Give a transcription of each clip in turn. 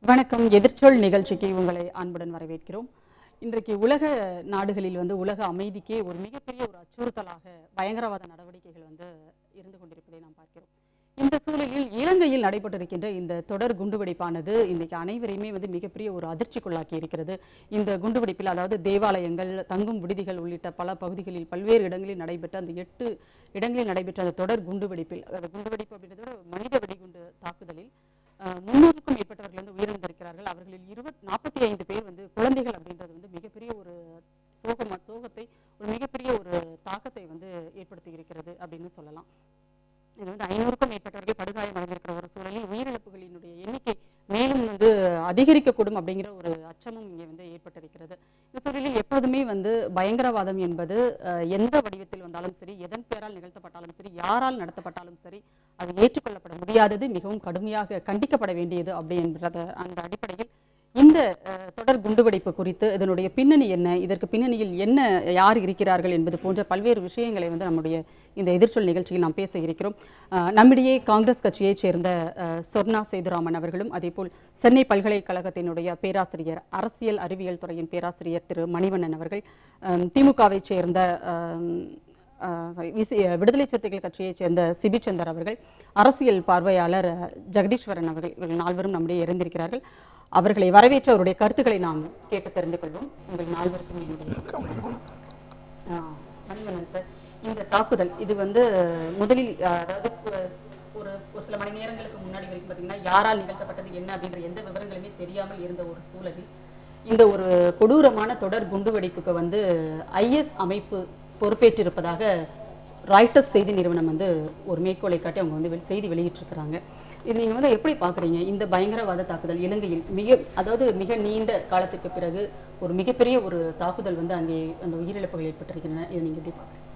வணக்கம் எதிர்ச்சொல் நிகழ்ச்சிக்கு உங்களை அன்புடன் வரவேற்கிறோம் இன்றைக்கு உலக நாடுகளில் வந்து உலக அமைதிக்கே ஒரு மிகப்பெரிய ஒரு அச்சுறுத்தலாக பயங்கரவாத நடவடிக்கைகள் வந்து இருந்து கொண்டிருப்பதை நாம் பார்க்கிறோம் இந்த சூழலில் இலங்கையில் நடைபெற்றிருக்கின்ற இந்த தொடர் குண்டுவெடிப்பானது இன்றைக்கு அனைவரையுமே வந்து மிகப்பெரிய ஒரு அதிர்ச்சிக்குள்ளாக்கி இருக்கிறது இந்த குண்டுவெடிப்பில் அதாவது தேவாலயங்கள் தங்கும் விடுதிகள் உள்ளிட்ட பல பகுதிகளில் பல்வேறு இடங்களில் நடைபெற்ற அந்த எட்டு இடங்களில் நடைபெற்ற அந்த தொடர் குண்டுவெடிப்பில் அதாவது குண்டுவெடிப்பு அப்படின்றத விட மனித வெடிகுண்டு தாக்குதலில் அஹ், முன்னூறுக்கும் மேற்பட்டவர்கள் வந்து உயிரிழந்திருக்கிறார்கள் அவர்களில் இருபத் நாற்பத்தி ஐந்து பேர் வந்து குழந்தைகள் அப்படின்றது வந்து மிகப்பெரிய ஒரு சோகம் சோகத்தை ஒரு மிகப்பெரிய ஒரு தாக்கத்தை வந்து ஏற்படுத்தி இருக்கிறது அப்படின்னு சொல்லலாம் இது வந்து ஐநூறுக்கும் மேற்பட்டவர்கள் படுகாயம் அடைந்திருக்கிற ஒரு சூழலில் உயிரிழப்புகளினுடைய எண்ணிக்கை மேலும் வந்து அதிகரிக்கக்கூடும் அப்படிங்கிற ஒரு அச்சமும் இங்கே வந்து ஏற்பட்டிருக்கிறது இந்த சூழலில் எப்போதுமே வந்து பயங்கரவாதம் என்பது அஹ், எந்த வடிவத்தில் வந்தாலும் சரி எதன் பெயரால் நிகழ்த்தப்பட்டாலும் சரி யாரால் நடத்தப்பட்டாலும் சரி அது ஏற்றுக்கொள்ளப்பட முடியாதது மிகவும் கடுமையாக கண்டிக்கப்பட வேண்டியது அப்படின்றத அந்த அடிப்படையில் இந்த அஹ், தொடர் குண்டுவெடிப்பு குறித்து இதனுடைய பின்னணி என்ன இதற்கு பின்னணியில் என்ன யார் இருக்கிறார்கள் என்பது போன்ற பல்வேறு விஷயங்களை வந்து நம்முடைய இந்த எதிர்ச்சொல் நிகழ்ச்சியில் நாம் பேச இருக்கிறோம் அஹ், நம்மிடையே காங்கிரஸ் கட்சியைச் சேர்ந்த அஹ், சொர்ணா சேதுராமன் அவர்களும் அதேபோல் சென்னை பல்கலைக்கழகத்தினுடைய பேராசிரியர் அரசியல் அறிவியல் துறையின் பேராசிரியர் திரு மணிவண்ணன் அவர்கள் அஹ், திமுகவைச் சேர்ந்த அஹ், அஹ், sorry, விசி- விடுதலை சிறுத்தைகள் கட்சியைச் சேர்ந்த சிபி சந்தர் அவர்கள் அரசியல் பார்வையாளர் அஹ், ஜெகதீஸ்வரன் அவர்கள் இவர்கள் நால்வரும் நம்முடைய இருந்திருக்கிறார்கள் அவர்களை வரவேற்று அவருடைய கருத்துக்களை நாம் கேட்டு தெரிந்து கொள்வோம் உங்கள் நால்வருக்கும் என்னுடைய ஆஹ், மணிவண்ணன் சார் இந்த தாக்குதல் இது வந்து முதலில் அஹ், அதாவது ஒரு- ஒரு ஒரு சில மணி நேரங்களுக்கு முன்னாடி வரைக்கும் பார்த்தீங்கன்னா யாரால் நிகழ்த்தப்பட்டது என்ன அப்படின்ற எந்த விவரங்களுமே தெரியாமல் இருந்த ஒரு சூழலில் இந்த ஒரு கொடூரமான தொடர் குண்டுவெடிப்புக்கு வந்து ஐஎஸ் அமைப்பு பொறுப்பேற்றிருப்பதாக ராய்டர்ஸ் செய்தி நிறுவனம் வந்து ஒரு மேற்கோளை காட்டி அவங்க வந்து வெ- செய்தி வெளியிட்டிருக்கிறாங்க இது நீங்கள் வந்து எப்படி பார்க்குறீங்க இந்த பயங்கரவாத தாக்குதல் இலங்கையில் மிக அதாவது மிக நீண்ட காலத்துக்கு பிறகு ஒரு மிகப்பெரிய ஒரு தாக்குதல் வந்து அங்கே அந்த உயிரிழப்புகள் ஏற்பட்டிருக்கின்றன இதை நீங்கள் எப்படி பார்க்குறீங்க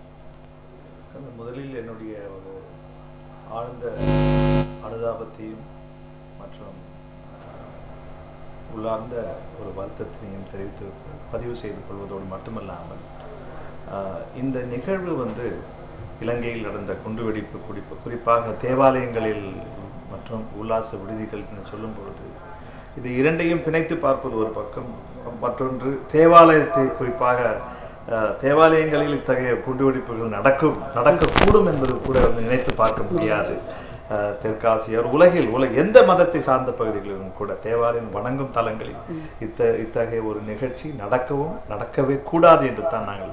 அது முதலில் என்னுடைய ஒரு ஆழ்ந்த அனுதாபத்தையும் மற்றும் ஆஹ், உள்ளார்ந்த ஒரு வருத்தத்தினையும் தெரிவித்து பதிவு செய்து கொள்வதோடு மட்டுமல்லாமல் ஆஹ், இந்த நிகழ்வு வந்து இலங்கையில் நடந்த குண்டுவெடிப்பு குறிப்பு குறிப்பாக தேவாலயங்களில் மற்றும் உல்லாச விடுதிகள் என்று சொல்லும் பொழுது இது இரண்டையும் பிணைத்து பார்ப்பது ஒரு பக்கம் மற்றொன்று தேவாலயத்தை குறிப்பாக அஹ், தேவாலயங்களில் இத்தகைய குண்டுவெடிப்புகள் நடக்கும் நடக்கக்கூடும் என்பது கூட வந்து நினைத்து பார்க்க முடியாது அஹ், தெற்காசிய ஒரு உலகில் உலக எந்த மதத்தை சார்ந்த பகுதிகளிலும் கூட தேவாலயம் வணங்கும் தலங்களில் இத்த இத்தகைய ஒரு நிகழ்ச்சி நடக்கவும் நடக்கவே கூடாது என்று தான் நாங்கள்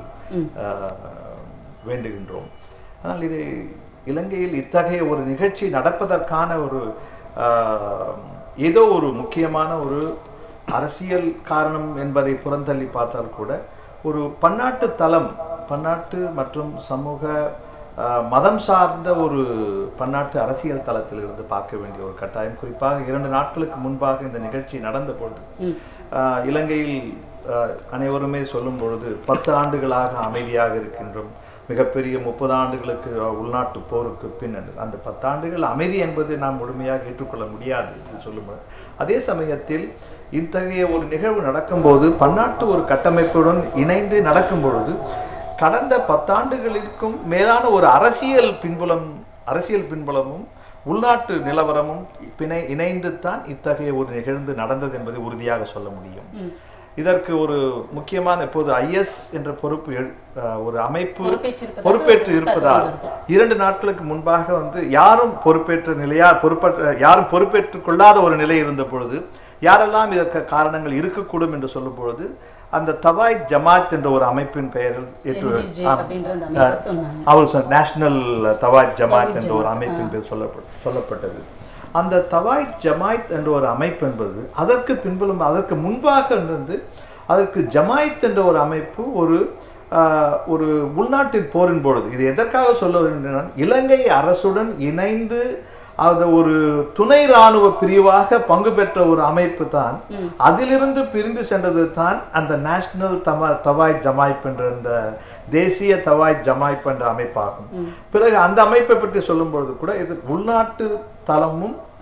அஹ், வேண்டுகின்றோம் ஆனால் இது இலங்கையில் இத்தகைய ஒரு நிகழ்ச்சி நடப்பதற்கான ஒரு ஆஹ், ஏதோ ஒரு முக்கியமான ஒரு அரசியல் காரணம் என்பதை புறந்தள்ளி பார்த்தால் கூட ஒரு பன்னாட்டு தளம் பன்னாட்டு மற்றும் சமூக ஆஹ், மதம் சார்ந்த ஒரு பன்னாட்டு அரசியல் தளத்திலிருந்து பார்க்க வேண்டிய ஒரு கட்டாயம் குறிப்பாக இரண்டு நாட்களுக்கு முன்பாக இந்த நிகழ்ச்சி நடந்த பொழுது ஆஹ், இலங்கையில் ஆஹ், அனைவருமே சொல்லும் பொழுது பத்து ஆண்டுகளாக அமைதியாக இருக்கின்றோம் மிகப்பெரிய முப்பது ஆண்டுகளுக்கு உள்நாட்டு போருக்கு பின்னணி அந்த பத்தாண்டுகள் அமைதி என்பது நாம் முழுமையாக ஏற்றுக்கொள்ள முடியாது என்று சொல்லும்போது அதே சமயத்தில் இத்தகைய ஒரு நிகழ்வு நடக்கும்போது பன்னாட்டு ஒரு கட்டமைப்புடன் இணைந்து நடக்கும் பொழுது கடந்த பத்தாண்டுகளிற்கும் மேலான ஒரு அரசியல் பின்புலம் அரசியல் பின்புலமும் உள்நாட்டு நிலவரமும் பிணை இணைந்து தான் இத்தகைய ஒரு நிகழ்ந்து நடந்தது என்பதை உறுதியாக சொல்ல முடியும் இதற்கு ஒரு முக்கியமான இப்போது ஐஎஸ் என்ற பொறுப்பு எழு- அஹ், ஒரு அமைப்பு பொறுப்பேற்றிருப்பதாக பொறுப்பேற்று ஒரு இருப்பதால் தகவல் இரண்டு நாட்களுக்கு முன்பாக வந்து யாரும் பொறுப்பேற்ற நிலையா பொறுப்பற்ற யாரும் பொறுப்பேற்றுக் கொள்ளாத ஒரு நிலை இருந்த பொழுது யாரெல்லாம் இதற்கு காரணங்கள் இருக்கக்கூடும் என்று சொல்லும் பொழுது அந்த தவாய் ஜமாத் என்ற ஒரு அமைப்பின் பெயரில் ஏற்று NGJ அப்படின்ற அந்த அமைப்பை சொன்னாங்க அவர் சொன்ன நேஷனல் தவாய் ஜமாத் தவாய் என்ற ஒரு ஜமாத், அமைப்பின் பேர் சொல்லப்பட் சொல்லப்பட்டது அந்த தவாய் ஜமாத் என்ற ஒரு அமைப்பு என்பது அதற்கு பின்புலம் அதற்கு முன்பாக இருந்து அதற்கு ஜமாயத் என்ற ஒரு அமைப்பு ஒரு ஆஹ், ஒரு உள்நாட்டின் போரின் பொழுது இது எதற்காக சொல்ல வேண்டும் இலங்கை அரசுடன் இணைந்து அது ஒரு துணை ராணுவ பிரிவாக பங்கு பெற்ற ஒரு அமைப்பு தான் அதிலிருந்து பிரிந்து சென்றது தான் அந்த நேஷனல் தம தவாய் ஜமாய்ப் என்ற அந்த தேசிய தவாய் ஜமாய்ப் என்ற அமைப்பாகும் பிறகு அந்த அமைப்பை பற்றி சொல்லும் பொழுது கூட இது உள்நாட்டு தளமும்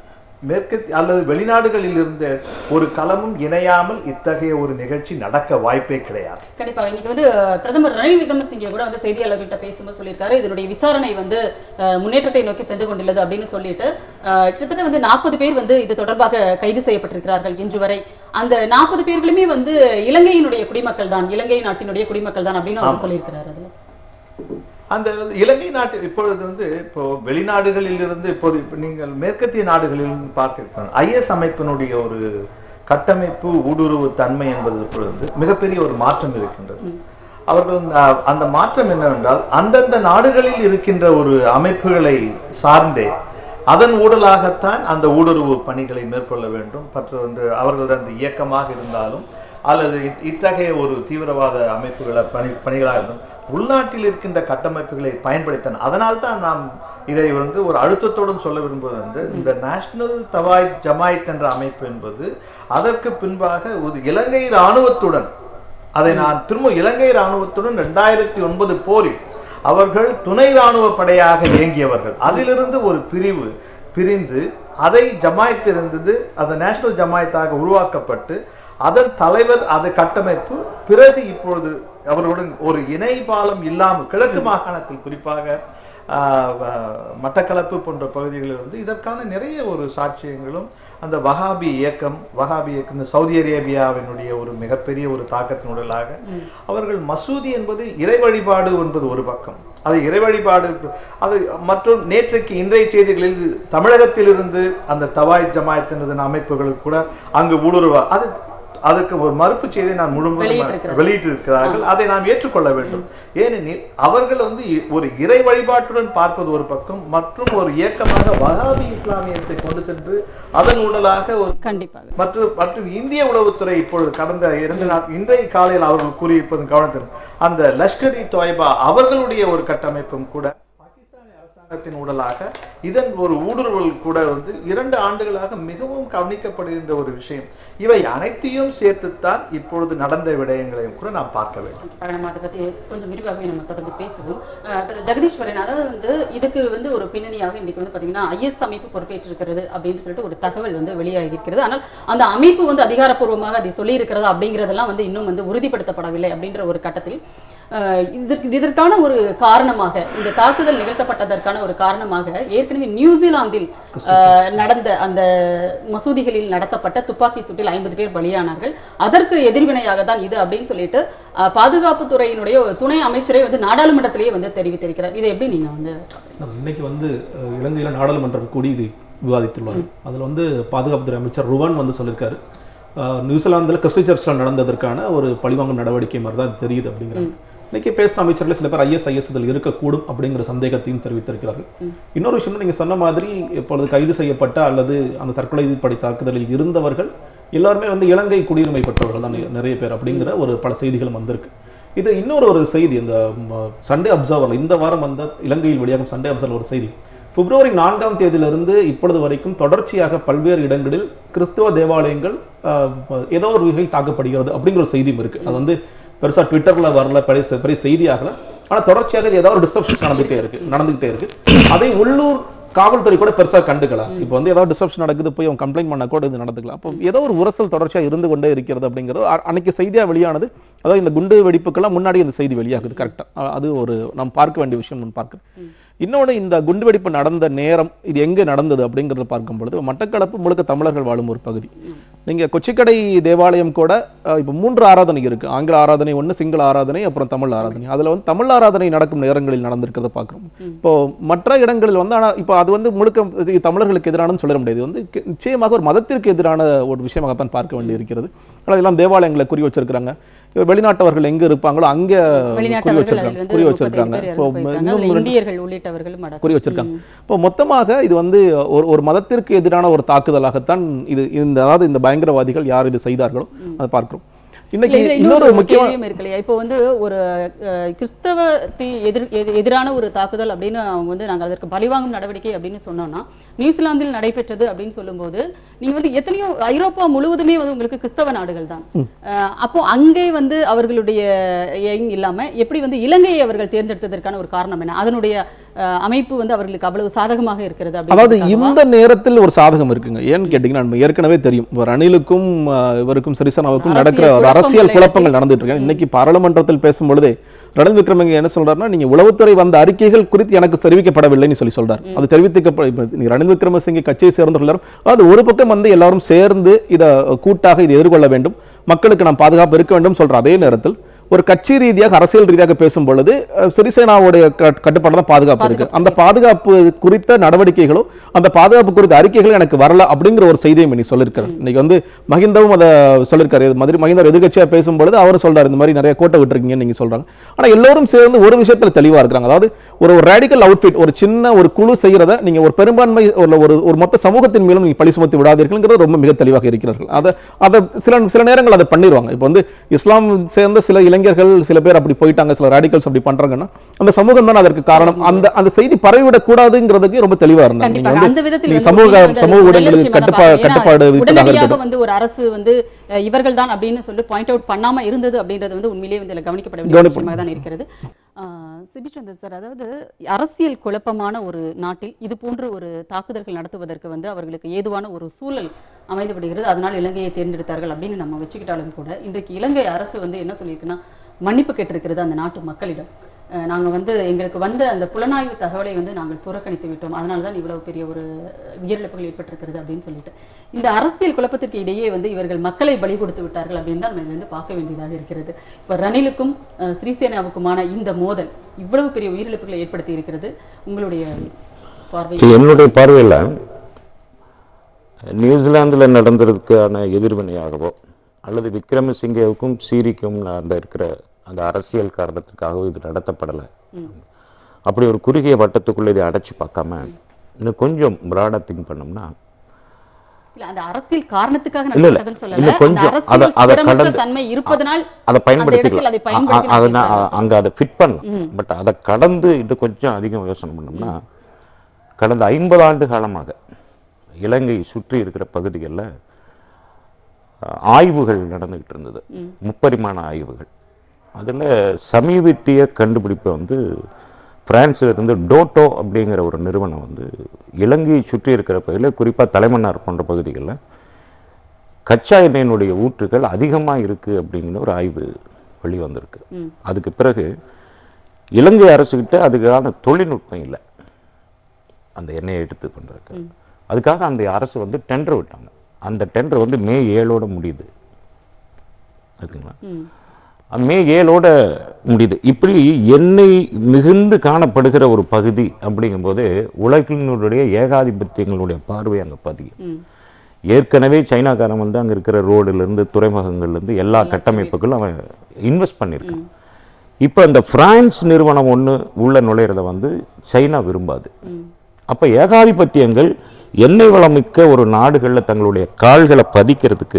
மேற்கத்திய அல்லது வெளிநாடுகளில் இருந்த ஒரு களமும் இணையாமல் இத்தகைய ஒரு நிகழ்ச்சி நடக்க வாய்ப்பே கிடையாது கண்டிப்பாக இன்னைக்கு வந்து அஹ், பிரதமர் ரணில் விக்ரமசிங்கே கூட வந்து செய்தியாளர்கள்ட்ட பேசும்போது சொல்லியிருக்காரு இதனுடைய விசாரணை வந்து அஹ், முன்னேற்றத்தை நோக்கி சென்று கொண்டுள்ளது அப்படின்னு சொல்லிட்டு அஹ், கிட்டத்தட்ட வந்து நாற்பது பேர் வந்து இது தொடர்பாக கைது செய்யப்பட்டிருக்கிறார்கள் இன்று வரை அந்த நாற்பது பேர்களுமே வந்து இலங்கையினுடைய குடிமக்கள் தான் இலங்கை நாட்டினுடைய குடிமக்கள் தான் அப்படின்னு அவர் சொல்லியிருக்கிறார் அதுல அந்த இலங்கை நாட்டில் இப்பொழுது வந்து இப்போ வெளிநாடுகளில் இருந்து இப்போது இப்ப நீங்கள் மேற்கத்திய நாடுகளில் பார்க்க ஐஎஸ் அமைப்பினுடைய ஒரு கட்டமைப்பு ஊடுருவு தன்மை என்பது இப்பொழுது வந்து மிகப்பெரிய ஒரு மாற்றம் இருக்கின்றது அவர்கள் அஹ், அந்த மாற்றம் என்னவென்றால் அந்தந்த நாடுகளில் இருக்கின்ற ஒரு அமைப்புகளை சார்ந்தே அதன் ஊடலாகத்தான் அந்த ஊடுருவு பணிகளை மேற்கொள்ள வேண்டும் மற்றொன்று அவர்களது அந்த இயக்கமாக இருந்தாலும் அல்லது இத்- இத்தகைய ஒரு தீவிரவாத அமைப்புகளை பணி பணிகளாக இருந்தும் உள்நாட்டில் இருக்கின்ற கட்டமைப்புகளை பயன்படுத்தணும் அதனால் தான் நாம் இதை வந்து ஒரு அழுத்தத்துடன் சொல்ல விரும்புவது வந்து இந்த நேஷனல் தவாய் ஜமாயத் என்ற அமைப்பு என்பது அதற்கு பின்பாக ஒரு இலங்கை இராணுவத்துடன் அதை நான் திரும்ப இலங்கை இராணுவத்துடன் ரெண்டாயிரத்தி ஒன்பது போரில் அவர்கள் துணை இராணுவ படையாக இயங்கியவர்கள் அதிலிருந்து ஒரு பிரிவு பிரிந்து அதை ஜமாயத் இருந்தது அந்த நேஷனல் ஜமாயத்தாக உருவாக்கப்பட்டு அதன் தலைவர் அது கட்டமைப்பு பிறகு இப்பொழுது அவர்களுடன் ஒரு இணை பாலம் இல்லாமல் கிழக்கு மாகாணத்தில் குறிப்பாக ஆஹ், வ- மட்டக்களப்பு போன்ற பகுதிகளில் வந்து இதற்கான நிறைய ஒரு சாட்சியங்களும் அந்த வஹாபி இயக்கம் வஹாபி இயக்கம் இந்த சவுதி அரேபியாவினுடைய ஒரு மிகப்பெரிய ஒரு தாக்கத்தினுடலாக அவர்கள் மசூதி என்பது இறை வழிபாடு என்பது ஒரு பக்கம் அது இறை வழிபாடு அது மற்றும் நேற்றைக்கு இன்றைய செய்திகளில் தமிழகத்திலிருந்து அந்த தவாய் ஜமாயத்தினது அமைப்புகள் கூட அங்கு ஊடுருவ அது அதுக்கு ஒரு மறுப்பு செய்தியை நான் முழுவதும் வெளியிட்டிருக்கிறார்கள். வெளியிட்டிருக்கிறார்கள் அதை நாம் ஏற்றுக்கொள்ள வேண்டும் ஏனெனில் அவர்கள் வந்து இ- ஒரு இறை வழிபாட்டுடன் பார்ப்பது ஒரு பக்கம் மற்றும் ஒரு இயக்கமாக வகாபி இஸ்லாமியத்தை கொண்டு சென்று அதன் ஊடலாக ஒரு கண்டிப்பாக மற்றும் மற்றும் இந்திய உளவுத்துறை இப்பொழுது கடந்த இரண்டு நாள் இன்றைய காலையில் அவர்கள் கூறியிருப்பதன் கவனத்தில் அந்த லஷ்கர் இ தொய்பா அவர்களுடைய ஒரு கட்டமைப்பும் கூட பாகிஸ்தானி அரசாங்கத்தின் ஊடலாக இதன் ஒரு ஊடுருவல் கூட வந்து இரண்டு ஆண்டுகளாக மிகவும் கவனிக்கப்படுகின்ற ஒரு விஷயம் இவை அனைத்தையும் சேர்த்துத்தான் இப்பொழுது நடந்த விடயங்களையும் கூட நாம் பார்க்க வேண்டும் கண்டிப்பாக நம்ம அதை பத்தி கொஞ்சம் விரிவாகவே நம்ம தொடர்ந்து பேசுவோம் அஹ் திரு ஜெகதீஸ்வரன் அதாவது வந்து இதுக்கு வந்து ஒரு பின்னணியாக இன்னைக்கு வந்து பாத்தீங்கன்னா ஐஎஸ் அமைப்பு பொறுப்பேற்றிருக்கிறது அப்படின்னு சொல்லிட்டு ஒரு தகவல் வந்து வெளியாகி இருக்கிறது ஆனால் அந்த அமைப்பு வந்து அதிகாரப்பூர்வமாக அதை சொல்லி இருக்கிறதா அப்படிங்கிறதெல்லாம் வந்து இன்னும் வந்து உறுதிப்படுத்தப்படவில்லை அப்படின்ற ஒரு கட்டத்தில் அஹ் இதற்கு இதற்கான ஒரு காரணமாக இந்த தாக்குதல் நிகழ்த்தப்பட்டதற்கான ஒரு காரணமாக ஏற்கனவே நியூசிலாந்தில் அஹ், நடந்த அந்த மசூதிகளில் நடத்தப்பட்ட துப்பாக்கி சூட்டில் ஐம்பது பேர் பலியானார்கள் அதற்கு எதிர்வினையாக தான் இது அப்படின்னு சொல்லிட்டு அஹ், பாதுகாப்புத்துறையினுடைய ஒரு துணை அமைச்சரே வந்து நாடாளுமன்றத்திலேயே வந்து தெரிவித்திருக்கிறார் இதை எப்படி நீங்க வந்து நம்ம இன்னைக்கு வந்து அஹ், இலங்கையில நாடாளுமன்றம் கூடி இது விவாதித்துள்ளார் அதுல வந்து பாதுகாப்புத்துறை அமைச்சர் ருவான் வந்து சொல்லியிருக்காரு அஹ், நியூசிலாந்துல கிறிஸ்து சர்ச்சில் நடந்ததற்கான ஒரு பழிவாங்கும் நடவடிக்கை மாதிரி தான் இது தெரியுது அப்படிங்கிறாங்க இன்னைக்கு பேசின அமைச்சர்கள் சில பேர் ஐஎஸ் ஐஎஸ் இதில் இருக்கக்கூடும் அப்படிங்கிற சந்தேகத்தையும் தெரிவித்திருக்கிறார்கள் இன்னொரு விஷயம் நீங்க சொன்ன மாதிரி இப்பொழுது கைது செய்யப்பட்ட அல்லது அந்த தற்கொலை படை தாக்குதலில் இருந்தவர்கள் எல்லாருமே வந்து இலங்கை குடியுரிமை பெற்றவர்கள் தான் நிறைய பேர் அப்படிங்கிற ஒரு பல செய்திகளும் வந்திருக்கு இது இன்னொரு ஒரு செய்தி இந்த சண்டே அப்சர்வர் இந்த வாரம் வந்த இலங்கையில் வெளியாகும் சண்டே அப்சர்வர் ஒரு செய்தி பிப்ரவரி நான்காம் தேதியிலிருந்து இப்பொழுது வரைக்கும் தொடர்ச்சியாக பல்வேறு இடங்களில் கிறிஸ்துவ தேவாலயங்கள் ஆஹ், ஏதோ ஒரு வகையில் தாக்கப்படுகிறது அப்படிங்கிற ஒரு செய்தியும் இருக்கு அது வந்து பெருசா ட்விட்டர்ல வரல பெரிய பெரிய செய்தி ஆகல ஆனா தொடர்ச்சியாக இது ஏதாவது ஒரு டிஸ்டர்பன்ஸ் நடந்துகிட்டே இருக்கு நடந்துகிட்டே இருக்கு அதை உள்ளூர் காவல்துறை கூட பெருசா கண்டுக்கலாம் இப்போ வந்து ஏதாவது டிஸ்டர்பன்ஸ் நடக்குது போய் அவன் கம்ப்ளைண்ட் பண்ண கூட இது நடந்துக்கலாம் அப்போ ஏதோ ஒரு உரசல் தொடர்ச்சியா இருந்து கொண்டே இருக்கிறது அப்படிங்கிறது அ- அன்னைக்கு செய்தியா வெளியானது அதாவது இந்த குண்டு வெடிப்புக்கெல்லாம் முன்னாடி இந்த செய்தி வெளியாகுது கரெக்டா அது ஒரு நாம் பார்க்க வேண்டிய விஷயம் நான் பார்க்கிறேன் இன்னொன்று இந்த குண்டுவெடிப்பு நடந்த நேரம் இது எங்கே நடந்தது அப்படிங்கிறத பார்க்கும் பொழுது மட்டக்களப்பு முழுக்க தமிழர்கள் வாழும் ஒரு பகுதி நீங்க கொச்சிக்கடை தேவாலயம் கூட அஹ், இப்போ மூன்று ஆராதனை இருக்கு ஆங்கில ஆராதனை ஒன்று சிங்கள ஆராதனை அப்புறம் தமிழ் ஆராதனை அதுல வந்து தமிழ் ஆராதனை நடக்கும் நேரங்களில் நடந்திருக்கிறத பார்க்குறோம் இப்போ மற்ற இடங்களில் வந்து ஆனா இப்போ அது வந்து முழுக்க இது தமிழர்களுக்கு எதிரானன்னு சொல்ல முடியாது இது வந்து கி- நிச்சயமாக ஒரு மதத்திற்கு எதிரான ஒரு விஷயமாகத்தான் பார்க்க வேண்டி இருக்கிறது ஆனால் இதெல்லாம் தேவாலயங்களை குறி வச்சிருக்கிறாங்க இப்ப வெளிநாட்டவர்கள் எங்க இருப்பாங்களோ அங்க குறி வெளிநாட்டவர்கள் அதில் வச்சிருக்காங்க வந்து குறி முப்பத்தைந்து வச்சிருக்காங்க பேர் இப்போ இறந்து போயிருக்காங்க. இன்னும் அதுல ரெண்டு- இந்தியர்கள் உள்ளிட்டவர்களும் அடக்கம். குறி வச்சிருக்காங்க இப்போ மொத்தமாக இது வந்து ஒரு ஒரு மதத்திற்கு எதிரான ஒரு தாக்குதலாகத்தான் இது இந்த அதாவது இந்த பயங்கரவாதிகள் யார் இது செய்தார்களோ அதை பார்க்கிறோம் இன்னைக்கு இல்ல, இதுல இன்னொரு இன்னொரு முக்கியமான கேள்வியும் இருக்கு இல்லையா இப்போ வந்து ஒரு அஹ், கிறிஸ்தவத்தை எதிர் எதி- எதிரான ஒரு தாக்குதல் அப்படின்னு அவங்க வந்து நாங்கள் அதற்கு பழிவாங்கும் நடவடிக்கை அப்படின்னு சொன்னோம்னா நியூசிலாந்தில் நடைபெற்றது அப்படின்னு சொல்லும்போது நீங்க வந்து எத்தனையோ ஐரோப்பா முழுவதுமே வந்து உங்களுக்கு கிறிஸ்தவ நாடுகள் தான் அஹ், அப்போ அங்கே வந்து அவர்களுடைய எய்ம் இல்லாம எப்படி வந்து இலங்கையை அவர்கள் தேர்ந்தெடுத்ததற்கான ஒரு காரணம் என்ன அதனுடைய அஹ், அமைப்பு வந்து அவர்களுக்கு அவ்வளவு சாதகமாக இருக்கிறது அதாவது அப்படின்றதுக்காகவா? இந்த நேரத்தில் ஒரு சாதகம் இருக்குங்க ஏன்னு கேட்டீங்கன்னா நம்ம ஏற்கனவே தெரியும் ஒரு ரணிலுக்கும் ஆஹ், இவருக்கும் சிறிசனாவுக்கும் அரசியல் நடக்கிற ஒரு அரசியல் குழப்பங்களை குழப்பங்கள் நடந்துட்டு இருக்கு இன்னைக்கு பாராளுமன்றத்தில் பேசும் பொழுதே ரணில் விக்ரமங்க என்ன சொல்றாருன்னா நீங்க உளவுத்துறை வந்த அறிக்கைகள் குறித்து எனக்கு தெரிவிக்கப்படவில்லைன்னு சொல்லி சொல்றாரு அது தெரிவித்துக்கப்ப இப்ப நீங்க ரணில் விக்ரமசிங்கே கட்சியை சேர்ந்துள்ளார் அது ஒரு பக்கம் வந்து எல்லாரும் சேர்ந்து இதை கூட்டாக இதை எதிர்கொள்ள வேண்டும் மக்களுக்கு நாம் பாதுகாப்பு இருக்க வேண்டும் சொல்ற அதே நேரத்தில் ஒரு கட்சி ரீதியாக அரசியல் ரீதியாக பேசும் பொழுது அஹ், சிறிசேனாவுடைய க- கட்டுப்பாடு தான் பாதுகாப்பு இருக்கு அந்த பாதுகாப்பு குறித்த நடவடிக்கைகளோ அந்த பாதுகாப்பு குறித்த அறிக்கைகளும் எனக்கு வரல அப்படிங்கிற ஒரு செய்தியை இன்னைக்கு சொல்லியிருக்காரு இன்னைக்கு வந்து மஹிந்தவும் அதை சொல்லியிருக்காரு இது மாதிரி மஹிந்தர் எதிர்கட்சியா பேசும்பொழுது அவர் சொல்றாரு இந்த மாதிரி நிறைய கோட்டை விட்டுருக்கீங்கன்னு நீங்க சொல்றாங்க ஆனா எல்லாரும் சேர்ந்து ஒரு விஷயத்துல தெளிவா இருக்கிறாங்க அதாவது ஒரு ஒரு ரேடிக்கல் அவுட்ஃபிட் ஒரு சின்ன ஒரு குழு செய்யறத நீங்க ஒரு பெரும்பான்மை ஒரு ஒரு ஒரு மொத்த சமூகத்தின் மேலும் நீங்க பழி சுமத்தி விடாதீர்கள்ங்கிறது ரொம்ப மிக தெளிவாக இருக்கிறார்கள் அதை அதை சில சில நேரங்கள் அதை பண்ணிடுவாங்க இப்போ வந்து இஸ்லாம் சேர்ந்த சில இளைஞர்கள் சில பேர் அப்படி போயிட்டாங்க சில ரேடிக்கல்ஸ் அப்படி பண்றாங்கன்னா அந்த சமூகம் தான் அதற்கு காரணம் அந்த அந்த செய்தி பரவிவிடக் கூடாதுங்கிறதுக்கு ரொம்ப தெளிவா இருந்தாங்க நீங்க கண்டிப்பாக வந்து அந்த விதத்தில் நீங்க வந்து சமூக உண்மையாக வந்து சமூக அது ஊடகங்களுக்கு நல்ல விஷயமா தான் கட்டுப்பா பார்க்கிறேன். ஏன்னா, கட்டுப்பாடு விதிப்பதாக உடனடியாக இருக்கட்டும் வந்து ஒரு அரசு வந்து அஹ், இவர்கள் தான் அப்படின்னு சொல்லி பாயிண்ட் அவுட் பண்ணாம இருந்தது அப்படின்றது வந்து உண்மையிலேயே வந்து இதுல கவனிக்கப்பட வேண்டிய கவனிப்ப- விஷயமாக தான் இருக்கிறது ஆஹ், சிபிச்சந்தர் சார் அதாவது அரசியல் குழப்பமான ஒரு நாட்டில் இது போன்ற ஒரு தாக்குதல்கள் நடத்துவதற்கு வந்து அவர்களுக்கு ஏதுவான ஒரு சூழல் அமைந்து விடுகிறது அதனால் இலங்கையை தேர்ந்தெடுத்தார்கள் அப்படின்னு நம்ம வச்சுக்கிட்டாலும் கூட இன்றைக்கு இலங்கை அரசு வந்து என்ன சொல்லியிருக்குன்னா மன்னிப்பு கேட்டிருக்கிறது அந்த நாட்டு மக்களிடம் அஹ், நாங்க வந்து எங்களுக்கு வந்த அந்த புலனாய்வு தகவலை வந்து நாங்கள் புறக்கணித்து விட்டோம் அதனால தான் இவ்வளவு பெரிய ஒரு உயிரிழப்புகள் ஏற்பட்டிருக்கிறது அப்படின்னு சொல்லிட்டு இந்த அரசியல் குழப்பத்திற்கு இடையே வந்து இவர்கள் மக்களை பலி கொடுத்து விட்டார்கள் அப்படின்னு தான் நம்ம இதுல இருந்து பார்க்க வேண்டியதாக இருக்கிறது இப்போ ரணிலுக்கும் அஹ், ஸ்ரீசேனாவுக்குமான இந்த மோதல் இவ்வளவு பெரிய உயிரிழப்புகளை ஏற்படுத்தி இருக்கிறது உங்களுடைய பார்வை என்னுடைய பார்வையில் நியூசிலாந்தில் நடந்ததுக்கான எதிர்வினையாகவோ அல்லது விக்ரமசிங்கேவுக்கும் சீரிக்கும் அந்த இருக்கிற அந்த அரசியல் காரணத்துக்காகவோ இது நடத்தப்படலை அப்படி ஒரு குறுகிய வட்டத்துக்குள்ளே இதை அடைச்சி பார்க்காம இன்னும் கொஞ்சம் ப்ராடாக திங்க் பண்ணோம்னா இல்ல அந்த அரசியல் காரணத்துக்காக இல்ல, இல்ல. நடந்ததுன்னு சொல்லல இன்னும் அந்த கொஞ்சம் அரசியல் அத- அத ஸ்திரமற்ற கடந்து- தன்மை இருப்பதனால் அதை அந்த இடத்தில் அதை பயன்படுத்திக்கலாம் பயன்படுத்தி அ- அ- அதை நான் நடத்தியிருக்காங்க. அங்கே அதை ஃபிட் பண்ணலாம் பட் அதை கடந்து இன்னும் கொஞ்சம் அதிகம் யோசனை பண்ணோம்னா கடந்த ஐம்பது ஆண்டு காலமாக இலங்கை சுற்றி இருக்கிற பகுதிகளில் ஆய்வுகள் நடந்துகிட்டு இருந்தது முப்பரிமாண ஆய்வுகள் அதில் சமீபத்திய கண்டுபிடிப்பை வந்து பிரான்ஸ்ல இருந்து டோட்டோ அப்படிங்கிற ஒரு நிறுவனம் வந்து இலங்கையை சுற்றி இருக்கிற பகுதியில் குறிப்பாக தலைமன்னார் போன்ற பகுதிகளில் கச்சா எண்ணெயினுடைய ஊற்றுகள் அதிகமாக இருக்குது அப்படிங்கிற ஒரு ஆய்வு வெளிவந்திருக்கு அதுக்கு பிறகு இலங்கை அரசுகிட்ட அதுக்கான தொழில்நுட்பம் இல்லை அந்த எண்ணெயை எடுத்து பண்ணுறதுக்கு அதுக்காக அந்த அரசு வந்து டெண்டர் விட்டாங்க அந்த டெண்டர் வந்து மே ஏழோட முடியுது ஓகேங்களா மே ஏழோட முடியுது இப்படி எண்ணெய் மிகுந்து காணப்படுகிற ஒரு பகுதி அப்படிங்கும்போது உலகினுடைய ஏகாதிபத்தியங்களுடைய பார்வை அங்கே பதியும் ஏற்கனவே சைனாக்காரன் வந்து அங்கே இருக்கிற ரோடுலேருந்து துறைமுகங்கள்லேருந்து எல்லா கட்டமைப்புகளும் அவன் இன்வெஸ்ட் பண்ணியிருக்கான் இப்போ இந்த பிரான்ஸ் நிறுவனம் ஒன்று உள்ள நுழையிறத வந்து சைனா விரும்பாது அப்போ ஏகாதிபத்தியங்கள் எண்ணெய் வளமிக்க ஒரு நாடுகளில் தங்களுடைய கால்களை பதிக்கிறதுக்கு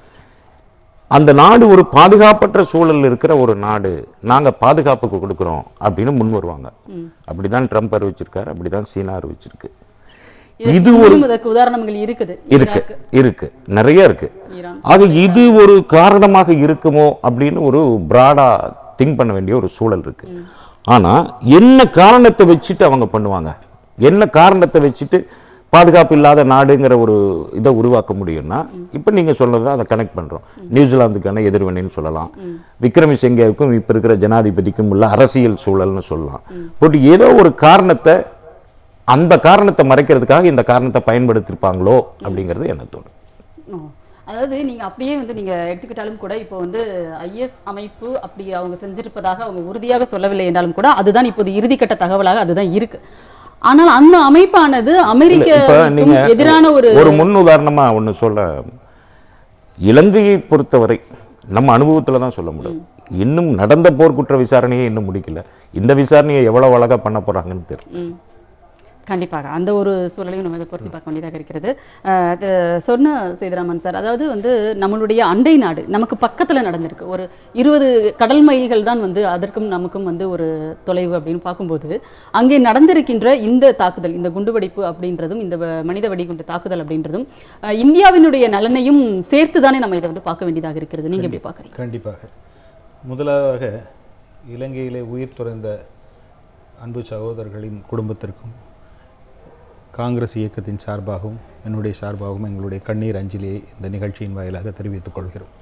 அந்த நாடு ஒரு பாதுகாப்பற்ற சூழல் இருக்கிற ஒரு நாடு நாங்கள் பாதுகாப்புக்கு கொடுக்குறோம் அப்படின்னு முன் வருவாங்க அப்படிதான் ட்ரம்ப் அறிவிச்சிருக்காரு அப்படிதான் சீனா அறிவிச்சிருக்கு இது ஒரு இன்னும் இதற்கு உதாரணங்கள் இருக்குது இருக்கு ஈராக், இருக்கு நிறைய இருக்கு ஈரான் ஆக இது ஒரு காரணமாக இருக்குமோ அப்படின்னு ஒரு பிராடா திங்க் பண்ண வேண்டிய ஒரு சூழல் இருக்கு ஆனா என்ன காரணத்தை வச்சுட்டு அவங்க பண்ணுவாங்க என்ன காரணத்தை வச்சுட்டு பாதுகாப்பு இல்லாத நாடுங்கிற ஒரு இதை உருவாக்க முடியும்னா இப்போ நீங்க சொல்றதை அதை கனெக்ட் பண்றோம் நியூசிலாந்துக்கான எதிர்வினைன்னு சொல்லலாம் விக்ரமசிங்கேவுக்கும் இப்ப இருக்கிற ஜனாதிபதிக்கும் உள்ள அரசியல் சூழல்னு சொல்லலாம் பட் ஏதோ ஒரு காரணத்தை அந்த காரணத்தை மறைக்கிறதுக்காக இந்த காரணத்தை பயன்படுத்தியிருப்பாங்களோ அப்படிங்கிறது எனக்கு தோணும் ஓ. அதாவது நீங்க அப்படியே வந்து நீங்க எடுத்துக்கிட்டாலும் கூட இப்போ வந்து ஐஎஸ் அமைப்பு அப்படி அவங்க செஞ்சிருப்பதாக அவங்க உறுதியாக சொல்லவில்லை என்றாலும் கூட அதுதான் இப்போது இறுதிக்கட்ட தகவலாக அதுதான் இருக்கு ஆனால் அந்த அமைப்பானது அமெரிக்க இப்ப நீங்க எதிரான ஒரு ஒரு முன் உதாரணமா ஒண்ணு சொல்ல இலங்கையை பொறுத்தவரை நம்ம அனுபவத்துல தான் சொல்ல முடியும் இன்னும் நடந்த போர்க்குற்ற விசாரணையே இன்னும் முடிக்கல இந்த விசாரணையை எவ்வளவு அழகா பண்ண போறாங்கன்னு தெரியல ம். கண்டிப்பாக அந்த ஒரு சூழலையும் நம்ம இதை பொருத்தி பார்க்க வேண்டியதாக இருக்கிறது அஹ், அது சொன்ன சேதுராமன் சார் அதாவது வந்து நம்மளுடைய அண்டை நாடு நமக்கு பக்கத்தில் நடந்திருக்கு ஒரு இருபது கடல் மைல்கள் தான் வந்து அதற்கும் நமக்கும் வந்து ஒரு தொலைவு அப்படின்னு பார்க்கும்போது அங்கே நடந்திருக்கின்ற இந்த தாக்குதல் இந்த குண்டுவெடிப்பு அப்படின்றதும் இந்த வ- மனித வெடிகுண்டு தாக்குதல் அப்படின்றதும் அஹ், இந்தியாவினுடைய நலனையும் சேர்த்து தானே நம்ம இதை வந்து பார்க்க வேண்டியதாக இருக்கிறது நீங்க எப்படி பார்க்குறீங்க கண்டிப்பாக முதலாக இலங்கையிலே உயிர் துறந்த அன்பு சகோதரர்களின் குடும்பத்திற்கும் காங்கிரஸ் இயக்கத்தின் சார்பாகவும் என்னுடைய சார்பாகவும் எங்களுடைய கண்ணீர் அஞ்சலியை இந்த நிகழ்ச்சியின் வாயிலாக தெரிவித்துக் கொள்கிறோம்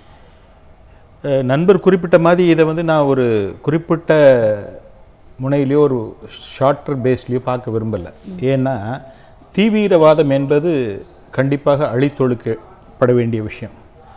அஹ், நண்பர் குறிப்பிட்ட மாதிரி இதை வந்து நான் ஒரு குறிப்பிட்ட முனையிலையோ ஒரு ஷார்ட்டர் பேஸ்லேயோ பார்க்க விரும்பலை ஏன்னா தீவிரவாதம் என்பது கண்டிப்பாக அழித்தொழுக்கப்பட வேண்டிய விஷயம்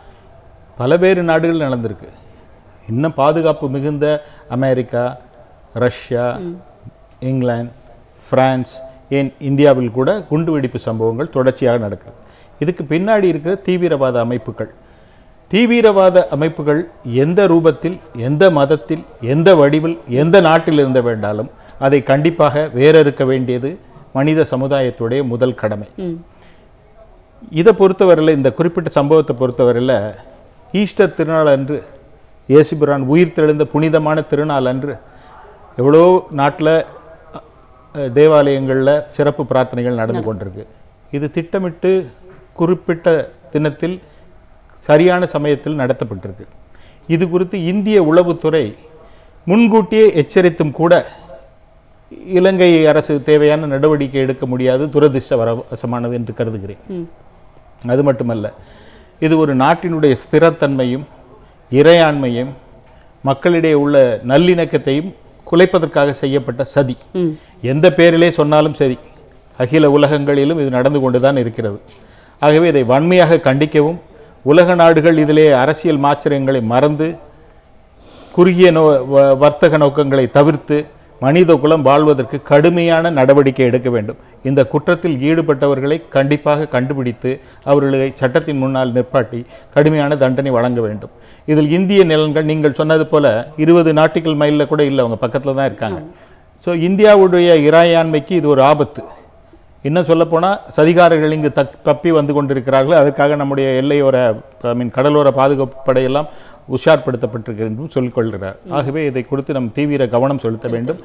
பலவேறு நாடுகள் நடந்திருக்கு இன்னும் பாதுகாப்பு மிகுந்த அமெரிக்கா ரஷ்யா இங்கிலாந்து பிரான்ஸ் ஏன் இந்தியாவில் கூட குண்டுவெடிப்பு சம்பவங்கள் தொடர்ச்சியாக நடக்குது இதுக்கு பின்னாடி இருக்கிற தீவிரவாத அமைப்புகள் தீவிரவாத அமைப்புகள் எந்த ரூபத்தில் எந்த மதத்தில் எந்த வடிவில் எந்த நாட்டில் இருந்த வேண்டாலும் அதை கண்டிப்பாக வேறறுக்க வேண்டியது மனித சமுதாயத்துடைய முதல் கடமை ம் இதை பொறுத்தவரையில் இந்த குறிப்பிட்ட சம்பவத்தை பொறுத்தவரையில் ஈஸ்டர் திருநாள் அன்று இயேசுபிரான் உயிர் தெழுந்த புனிதமான திருநாள் அன்று எவ்வளோ நாட்டில் தேவாலயங்களில் சிறப்பு பிரார்த்தனைகள் நடந்து கொண்டிருக்கு இது திட்டமிட்டு குறிப்பிட்ட தினத்தில் சரியான சமயத்தில் நடத்தப்பட்டிருக்கு இது குறித்து இந்திய உளவுத்துறை முன்கூட்டியே எச்சரித்தும் கூட இலங்கை அரசு தேவையான நடவடிக்கை எடுக்க முடியாது துரதிர்ஷ்டவசமானது என்று கருதுகிறேன் ம் அது மட்டுமல்ல இது ஒரு நாட்டினுடைய ஸ்திரத்தன்மையும் இறையாண்மையும் மக்களிடையே உள்ள நல்லிணக்கத்தையும் குலைப்பதற்காக செய்யப்பட்ட சதி ம் எந்த பேரிலே சொன்னாலும் சரி அகில உலகங்களிலும் இது நடந்து கொண்டுதான் இருக்கிறது ஆகவே இதை வன்மையாக கண்டிக்கவும் உலக நாடுகள் இதிலே அரசியல் மாச்சரியங்களை மறந்து குறுகிய நோ வ- வர்த்தக நோக்கங்களை தவிர்த்து மனித குலம் வாழ்வதற்கு கடுமையான நடவடிக்கை எடுக்க வேண்டும் இந்த குற்றத்தில் ஈடுபட்டவர்களை கண்டிப்பாக கண்டுபிடித்து அவர்களை சட்டத்தின் முன்னால் நிற்பாட்டி கடுமையான தண்டனை வழங்க வேண்டும் இதில் இந்திய நிலங்கள் நீங்கள் சொன்னது போல இருபது நாட்டிகள் மைலில் கூட இல்லை அவங்க பக்கத்தில் தான் இருக்காங்க ஸோ இந்தியாவுடைய இறையாண்மைக்கு இது ஒரு ஆபத்து இன்னும் சொல்லப்போனால் சதிகாரர்கள் இங்கு தக் தப்பி வந்து கொண்டிருக்கிறார்கள் அதற்காக நம்முடைய எல்லையோர ஐ மீன் கடலோர பாதுகாப்பு படையெல்லாம் உஷார்படுத்தப்பட்டிருக்கு என்றும் சொல்லிக்கொள்கிறார் ஆகவே இதை குறித்து நம் தீவிர கவனம் செலுத்த வேண்டும்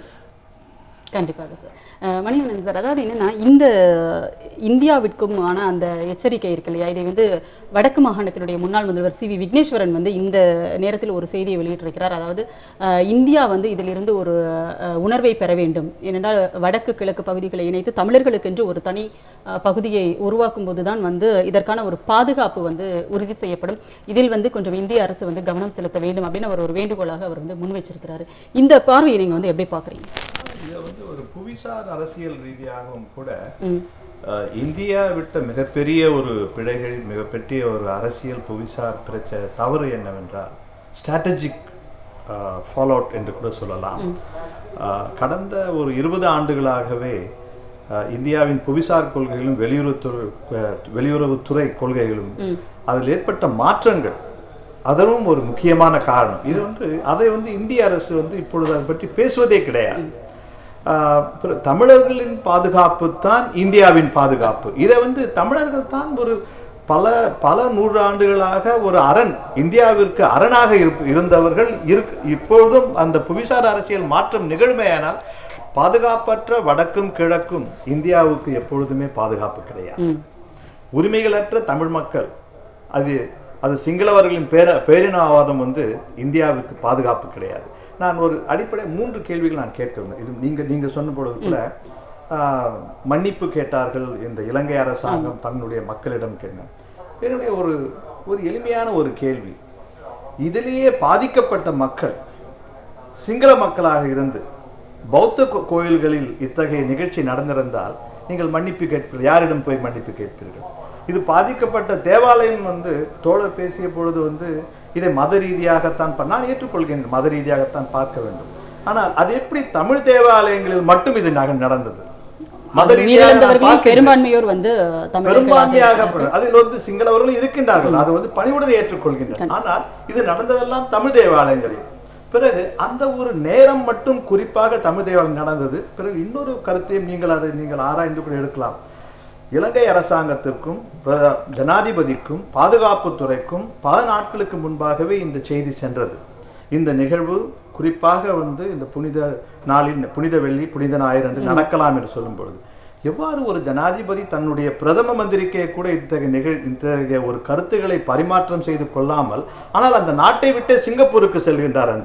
கண்டிப்பாக சார் அஹ் மணிவண்ணன் சார் அதாவது என்னன்னா இந்த இந்தியாவிற்குமான அந்த எச்சரிக்கை இருக்கு இல்லையா இதை வந்து வடக்கு மாகாணத்தினுடைய முன்னாள் முதல்வர் சி வி விக்னேஸ்வரன் வந்து இந்த நேரத்தில் ஒரு செய்தியை வெளியிட்டிருக்கிறார் அதாவது அஹ், இந்தியா வந்து இதிலிருந்து ஒரு அஹ், உணர்வை பெற வேண்டும் ஏனென்றால் வடக்கு கிழக்கு பகுதிகளை இணைத்து தமிழர்களுக்கென்று ஒரு தனி அஹ், பகுதியை உருவாக்கும் போதுதான் வந்து இதற்கான ஒரு பாதுகாப்பு வந்து உறுதி செய்யப்படும் இதில் வந்து கொஞ்சம் இந்திய அரசு வந்து கவனம் செலுத்த வேண்டும் அப்படின்னு அவர் ஒரு வேண்டுகோளாக அவர் வந்து முன் வச்சிருக்கிறாரு இந்த பார்வையை நீங்க வந்து எப்படி பார்க்குறீங்க இதை வந்து ஒரு புவிசார் அரசியல் ரீதியாகவும் கூட ம் அஹ், இந்தியா விட்ட மிகப்பெரிய ஒரு பிழைகள் மிகப்பெரிய ஒரு அரசியல் புவிசார் பிரச்ச தவறு என்னவென்றால் ஸ்ட்ராட்டஜிக் ஃபாலோ அவுட் என்று கூட சொல்லலாம் அஹ், கடந்த ஒரு இருபது ஆண்டுகளாகவே அஹ், இந்தியாவின் புவிசார் கொள்கைகளும் வெளியுறவுத்துறை அஹ், வெளியுறவுத்துறை கொள்கைகளும் அதில் ஏற்பட்ட மாற்றங்கள் அதுவும் ஒரு முக்கியமான காரணம் இது வந்து அதை வந்து இந்திய அரசு வந்து இப்பொழுது அதை பற்றி பேசுவதே கிடையாது ஆஹ் பிற- தமிழர்களின் பாதுகாப்பு தான் இந்தியாவின் பாதுகாப்பு இதை வந்து தமிழர்கள் தான் ஒரு பல பல நூறாண்டுகளாக ஒரு அரண் இந்தியாவிற்கு அரணாக இருப்- இருந்தவர்கள் இருக்கு இப்பொழுதும் அந்த புவிசார் அரசியல் மாற்றம் நிகழ்மையானால் பாதுகாப்பற்ற வடக்கும் கிழக்கும் இந்தியாவுக்கு எப்பொழுதுமே பாதுகாப்பு கிடையாது ம் உரிமைகளற்ற தமிழ் மக்கள் அது அது சிங்களவர்களின் பேர பேரினவாதம் வந்து இந்தியாவுக்கு பாதுகாப்பு கிடையாது நான் ஒரு அடிப்படை மூன்று கேள்விகள் நான் கேட்க வேண்டும் இது நீங்க நீங்க சொன்ன பொழுது கூட ஆஹ், மன்னிப்பு கேட்டார்கள் இந்த இலங்கை அரசாங்கம் தன்னுடைய மக்களிடம் கேட்டாங்க என்னுடைய ஒரு ஒரு எளிமையான ஒரு கேள்வி இதிலேயே பாதிக்கப்பட்ட மக்கள் சிங்கள மக்களாக இருந்து பௌத்த கோ- கோயில்களில் இத்தகைய நிகழ்ச்சி நடந்திருந்தால் நீங்கள் மன்னிப்பு கேட்பீர்கள் யாரிடம் போய் மன்னிப்பு கேட்பீர்கள் இது பாதிக்கப்பட்ட தேவாலயம் வந்து தோழர் பேசிய பொழுது வந்து இதை மத ரீதியாகத்தான் பா- நான் ஏற்றுக்கொள்கிறேன் மத ரீதியாகத்தான் பார்க்க வேண்டும் ஆனால் அது எப்படி தமிழ் தேவாலயங்களில் மட்டும் இது நக- நடந்தது மத ரீதியாக நான் உயிரிழந்தவர்களில் பார்க்கிறேன். பெரும்பான்மையோர் வந்து தமிழர்களாக பெரும்பான்மையாக இருக்கிறார்கள். அதில் வந்து சிங்களவர்களும் இருக்கின்றார்கள் அது வந்து பணிவுடன் ஏற்றுக்கொள்கின்றனர் ஆனால் இது நடந்ததெல்லாம் தமிழ் தேவாலயங்களில் பிறகு அந்த ஒரு நேரம் மட்டும் குறிப்பாக தமிழ் தேவாலயம் நடந்தது பிறகு இன்னொரு கருத்தையும் நீங்கள் அதை நீங்கள் ஆராய்ந்து கூட எடுக்கலாம் இலங்கை அரசாங்கத்திற்கும் பிர- ஜனாதிபதிக்கும் பாதுகாப்புத்துறைக்கும் பல நாட்களுக்கு முன்பாகவே இந்த செய்தி சென்றது இந்த நிகழ்வு குறிப்பாக வந்து இந்த புனித நாளில் புனித வெள்ளி புனித ஞாயிறு என்று நடக்கலாம் என்று சொல்லும் பொழுது எவ்வாறு ஒரு ஜனாதிபதி தன்னுடைய பிரதம மந்திரிக்கே கூட இத்தகைய நிகழ் இத்தகைய ஒரு கருத்துக்களை பரிமாற்றம் செய்து கொள்ளாமல் ஆனால் அந்த நாட்டை விட்டே சிங்கப்பூருக்கு செல்கின்றார் என்று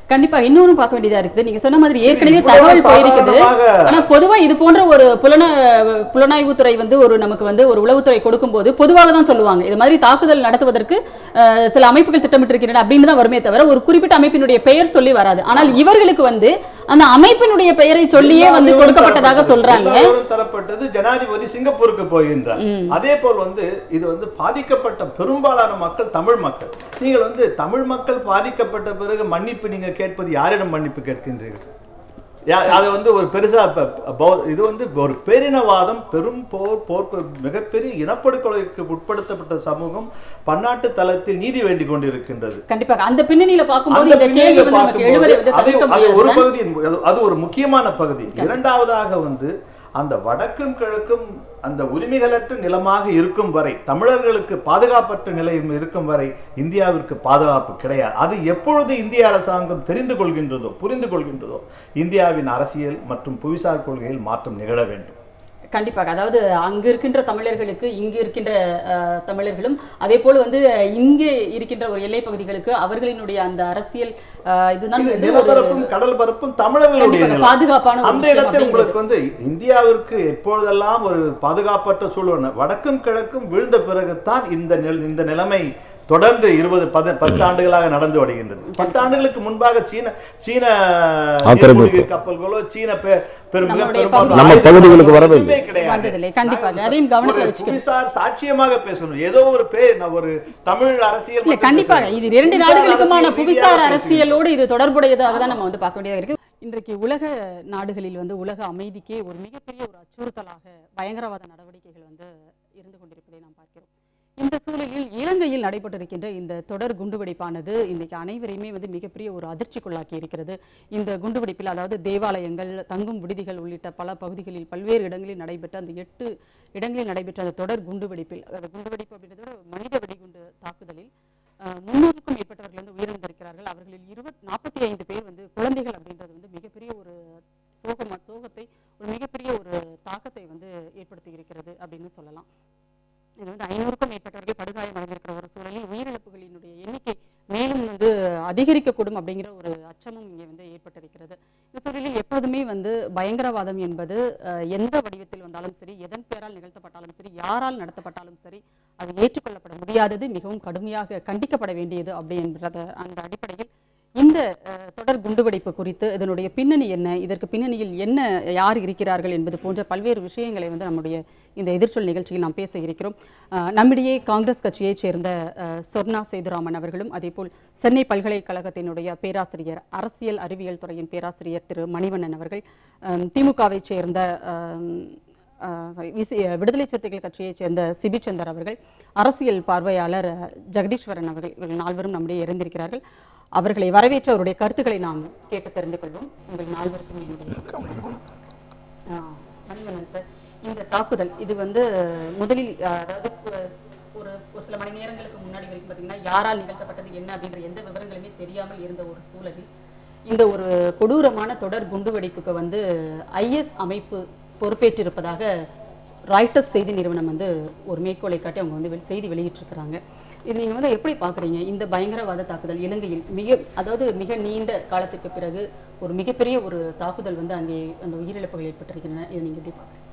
கண்டிப்பா இன்னொரும் பார்க்க வேண்டியதா இருக்குது நீங்க சொன்ன மாதிரி ஏற்கனவே இவ்வளவு தகவல் போயிருக்குது சாதாரணமாக- ஆனா பொதுவா இது போன்ற ஒரு புலன புலனாய்வுத்துறை வந்து ஒரு நமக்கு வந்து ஒரு உளவுத்துறை கொடுக்கும்போது பொதுவாக தான் சொல்லுவாங்க இது மாதிரி தாக்குதல் நடத்துவதற்கு அஹ், சில அமைப்புகள் திட்டமிட்டிருக்கின்றன அப்படின்னு தான் வருமே தவிர ஒரு குறிப்பிட்ட அமைப்பினுடைய பெயர் சொல்லி வராது ஆனால் இவர்களுக்கு வந்து அந்த அமைப்பினுடைய பெயரை சொல்லியே வந்து எல்லா கொடுக்கப்பட்டதாக விவரம் சொல்றாங்க எல்லா விவரம் தரப்பட்டது ஜனாதிபதி சிங்கப்பூருக்கு போகின்றார் அதே போல் வந்து இது வந்து பாதிக்கப்பட்ட பெரும்பாலான மக்கள் தமிழ் மக்கள் நீங்கள் வந்து தமிழ் மக்கள் பாதிக்கப்பட்ட பிறகு மன்னிப்பு நீங்க கேட்பது யாரிடம் மன்னிப்பு கேட்கின்றீர்கள் யா- அது வந்து ஒரு பெருசா ப- பௌ- இது வந்து ஒரு பேரினவாதம் பெரும் போர் போர் பெ- மிகப்பெரிய இனப்படுகொலைக்கு உட்படுத்தப்பட்ட சமூகம் பன்னாட்டு தளத்தில் நீதி வேண்டிக் கொண்டிருக்கின்றது கண்டிப்பாக அந்த பின்னணியில பார்க்கும்போது அந்த இந்த கேள்வி பின்னணியில வந்து நமக்கு பார்க்கும்போது எழுவதை வந்து அது தவிர்க்க அது ஒரு முடியாது பகுதி அது- அது ஒரு முக்கியமான பகுதி இரண்டாவதாக வந்து அந்த வடக்கும் கிழக்கும் அந்த உரிமைகளற்ற நிலமாக இருக்கும் வரை தமிழர்களுக்கு பாதுகாப்பற்ற நிலையம் இருக்கும் வரை இந்தியாவிற்கு பாதுகாப்பு கிடையாது அது எப்பொழுது இந்திய அரசாங்கம் தெரிந்து கொள்கின்றதோ புரிந்து கொள்கின்றதோ இந்தியாவின் அரசியல் மற்றும் புவிசார் கொள்கையில் மாற்றம் நிகழ வேண்டும் கண்டிப்பாக அதாவது அங்கு இருக்கின்ற தமிழர்களுக்கு இங்கு இருக்கின்ற அஹ், தமிழர்களும் அதே போல வந்து இங்கே இருக்கின்ற ஒரு எல்லை பகுதிகளுக்கு அவர்களினுடைய அந்த அரசியல் அஹ், இதுதான் இது வந்து ஒரு நிலப்பரப்பும் கடல் பரப்பும் தமிழர்களுடைய கண்டிப்பாக நிலம். பாதுகாப்பான ஒரு அந்த விஷயம் இடத்தில் அப்படிங்கிறது. உங்களுக்கு வந்து இந்தியாவிற்கு எப்பொழுதெல்லாம் ஒரு பாதுகாப்பற்ற சூழல் வடக்கும் கிழக்கும் விழுந்த பிறகுதான் இந்த நில- இந்த நிலைமை தொடர்ந்து இருபது பத பத்து ஆண்டுகளாக நடந்து வருகின்றது பத்து ஆண்டுகளுக்கு முன்பாக சீன சீன ஆக்கிரமிப்பு. நீர்மூழ்கி கப்பல்களோ சீன பெ- பெரும் மிக நம்முடைய பெரும்பாலான பகுதி- நம்ம பகுதிகளுக்கு வரவே எதுவுமே கிடையாது. வந்ததில்லை. கண்டிப்பாக. நாங்கள் அதையும் கவனத்துல ஒரு வச்சுக்கணும். புவிசார் சாட்சியமாக பேசணும் ஏதோ ஒரு பேர் நான் ஒரு தமிழ் அரசியல் இல்ல மட்டும் கண்டிப்பாக பேசணும். இது இரண்டு புவிசார் நாடுகளுக்குமான அரசியல் புவிசார் ரீதியாக அரசியலோடு இது தொடர்புடையதாக தான் நம்ம வந்து பார்க்க வேண்டியதாக இருக்கு இன்றைக்கு உலக நாடுகளில் வந்து உலக அமைதிக்கே ஒரு மிகப்பெரிய ஒரு அச்சுறுத்தலாக பயங்கரவாத நடவடிக்கைகள் வந்து இருந்து கொண்டிருப்பதை நாம் பார்க்கிறோம் இந்த சூழலில் இலங்கையில் நடைபெற்றிருக்கின்ற இந்த தொடர் குண்டுவெடிப்பானது இன்றைக்கு அனைவரையுமே வந்து மிகப்பெரிய ஒரு அதிர்ச்சிக்குள்ளாக்கி இருக்கிறது இந்த குண்டுவெடிப்பில் அதாவது தேவாலயங்கள் தங்கும் விடுதிகள் உள்ளிட்ட பல பகுதிகளில் பல்வேறு இடங்களில் நடைபெற்ற அந்த எட்டு இடங்களில் நடைபெற்ற அந்த தொடர் குண்டுவெடிப்பில் அதாவது குண்டுவெடிப்பு அப்படின்றத விட மனித வெடிகுண்டு தாக்குதலில் அஹ், முன்னூறுக்கும் மேற்பட்டவர்கள் வந்து உயிரிழந்திருக்கிறார்கள் அவர்களில் இருபத் நாற்பத்தி ஐந்து பேர் வந்து குழந்தைகள் அப்படின்றது வந்து மிகப்பெரிய ஒரு சோகம் சோகத்தை ஒரு மிகப்பெரிய ஒரு தாக்கத்தை வந்து ஏற்படுத்தி இருக்கிறது அப்படின்னு சொல்லலாம் இது வந்து ஐநூறுக்கும் மேற்பட்டவர்கள் படுகாயம் அடைந்திருக்கிற ஒரு சூழலில் உயிரிழப்புகளினுடைய எண்ணிக்கை மேலும் வந்து அதிகரிக்கக்கூடும் அப்படிங்கிற ஒரு அச்சமும் இங்கே வந்து ஏற்பட்டிருக்கிறது இந்த சூழலில் எப்போதுமே வந்து பயங்கரவாதம் என்பது அஹ், எந்த வடிவத்தில் வந்தாலும் சரி எதன் பேரால் நிகழ்த்தப்பட்டாலும் சரி யாரால் நடத்தப்பட்டாலும் சரி அது ஏற்றுக்கொள்ளப்பட முடியாதது மிகவும் கடுமையாக கண்டிக்கப்பட வேண்டியது அப்படின்றத அந்த அடிப்படையில் இந்த அஹ், தொடர் குண்டுவெடிப்பு குறித்து இதனுடைய பின்னணி என்ன இதற்கு பின்னணியில் என்ன யார் இருக்கிறார்கள் என்பது போன்ற பல்வேறு விஷயங்களை வந்து நம்முடைய இந்த எதிர்ச்சொல் நிகழ்ச்சியில் நாம் பேச இருக்கிறோம் அஹ், நம்மிடையே காங்கிரஸ் கட்சியைச் சேர்ந்த அஹ், சொர்ணா சேதுராமன் அவர்களும் அதேபோல் சென்னை பல்கலைக்கழகத்தினுடைய பேராசிரியர் அரசியல் அறிவியல் துறையின் பேராசிரியர் திரு மணிவண்ணன் அவர்கள் அஹ், திமுகவைச் சேர்ந்த அஹ், அஹ், sorry, விசி- விடுதலை சிறுத்தைகள் கட்சியைச் சேர்ந்த சிபி சந்தர் அவர்கள் அரசியல் பார்வையாளர் அஹ், ஜெகதீஸ்வரன் அவர்கள் இவர்கள் நால்வரும் நம்முடைய இருந்திருக்கிறார்கள் அவர்களை வரவேற்று அவருடைய கருத்துக்களை நாம் கேட்டு தெரிந்து கொள்வோம் உங்கள் நால்வருக்கும் என்னுடைய ஆஹ், மணிவண்ணன் சார் இந்த தாக்குதல் இது வந்து முதலில் அஹ், அதாவது ஒரு- ஒரு ஒரு சில மணி நேரங்களுக்கு முன்னாடி வரைக்கும் பார்த்தீங்கன்னா யாரால் நிகழ்த்தப்பட்டது என்ன அப்படின்ற எந்த விவரங்களுமே தெரியாமல் இருந்த ஒரு சூழலில் இந்த ஒரு கொடூரமான தொடர் குண்டுவெடிப்புக்கு வந்து ஐஎஸ் அமைப்பு பொறுப்பேற்றிருப்பதாக ராய்டர்ஸ் செய்தி நிறுவனம் வந்து ஒரு மேற்கோளை காட்டி அவங்க வந்து வெ- செய்தி வெளியிட்டிருக்கிறாங்க இது நீங்கள் வந்து எப்படி பார்க்குறீங்க இந்த பயங்கரவாத தாக்குதல் இலங்கையில் மிக அதாவது மிக நீண்ட காலத்துக்கு பிறகு ஒரு மிகப்பெரிய ஒரு தாக்குதல் வந்து அங்கே அந்த உயிரிழப்புகள் ஏற்பட்டிருக்கின்றன இதை நீங்கள் எப்படி பார்க்குறீங்க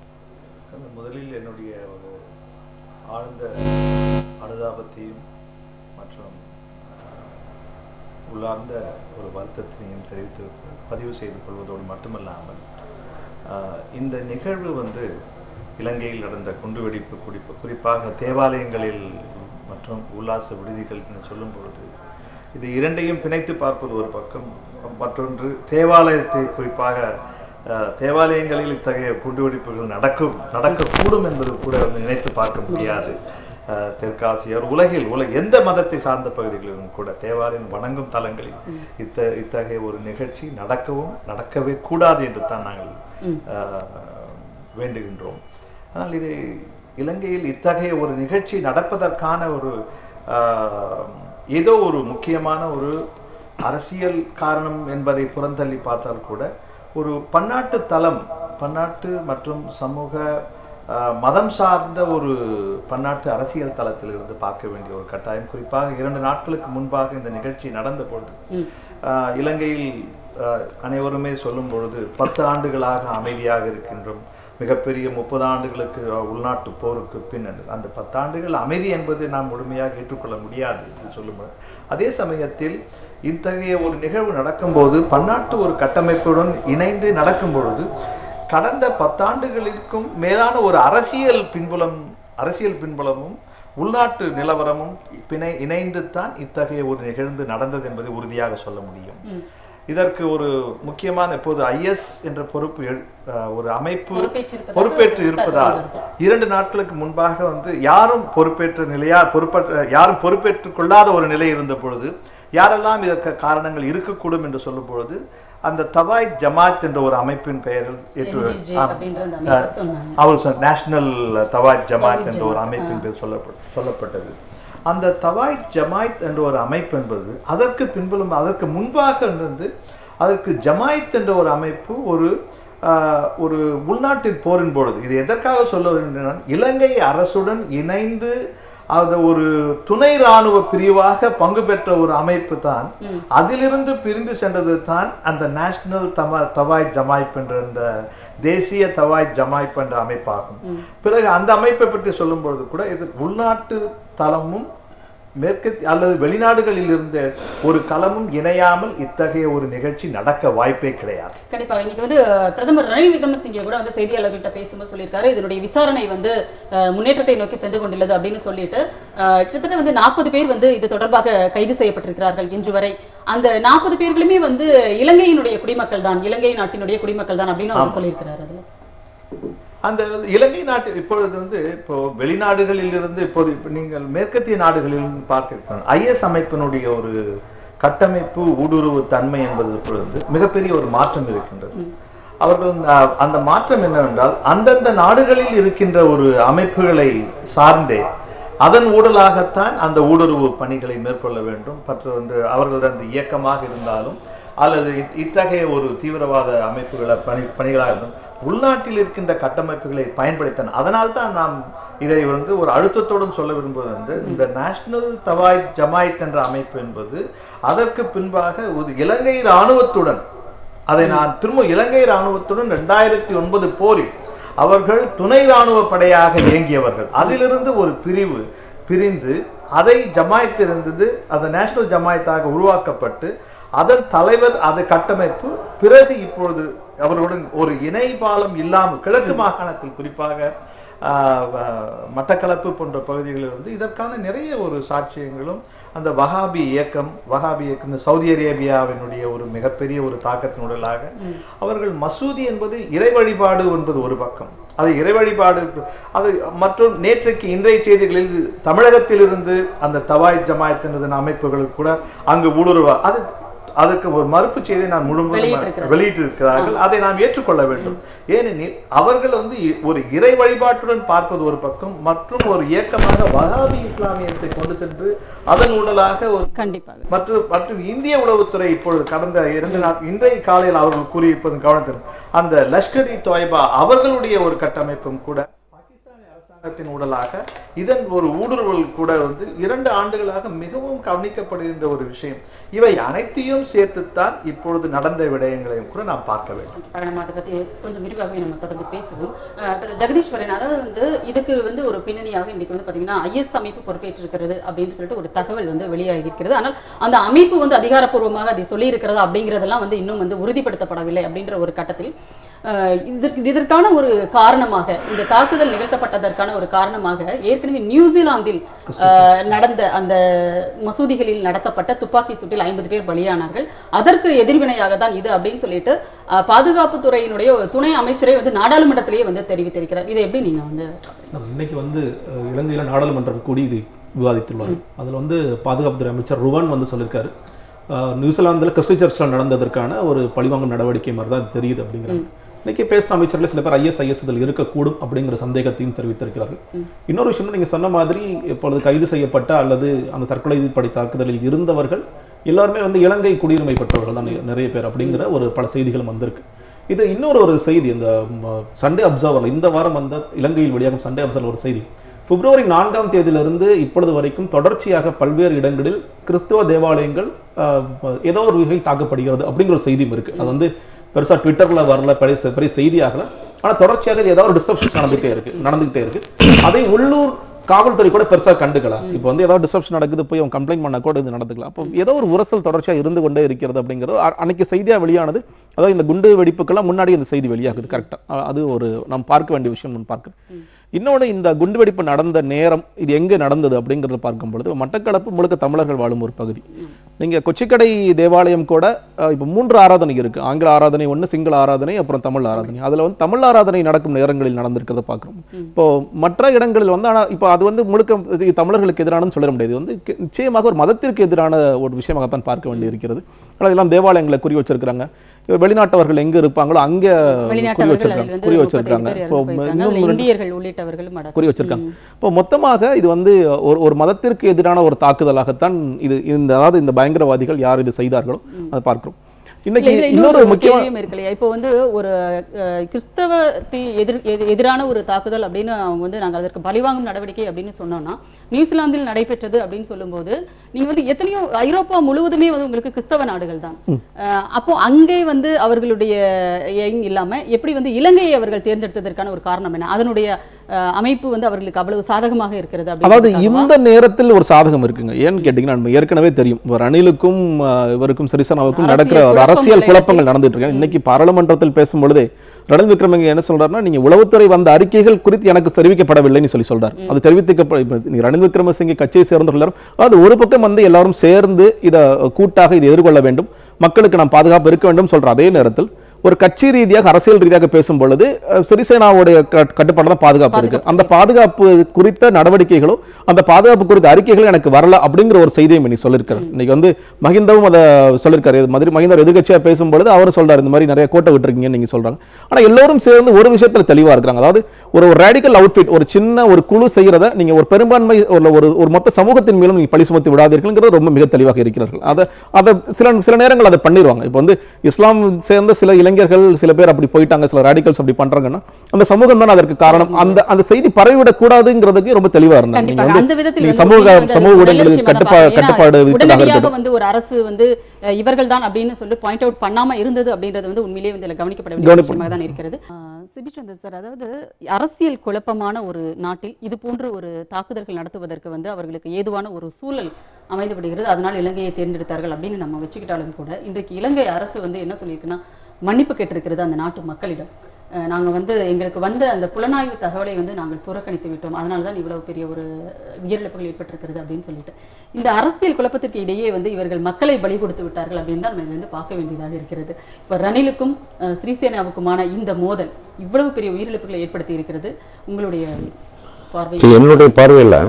அது முதலில் என்னுடைய ஒரு ஆழ்ந்த அனுதாபத்தையும் மற்றும் ஆஹ், உள்ளார்ந்த ஒரு வருத்தத்தினையும் தெரிவித்து பதிவு செய்து கொள்வதோடு மட்டுமல்லாமல் ஆஹ், இந்த நிகழ்வு வந்து இலங்கையில் நடந்த குண்டுவெடிப்பு குறிப்பு குறிப்பாக தேவாலயங்களில் மற்றும் உல்லாச விடுதிகள் என்று சொல்லும் பொழுது இது இரண்டையும் பிணைத்து பார்ப்பது ஒரு பக்கம் மற்றொன்று தேவாலயத்தை குறிப்பாக அஹ், தேவாலயங்களில் இத்தகைய குண்டுவெடிப்புகள் நடக்கும் நடக்கக்கூடும் என்பது கூட வந்து நினைத்து பார்க்க முடியாது அஹ், தெற்காசிய ஒரு உலகில் உல எந்த மதத்தை சார்ந்த பகுதிகளிலும் கூட தேவாலயம் வணங்கும் தலங்களில் இத்த இத்தகைய ஒரு நிகழ்ச்சி நடக்கவும் நடக்கவே கூடாது என்று தான் நாங்கள் அஹ், வேண்டுகின்றோம் ஆனால் இது இலங்கையில் இத்தகைய ஒரு நிகழ்ச்சி நடப்பதற்கான ஒரு ஆஹ், ஏதோ ஒரு முக்கியமான ஒரு அரசியல் காரணம் என்பதை புறந்தள்ளி பார்த்தால் கூட ஒரு பன்னாட்டு தளம் பன்னாட்டு மற்றும் சமூக ஆஹ், மதம் சார்ந்த ஒரு பன்னாட்டு அரசியல் தளத்தில் இருந்து பார்க்க வேண்டிய ஒரு கட்டாயம் குறிப்பாக இரண்டு நாட்களுக்கு முன்பாக இந்த நிகழ்ச்சி நடந்த பொழுது ஆஹ், இலங்கையில் ஆஹ், அனைவருமே சொல்லும் பொழுது பத்து ஆண்டுகளாக அமைதியாக இருக்கின்றோம் மிகப்பெரிய முப்பது ஆண்டுகளுக்கு உள்நாட்டு போருக்கு பின் அந்த பத்தாண்டுகள் அமைதி என்பது நாம் முழுமையாக ஏற்றுக்கொள்ள முடியாது என்று சொல்லும்போது அதே சமயத்தில் இத்தகைய ஒரு நிகழ்வு நடக்கும்போது பன்னாட்டு ஒரு கட்டமைப்புடன் இணைந்து நடக்கும் பொழுது கடந்த பத்தாண்டுகளுக்கும் மேலான ஒரு அரசியல் பின்புலம் அரசியல் பின்புலமும் உள்நாட்டு நிலவரமும் பிணை இணைந்து தான் இத்தகைய ஒரு நிகழ்ந்து நடந்தது என்பதை உறுதியாக சொல்ல முடியும் இதற்கு ஒரு முக்கியமான இப்போது ஐஎஸ் என்ற பொறுப்பு எழு- அஹ், ஒரு அமைப்பு பொறுப்பேற்றிருப்பதாக பொறுப்பேற்று ஒரு இருப்பதால் தகவல் இரண்டு நாட்களுக்கு முன்பாக வந்து யாரும் பொறுப்பேற்ற நிலையா பொறுப்பற்ற யாரும் பொறுப்பேற்றுக் கொள்ளாத ஒரு நிலை இருந்த பொழுது யாரெல்லாம் இதற்கு காரணங்கள் இருக்கக்கூடும் என்று சொல்லும் பொழுது அந்த தவாய் ஜமாத் என்ற ஒரு அமைப்பின் பெயரில் ஏற்று NGJ ஆ, அப்படின்ற அந்த அமைப்பை சொன்னாங்க. அவர் சொன்ன நேஷனல் தவாய் ஜமாத் தவாய் என்ற ஒரு ஜமாத், அமைப்பின் பேர் சொல்லப்பட் சொல்லப்பட்டது அந்த தவாய் ஜமாத் என்ற ஒரு அமைப்பு என்பது அதற்கு பின்புலம் அதற்கு முன்பாக இருந்து அதற்கு ஜமாயத் என்ற ஒரு அமைப்பு ஒரு ஆஹ், ஒரு உள்நாட்டின் போரின் பொழுது இது எதற்காக சொல்ல வேண்டும் இலங்கை அரசுடன் இணைந்து அது ஒரு துணை ராணுவ பிரிவாக பங்கு பெற்ற ஒரு அமைப்பு தான் அதிலிருந்து பிரிந்து சென்றது தான் அந்த நேஷனல் தம தவாய் ஜமாய்ப் என்ற அந்த தேசிய தவாய் ஜமாய்ப் என்ற அமைப்பாகும் பிறகு அந்த அமைப்பை பற்றி சொல்லும் பொழுது கூட இது உள்நாட்டு தளமும் மேற்கு அல்லது வெளிநாடுகளில் இருந்த ஒரு களமும் இணையாமல் இத்தகைய ஒரு நிகழ்ச்சி நடக்க வாய்ப்பே கிடையாது கண்டிப்பாக இன்னைக்கு வந்து அஹ், பிரதமர் ரணில் விக்ரமசிங்கே கூட வந்து செய்தியாளர்கள்ட்ட பேசும்போது சொல்லியிருக்காரு இதனுடைய விசாரணை வந்து அஹ், முன்னேற்றத்தை நோக்கி சென்று கொண்டுள்ளது அப்படின்னு சொல்லிட்டு அஹ், கிட்டத்தட்ட வந்து நாற்பது பேர் வந்து இது தொடர்பாக கைது செய்யப்பட்டிருக்கிறார்கள் இன்று வரை அந்த நாற்பது பேர்களுமே வந்து இலங்கையினுடைய குடிமக்கள் தான் இலங்கை நாட்டினுடைய குடிமக்கள் தான் அப்படின்னு அவர் சொல்லியிருக்கிறார் அதுல அந்த இலங்கை நாட்டு இப்பொழுது வந்து இப்போ வெளிநாடுகளில் இருந்து இப்போது இப்ப நீங்கள் மேற்கத்திய நாடுகளில் பார்க்க ஐஎஸ் அமைப்பினுடைய ஒரு கட்டமைப்பு ஊடுருவு தன்மை என்பது பொழுது மிகப்பெரிய ஒரு மாற்றம் இருக்கின்றது அவர்கள் அஹ், அந்த மாற்றம் என்னவென்றால் அந்தந்த நாடுகளில் இருக்கின்ற ஒரு அமைப்புகளை சார்ந்தே அதன் ஊடலாகத்தான் அந்த ஊடுருவு பணிகளை மேற்கொள்ள வேண்டும் மற்றொன்று அவர்களது அந்த இயக்கமாக இருந்தாலும் அல்லது இத்- இத்தகைய ஒரு தீவிரவாத அமைப்புகளை பணி பணிகளாக இருந்தும் உள்நாட்டில் இருக்கின்ற கட்டமைப்புகளை பயன்படுத்தன அதனால் தான் நாம் இதை வந்து ஒரு அழுத்தத்துடன் சொல்ல விரும்புவது வந்து இந்த நேஷனல் தவாய் ஜமாயத் என்ற அமைப்பு என்பது அதற்கு பின்பாக ஒரு இலங்கை இராணுவத்துடன் அதை நான் திரும்ப இலங்கை இராணுவத்துடன் ரெண்டாயிரத்தி ஒன்பது போரில் அவர்கள் துணை இராணுவ படையாக இயங்கியவர்கள் அதிலிருந்து ஒரு பிரிவு பிரிந்து அதை ஜமாயத் இருந்தது அந்த நேஷனல் ஜமாயத்தாக உருவாக்கப்பட்டு அதன் தலைவர் அது கட்டமைப்பு பிறகு இப்பொழுது அவர்களுடன் ஒரு இணை பாலம் இல்லாமல் கிழக்கு மாகாணத்தில் குறிப்பாக ஆஹ், வ- மட்டக்களப்பு போன்ற பகுதிகளில் வந்து இதற்கான நிறைய ஒரு சாட்சியங்களும் அந்த வஹாபி இயக்கம் வஹாபி இயக்கம் இந்த சவுதி அரேபியாவினுடைய ஒரு மிகப்பெரிய ஒரு தாக்கத்தினுடலாக அவர்கள் மசூதி என்பது இறை வழிபாடு என்பது ஒரு பக்கம் அது இறை வழிபாடு அது மற்றும் நேற்றைக்கு இன்றைய செய்திகளில் தமிழகத்திலிருந்து அந்த தவாய் ஜமாயத்தினது அமைப்புகள் கூட அங்கு ஊடுருவ அது அதுக்கு ஒரு மறுப்பு செய்தியை நான் முழுவதும் வெளியிட்டிருக்கிறார்கள். வெளியிட்டிருக்கிறார்கள் அதை நாம் ஏற்றுக்கொள்ள வேண்டும் ஏனெனில் அவர்கள் வந்து இ- ஒரு இறை வழிபாட்டுடன் பார்ப்பது ஒரு பக்கம் மற்றும் ஒரு இயக்கமாக வகாபி இஸ்லாமியத்தை கொண்டு சென்று அதன் ஊடலாக ஒரு கண்டிப்பாக மற்றும் மற்றும் இந்திய உளவுத்துறை இப்பொழுது கடந்த இரண்டு நாள் இன்றைய காலையில் அவர்கள் கூறியிருப்பதன் கவனத்தில் அந்த லஷ்கர் இ தொய்பா அவர்களுடைய ஒரு கட்டமைப்பும் கூட பாகிஸ்தானி அரசாங்கத்தின் ஊடலாக இதன் ஒரு ஊடுருவல் கூட வந்து இரண்டு ஆண்டுகளாக மிகவும் கவனிக்கப்படுகின்ற ஒரு விஷயம் இவை அனைத்தையும் சேர்த்துத்தான் இப்பொழுது நடந்த விடயங்களையும் கூட நாம் பார்க்க வேண்டும் கண்டிப்பாக நம்ம அதை பத்தி கொஞ்சம் விரிவாகவே நம்ம தொடர்ந்து பேசுவோம் அஹ் திரு ஜெகதீஸ்வரன் அதாவது வந்து இதுக்கு வந்து ஒரு பின்னணியாக இன்னைக்கு வந்து பாத்தீங்கன்னா ஐஎஸ் அமைப்பு பொறுப்பேற்றிருக்கிறது அப்படின்னு சொல்லிட்டு ஒரு தகவல் வந்து வெளியாகி இருக்கிறது ஆனால் அந்த அமைப்பு வந்து அதிகாரப்பூர்வமாக அதை சொல்லி இருக்கிறதா அப்படிங்கிறதெல்லாம் வந்து இன்னும் வந்து உறுதிப்படுத்தப்படவில்லை அப்படின்ற ஒரு கட்டத்தில் அஹ் இதற்கு இதற்கான ஒரு காரணமாக இந்த தாக்குதல் நிகழ்த்தப்பட்டதற்கான ஒரு காரணமாக ஏற்கனவே நியூசிலாந்தில் அஹ், நடந்த அந்த மசூதிகளில் நடத்தப்பட்ட துப்பாக்கி சூட்டில் ஐம்பது பேர் பலியானார்கள் அதற்கு எதிர்வினையாக தான் இது அப்படின்னு சொல்லிட்டு அஹ், பாதுகாப்புத்துறையினுடைய ஒரு துணை அமைச்சரே வந்து நாடாளுமன்றத்திலேயே வந்து தெரிவித்திருக்கிறார் இதை எப்படி நீங்க வந்து நம்ம இன்னைக்கு வந்து அஹ், இலங்கையில நாடாளுமன்றம் கூடி இது விவாதித்துள்ளார் அதில் வந்து பாதுகாப்புத்துறை அமைச்சர் ருவான் வந்து சொல்லியிருக்காரு அஹ், நியூசிலாந்துல கிறிஸ்டி சர்ச்சில் நடந்ததற்கான ஒரு பழிவாங்கும் நடவடிக்கை மாதிரி தான் இது தெரியுது அப்படிங்கிறாங்க இன்னைக்கு பேசின அமைச்சர்கள் சில பேர் ஐஎஸ் ஐஎஸ் இதில் இருக்கக்கூடும் அப்படிங்கிற சந்தேகத்தையும் தெரிவித்திருக்கிறார்கள் இன்னொரு விஷயம் நீங்க சொன்ன மாதிரி இப்பொழுது கைது செய்யப்பட்ட அல்லது அந்த தற்கொலை படை தாக்குதலில் இருந்தவர்கள் எல்லாருமே வந்து இலங்கை குடியுரிமை பெற்றவர்கள் தான் நிறைய பேர் அப்படிங்கிற ஒரு பல செய்திகளும் வந்திருக்கு இது இன்னொரு ஒரு செய்தி இந்த சண்டே அப்சர்வர் இந்த வாரம் வந்த இலங்கையில் வெளியாகும் சண்டே அப்சர்வர் ஒரு செய்தி பிப்ரவரி நான்காம் தேதியிலிருந்து இப்பொழுது வரைக்கும் தொடர்ச்சியாக பல்வேறு இடங்களில் கிறிஸ்தவ தேவாலயங்கள் ஆஹ், ஏதோ ஒரு வகையில் தாக்கப்படுகிறது அப்படிங்கிற ஒரு செய்தியும் இருக்கு அது வந்து பெருசா ட்விட்டர்ல வரல பெரிய செ- பெரிய செய்தி ஆகல ஆனா தொடர்ச்சியாக இது ஏதாவது ஒரு டிஸ்டர்பன்ஸ் நடந்துகிட்டே இருக்கு நடந்துகிட்டே இருக்கு அதை உள்ளூர் காவல்துறை கூட பெருசா கண்டுக்கலாம் இப்போ வந்து ஏதாவது டிஸ்டர்பன்ஸ் நடக்குது போய் அவன் கம்ப்ளைண்ட் பண்ண கூட இது நடந்துக்கலாம் அப்போ ஏதோ ஒரு உரசல் தொடர்ச்சியா இருந்து கொண்டே இருக்கிறது அப்படிங்கிறது அ- அன்னைக்கு செய்தியா வெளியானது அதாவது இந்த குண்டு வெடிப்புக்கெல்லாம் முன்னாடி இந்த செய்தி வெளியாகுது கரெக்டா அது ஒரு நாம் பார்க்க வேண்டிய விஷயம் நான் பார்க்கிறேன் இன்னொன்று இந்த குண்டுவெடிப்பு நடந்த நேரம் இது எங்கே நடந்தது அப்படிங்கிறத பார்க்கும் பொழுது மட்டக்களப்பு முழுக்க தமிழர்கள் வாழும் ஒரு பகுதி நீங்க கொச்சிக்கடை தேவாலயம் கூட அஹ், இப்போ மூன்று ஆராதனை இருக்கு ஆங்கில ஆராதனை ஒன்று சிங்கள ஆராதனை அப்புறம் தமிழ் ஆராதனை அதுல வந்து தமிழ் ஆராதனை நடக்கும் நேரங்களில் நடந்திருக்கிறத பார்க்குறோம் இப்போ மற்ற இடங்களில் வந்து ஆனா இப்போ அது வந்து முழுக்க இது தமிழர்களுக்கு எதிரானன்னு சொல்ல முடியாது இது வந்து கி- நிச்சயமாக ஒரு மதத்திற்கு எதிரான ஒரு விஷயமாகத்தான் பார்க்க வேண்டியிருக்கிறது ஆனால் இதெல்லாம் தேவாலயங்களை குறி வச்சிருக்கிறாங்க இப்ப வெளிநாட்டவர்கள் எங்க இருப்பாங்களோ அங்க குறி வெளிநாட்டவர்கள் அதில் வச்சிருக்காங்க வந்து குறி முப்பத்தைந்து வச்சிருக்காங்க பேர் இப்போ இறந்து போயிருக்காங்க. இன்னும் அதுல ரெண்டு- இந்தியர்கள் உள்ளிட்டவர்களும் அடக்கம். குறி வச்சிருக்காங்க இப்போ மொத்தமாக இது வந்து ஒரு ஒரு மதத்திற்கு எதிரான ஒரு தாக்குதலாகத்தான் இது இந்த அதாவது இந்த பயங்கரவாதிகள் யார் இது செய்தார்களோ அதை பார்க்கிறோம் இல்ல, இன்னைக்கு இதுல இன்னொரு இன்னொரு முக்கியமான கேள்வியும் இருக்கு இல்லையா இப்போ வந்து ஒரு அஹ், கிறிஸ்தவத்தை எதிர் எதி- எதிரான ஒரு தாக்குதல் அப்படின்னு அவங்க வந்து நாங்கள் அதற்கு பழிவாங்கும் நடவடிக்கை அப்படின்னு சொன்னோம்னா நியூசிலாந்தில் நடைபெற்றது அப்படின்னு சொல்லும்போது நீங்க வந்து எத்தனையோ ஐரோப்பா முழுவதுமே வந்து உங்களுக்கு கிறிஸ்தவ நாடுகள் தான் அஹ், அப்போ அங்கே வந்து அவர்களுடைய எய்ம் இல்லாம எப்படி வந்து இலங்கையை அவர்கள் தேர்ந்தெடுத்ததற்கான ஒரு காரணம் என்ன அதனுடைய அஹ், அமைப்பு வந்து அவர்களுக்கு அவ்வளவு சாதகமாக இருக்கிறது அதாவது அப்படின்றதுக்காகவா? இந்த நேரத்தில் ஒரு சாதகம் இருக்குங்க ஏன்னு கேட்டீங்கன்னா நம்ம ஏற்கனவே தெரியும் இப்போ ரணிலுக்கும் ஆஹ், இவருக்கும் சிறிசனாவுக்கும் அரசியல் நடக்கிற ஒரு அரசியல் குழப்பங்களை குழப்பங்கள் நடந்துட்டு இருக்கு இன்னைக்கு பாராளுமன்றத்தில் பேசும் பொழுதே ரணில் விக்ரமங்க என்ன சொல்றாருன்னா நீங்க உளவுத்துறை வந்த அறிக்கைகள் குறித்து எனக்கு தெரிவிக்கப்படவில்லைன்னு சொல்லி சொல்றாரு அது தெரிவித்துக்கப்ப இப்ப நீ ரணில் விக்ரமசிங்கே கட்சியை சேர்ந்தவர்கள் அது ஒரு பக்கம் வந்து எல்லாரும் சேர்ந்து இதை கூட்டாக இதை எதிர்கொள்ள வேண்டும் மக்களுக்கு நாம் பாதுகாப்பு இருக்க வேண்டும் சொல்ற அதே நேரத்தில் ஒரு கட்சி ரீதியாக அரசியல் ரீதியாக பேசும் பொழுது அஹ், சிறிசேனாவுடைய கட்- கட்டுப்பாடு தான் பாதுகாப்பு இருக்கு அந்த பாதுகாப்பு குறித்த நடவடிக்கைகளோ அந்த பாதுகாப்பு குறித்த அறிக்கைகளும் எனக்கு வரல அப்படிங்கிற ஒரு செய்தியை இன்னைக்கு சொல்லியிருக்காரு இன்னைக்கு வந்து மஹிந்தவும் அதை சொல்லியிருக்காரு இது மாதிரி மஹிந்தர் எதிர்கட்சியா பேசும்பொழுது அவர் சொல்றாரு இந்த மாதிரி நிறைய கோட்டை விட்டுருக்கீங்கன்னு நீங்க சொல்றாங்க ஆனா எல்லோரும் சேர்ந்து ஒரு விஷயத்துல தெளிவா இருக்கிறாங்க அதாவது ஒரு ஒரு ரேடிக்கல் அவுட்ஃபிட் ஒரு சின்ன ஒரு குழு செய்யறத நீங்க ஒரு பெரும்பான்மை ஒரு ஒரு ஒரு மொத்த சமூகத்தின் மீதும் நீங்க பழி சுமத்தி விடாதீர்கள்ங்கிறது ரொம்ப மிக தெளிவாக இருக்கிறார்கள் அதை அதை சில சில நேரங்கள் அதை பண்ணிடுவாங்க இப்போ வந்து இஸ்லாம் சேர்ந்த சில இளைஞர்கள் சில பேர் அப்படி போயிட்டாங்க சில ரேடிக்கல்ஸ் அப்படி பண்றாங்கன்னா அந்த சமூகம் தான் அதற்கு காரணம் அந்த அந்த செய்தி பரவிவிடக் கூடாதுங்கிறதுக்கு ரொம்ப தெளிவா இருந்தாங்க நீங்க கண்டிப்பாக வந்து அந்த விதத்தில் நீங்க வந்து சமூக உண்மையா வந்து சமூக அது நல்ல ஊடகங்களுக்கு விஷயமா தான் கட்டுப்பா பார்க்கிறேன். ஏன்னா, கட்டுப்பாடு விதிப்பதாக உடனடியாக இருக்கட்டும் வந்து ஒரு அரசு வந்து அஹ், இவர்கள் தான் அப்படின்னு சொல்லி பாயிண்ட் அவுட் பண்ணாம இருந்தது அப்படின்றது வந்து உண்மையிலேயே வந்து இதுல கவனிக்கப்பட வேண்டிய கவனிப்ப- விஷயமாக தான் இருக்கிறது சிபிச்சந்தர் சார் அதாவது அரசியல் குழப்பமான ஒரு நாட்டில் இது போன்ற ஒரு தாக்குதல்கள் நடத்துவதற்கு வந்து அவர்களுக்கு ஏதுவான ஒரு சூழல் அமைந்து விடுகிறது அதனால் இலங்கையை தேர்ந்தெடுத்தார்கள் அப்படின்னு நம்ம வச்சுக்கிட்டாலும் கூட இன்றைக்கு இலங்கை அரசு வந்து என்ன சொல்லியிருக்குன்னா மன்னிப்பு கேட்டிருக்கிறது அந்த நாட்டு மக்களிடம் அஹ் நாங்க வந்து எங்களுக்கு வந்த அந்த புலனாய்வு தகவலை வந்து நாங்கள் புறக்கணித்து விட்டோம் அதனால தான் இவ்வளவு பெரிய ஒரு உயிரிழப்புகள் ஏற்பட்டிருக்கிறது அப்படின்னு சொல்லிட்டு இந்த அரசியல் குழப்பத்திற்கு இடையே வந்து இவர்கள் மக்களை பலி கொடுத்து விட்டார்கள் அப்படின்னு தான் நம்ம இதுல இருந்து பார்க்க வேண்டியதாக இருக்கிறது இப்போ ரணிலுக்கும் அஹ், ஸ்ரீசேனாவுக்குமான இந்த மோதல் இவ்வளவு பெரிய உயிரிழப்புகளை ஏற்படுத்தி இருக்கிறது உங்களுடைய பார்வை என்னுடைய பார்வையில்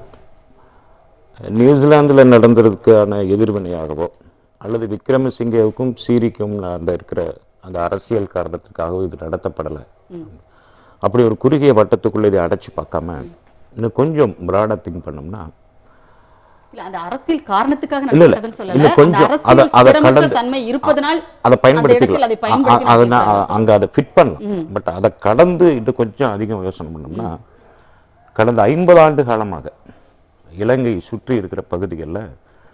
நியூசிலாந்தில் நடந்ததுக்கான எதிர்வினையாகவோ அல்லது விக்ரமசிங்கேவுக்கும் சீரிக்கும் அந்த இருக்கிற அந்த அரசியல் காரணத்துக்காகவோ இது நடத்தப்படலை அப்படி ஒரு குறுகிய வட்டத்துக்குள்ளே இதை அடைச்சி பார்க்காம இன்னும் கொஞ்சம் ப்ராடாக திங்க் பண்ணோம்னா இல்ல அந்த அரசியல் காரணத்துக்காக இல்ல, இல்ல. நடந்ததுன்னு சொல்லல இல்ல, அந்த கொஞ்சம் அரசியல் அதை- அதை ஸ்திரமற்ற கடந்து- தன்மை இருப்பதனால் அதை அந்த இடத்தில் பயன்படுத்திக்கலாம் அதை அ- பயன்படுத்தி அ- அதை நான் நடத்தியிருக்காங்க. அங்கே அதை ஃபிட் பண்ணலாம் பட் அதை கடந்து இன்னும் கொஞ்சம் அதிகம் யோசனை பண்ணோம்னா கடந்த ஐம்பது ஆண்டு காலமாக இலங்கை சுற்றி இருக்கிற பகுதிகளில்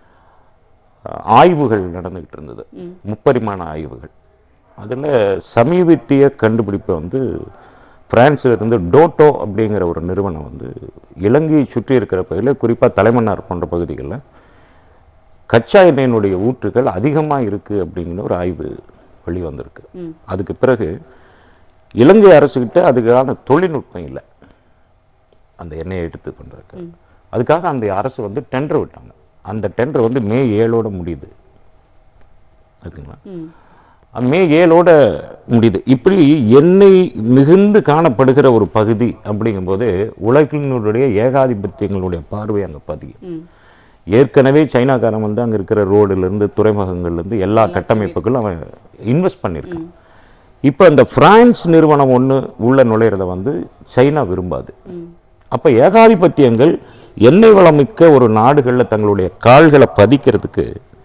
ஆய்வுகள் நடந்துகிட்டு இருந்தது முப்பரிமாண ஆய்வுகள் அதில் சமீபத்திய கண்டுபிடிப்பை வந்து பிரான்ஸ்ல இருந்து டோட்டோ அப்படிங்கிற ஒரு நிறுவனம் வந்து இலங்கையை சுற்றி இருக்கிற பகுதியில் குறிப்பாக தலைமன்னார் போன்ற பகுதிகளில் கச்சா எண்ணெயினுடைய ஊற்றுகள் அதிகமாக இருக்குது அப்படிங்கிற ஒரு ஆய்வு வெளிவந்திருக்கு அதுக்கு பிறகு இலங்கை அரசுகிட்ட அதுக்கான தொழில்நுட்பம் இல்லை அந்த எண்ணெயை எடுத்து பண்ணுறதுக்கு அதுக்காக அந்த அரசு வந்து டெண்டர் விட்டாங்க அந்த டெண்டர் வந்து மே ஏழோட முடியுது ஓகேங்களா மே ஏழோட முடியுது இப்படி எண்ணெய் மிகுந்து காணப்படுகிற ஒரு பகுதி அப்படிங்கும்போது உலகினுடைய ஏகாதிபத்தியங்களுடைய பார்வை அங்கே பதியும் ஏற்கனவே சைனாக்காரன் வந்து அங்கே இருக்கிற ரோடுலேருந்து துறைமுகங்கள்லேருந்து எல்லா கட்டமைப்புகளும் அவன் இன்வெஸ்ட் பண்ணியிருக்கான் இப்போ இந்த பிரான்ஸ் நிறுவனம் ஒன்று உள்ள நுழையிறத வந்து சைனா விரும்பாது அப்போ ஏகாதிபத்தியங்கள் எண்ணெய் வளமிக்க ஒரு நாடுகளில் தங்களுடைய கால்களை பதிக்கிறதுக்கு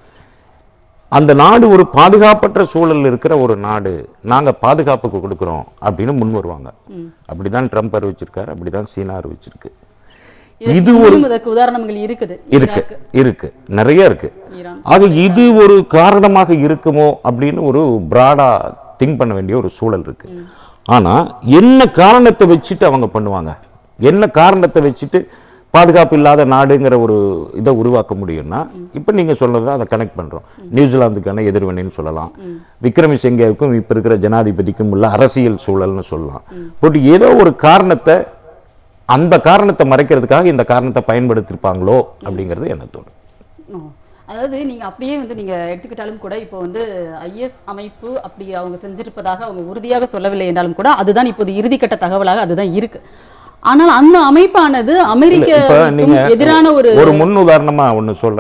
அந்த நாடு ஒரு பாதுகாப்பற்ற சூழல் இருக்கிற ஒரு நாடு நாங்க பாதுகாப்புக்கு கொடுக்குறோம் அப்படின்னு முன் வருவாங்க அப்படிதான் ட்ரம்ப் அறிவிச்சிருக்காரு அப்படிதான் சீனா அறிவிச்சிருக்கு இது ஒரு இதற்கு உதாரணங்கள் இருக்குது இருக்கு ஈராக், இருக்கு நிறைய இருக்கு ஈரான் ஆக இது ஒரு காரணமாக இருக்குமோ அப்படின்னு ஒரு பிராடா திங்க் பண்ண வேண்டிய ஒரு சூழல் இருக்கு ஆனா என்ன காரணத்தை வச்சுட்டு அவங்க பண்ணுவாங்க என்ன காரணத்தை வச்சுட்டு பாதுகாப்பு இல்லாத நாடுங்கிற ஒரு இதை உருவாக்க முடியும்னா இப்போ நீங்க சொல்றது அதை கனெக்ட் பண்றோம் நியூசிலாந்துக்கான எதிர்வினைன்னு சொல்லலாம் விக்ரமசிங்கவுக்கும் இப்ப இருக்கிற ஜனாதிபதிக்கும் உள்ள அரசியல் சூழல்னு சொல்லலாம் போட்டு ஏதோ ஒரு காரணத்தை அந்த காரணத்தை மறைக்கிறதுக்காக இந்த காரணத்தை பயன்படுத்தியிருப்பாங்களோ அப்படிங்கிறது எனக்கு தோணும் ஓ. அதாவது நீங்க அப்படியே வந்து நீங்க எடுத்துக்கிட்டாலும் கூட இப்போ வந்து ஐஎஸ் அமைப்பு அப்படி அவங்க செஞ்சிருப்பதாக அவங்க உறுதியாக சொல்லவில்லை என்றாலும் கூட அதுதான் இப்போது இறுதிக்கட்ட தகவலாக அதுதான் இருக்கு ஆனால் அந்த அமைப்பானது அமெரிக்க இப்ப நீங்க எதிரான ஒரு ஒரு முன் உதாரணமா ஒண்ணு சொல்ல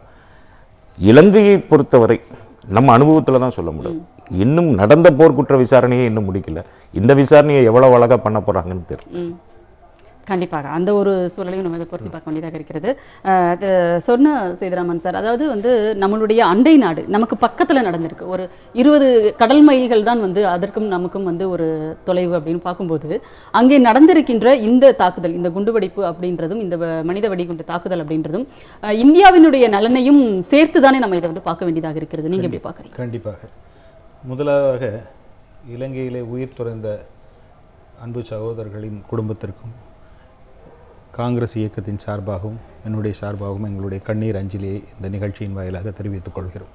இலங்கையை பொறுத்தவரை நம்ம அனுபவத்துல தான் சொல்ல முடியும் இன்னும் நடந்த போர்க்குற்ற விசாரணையே இன்னும் முடிக்கல இந்த விசாரணையை எவ்வளவு அழகா பண்ண போறாங்கன்னு தெரியல ம். கண்டிப்பாக அந்த ஒரு சூழலையும் நம்ம இதை பொருத்தி பார்க்க வேண்டியதாக இருக்கிறது அஹ் அது சொன்ன சேதுராமன் சார் அதாவது வந்து நம்மளுடைய அண்டை நாடு நமக்கு பக்கத்தில் நடந்திருக்கு ஒரு இருபது கடல் மைல்கள் தான் வந்து அதற்கும் நமக்கும் வந்து ஒரு தொலைவு அப்படின்னு பார்க்கும்போது அங்கே நடந்திருக்கின்ற இந்த தாக்குதல் இந்த குண்டுவெடிப்பு அப்படின்றதும் இந்த வ- மனித வெடிகுண்டு தாக்குதல் அப்படின்றதும் அஹ் இந்தியாவினுடைய நலனையும் சேர்த்து தானே நம்ம இதை வந்து பார்க்க வேண்டியதாக இருக்கிறது நீங்க எப்படி பார்க்குறீங்க கண்டிப்பாக முதலாக இலங்கையிலே உயிர் துறந்த அன்பு சகோதரர்களின் குடும்பத்திற்கும் காங்கிரஸ் இயக்கத்தின் சார்பாகவும் என்னுடைய சார்பாகவும் எங்களுடைய கண்ணீர் அஞ்சலியை இந்த நிகழ்ச்சியின் வாயிலாக தெரிவித்துக் கொள்கிறோம்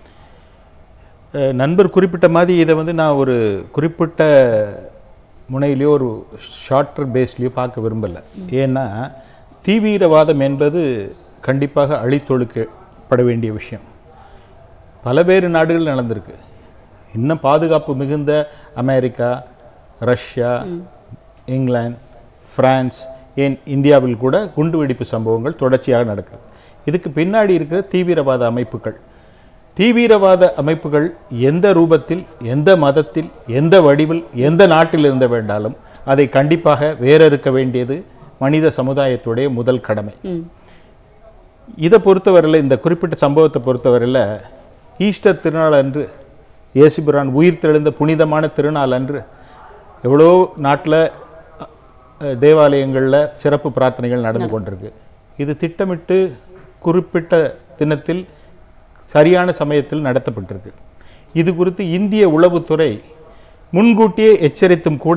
அஹ், நண்பர் குறிப்பிட்ட மாதிரி இதை வந்து நான் ஒரு குறிப்பிட்ட முனையிலையோ ஒரு ஷார்ட்டர் பேஸ்லேயோ பார்க்க விரும்பலை ஏன்னா தீவிரவாதம் என்பது கண்டிப்பாக அழித்தொழுக்கப்பட வேண்டிய விஷயம் பலவேறு நாடுகள் நடந்திருக்கு இன்னும் பாதுகாப்பு மிகுந்த அமெரிக்கா ரஷ்யா இங்கிலாந்து பிரான்ஸ் ஏன் இந்தியாவில் கூட குண்டுவெடிப்பு சம்பவங்கள் தொடர்ச்சியாக நடக்குது இதுக்கு பின்னாடி இருக்கிற தீவிரவாத அமைப்புகள் தீவிரவாத அமைப்புகள் எந்த ரூபத்தில் எந்த மதத்தில் எந்த வடிவில் எந்த நாட்டில் இருந்த வேண்டாலும் அதை கண்டிப்பாக வேறறுக்க வேண்டியது மனித சமுதாயத்துடைய முதல் கடமை ம் இதை பொறுத்தவரையில் இந்த குறிப்பிட்ட சம்பவத்தை பொறுத்தவரையில் ஈஸ்டர் திருநாள் அன்று இயேசுபிரான் உயிர் தெழுந்த புனிதமான திருநாள் அன்று எவ்வளோ நாட்டில் தேவாலயங்களில் சிறப்பு பிரார்த்தனைகள் நடந்து கொண்டிருக்கு இது திட்டமிட்டு குறிப்பிட்ட தினத்தில் சரியான சமயத்தில் நடத்தப்பட்டிருக்கு இது குறித்து இந்திய உளவுத்துறை முன்கூட்டியே எச்சரித்தும் கூட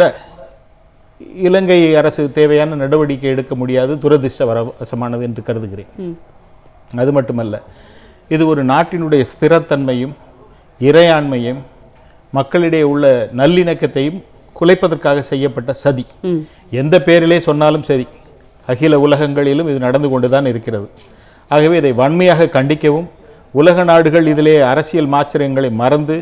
இலங்கை அரசு தேவையான நடவடிக்கை எடுக்க முடியாது துரதிர்ஷ்டவசமானது என்று கருதுகிறேன் ம் அது மட்டுமல்ல இது ஒரு நாட்டினுடைய ஸ்திரத்தன்மையும் இறையாண்மையும் மக்களிடையே உள்ள நல்லிணக்கத்தையும் குலைப்பதற்காக செய்யப்பட்ட சதி ம் எந்த பேரிலே சொன்னாலும் சரி அகில உலகங்களிலும் இது நடந்து கொண்டுதான் இருக்கிறது ஆகவே இதை வன்மையாக கண்டிக்கவும் உலக நாடுகள் இதிலே அரசியல் மாச்சரியங்களை மறந்து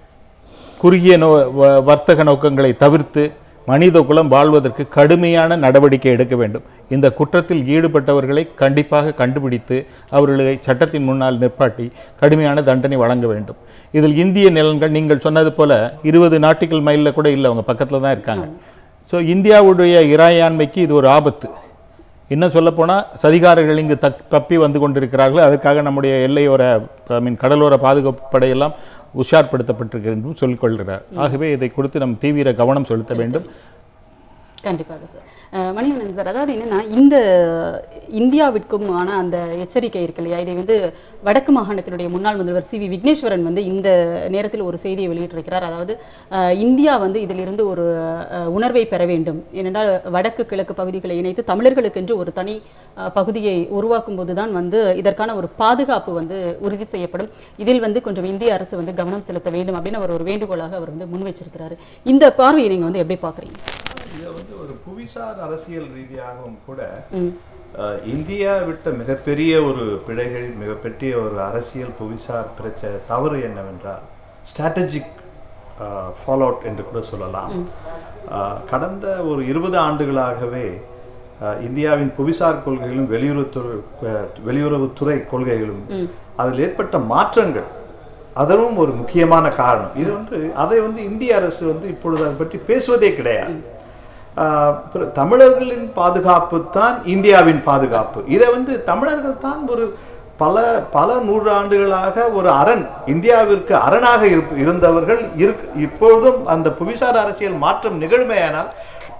குறுகிய நோ வ- வர்த்தக நோக்கங்களை தவிர்த்து மனித குலம் வாழ்வதற்கு கடுமையான நடவடிக்கை எடுக்க வேண்டும் இந்த குற்றத்தில் ஈடுபட்டவர்களை கண்டிப்பாக கண்டுபிடித்து அவர்களை சட்டத்தின் முன்னால் நிற்பாட்டி கடுமையான தண்டனை வழங்க வேண்டும் இதில் இந்திய நிலங்கள் நீங்கள் சொன்னது போல இருபது நாட்டிகள் மைலில் கூட இல்லை அவங்க பக்கத்தில் தான் இருக்காங்க ஸோ இந்தியாவுடைய இறையாண்மைக்கு இது ஒரு ஆபத்து இன்னும் சொல்லப்போனால் சதிகாரர்கள் இங்கு தக் தப்பி வந்து கொண்டிருக்கிறார்கள் அதற்காக நம்முடைய எல்லையோர ஐ மீன் கடலோர பாதுகாப்பு படையெல்லாம் உஷார்படுத்தப்பட்டிருக்கு என்றும் சொல்லிக்கொள்கிறார் ஆகவே இதை குறித்து நம் தீவிர கவனம் செலுத்த வேண்டும் கண்டிப்பாக சார் அஹ் மணிவண்ணன் சார் அதாவது என்னன்னா இந்த இந்தியாவிற்கும் ஆன அந்த எச்சரிக்கை இருக்கு இல்லையா இதை வந்து வடக்கு மாகாணத்தினுடைய முன்னாள் முதல்வர் சி வி விக்னேஸ்வரன் வந்து இந்த நேரத்தில் ஒரு செய்தியை வெளியிட்டிருக்கிறார் அதாவது அஹ், இந்தியா வந்து இதிலிருந்து ஒரு அஹ், உணர்வை பெற வேண்டும் ஏனென்றால் வடக்கு கிழக்கு பகுதிகளை இணைத்து தமிழர்களுக்கென்று ஒரு தனி அஹ், பகுதியை உருவாக்கும் போதுதான் வந்து இதற்கான ஒரு பாதுகாப்பு வந்து உறுதி செய்யப்படும் இதில் வந்து கொஞ்சம் இந்திய அரசு வந்து கவனம் செலுத்த வேண்டும் அப்படின்னு அவர் ஒரு வேண்டுகோளாக அவர் வந்து முன் வச்சிருக்கிறாரு இந்த பார்வையை நீங்க வந்து எப்படி பார்க்குறீங்க இதை வந்து ஒரு புவிசார் அரசியல் ரீதியாகவும் கூட ம் அஹ், இந்தியா விட்ட மிகப்பெரிய ஒரு பிழைகள் மிகப்பெரிய ஒரு அரசியல் புவிசார் பிரச்சனை தவறு என்னவென்றால் ஸ்ட்ராட்டஜிக் ஃபாலோ அவுட் என்று கூட சொல்லலாம் அஹ், கடந்த ஒரு இருபது ஆண்டுகளாகவே அஹ், இந்தியாவின் புவிசார் கொள்கைகளும் வெளியுறவுத்துறை அஹ், வெளியுறவுத்துறை கொள்கைகளும் அதில் ஏற்பட்ட மாற்றங்கள் அதுவும் ஒரு முக்கியமான காரணம் இது வந்து அதை வந்து இந்திய அரசு வந்து இப்பொழுது அதை பற்றி பேசுவதே கிடையாது ஆஹ் பிற- தமிழர்களின் பாதுகாப்பு தான் இந்தியாவின் பாதுகாப்பு இதை வந்து தமிழர்கள் தான் ஒரு பல பல நூறாண்டுகளாக ஒரு அரண் இந்தியாவிற்கு அரணாக இருப்- இருந்தவர்கள் இருக் இப்பொழுதும் அந்த புவிசார் அரசியல் மாற்றம் நிகழ்மையானால்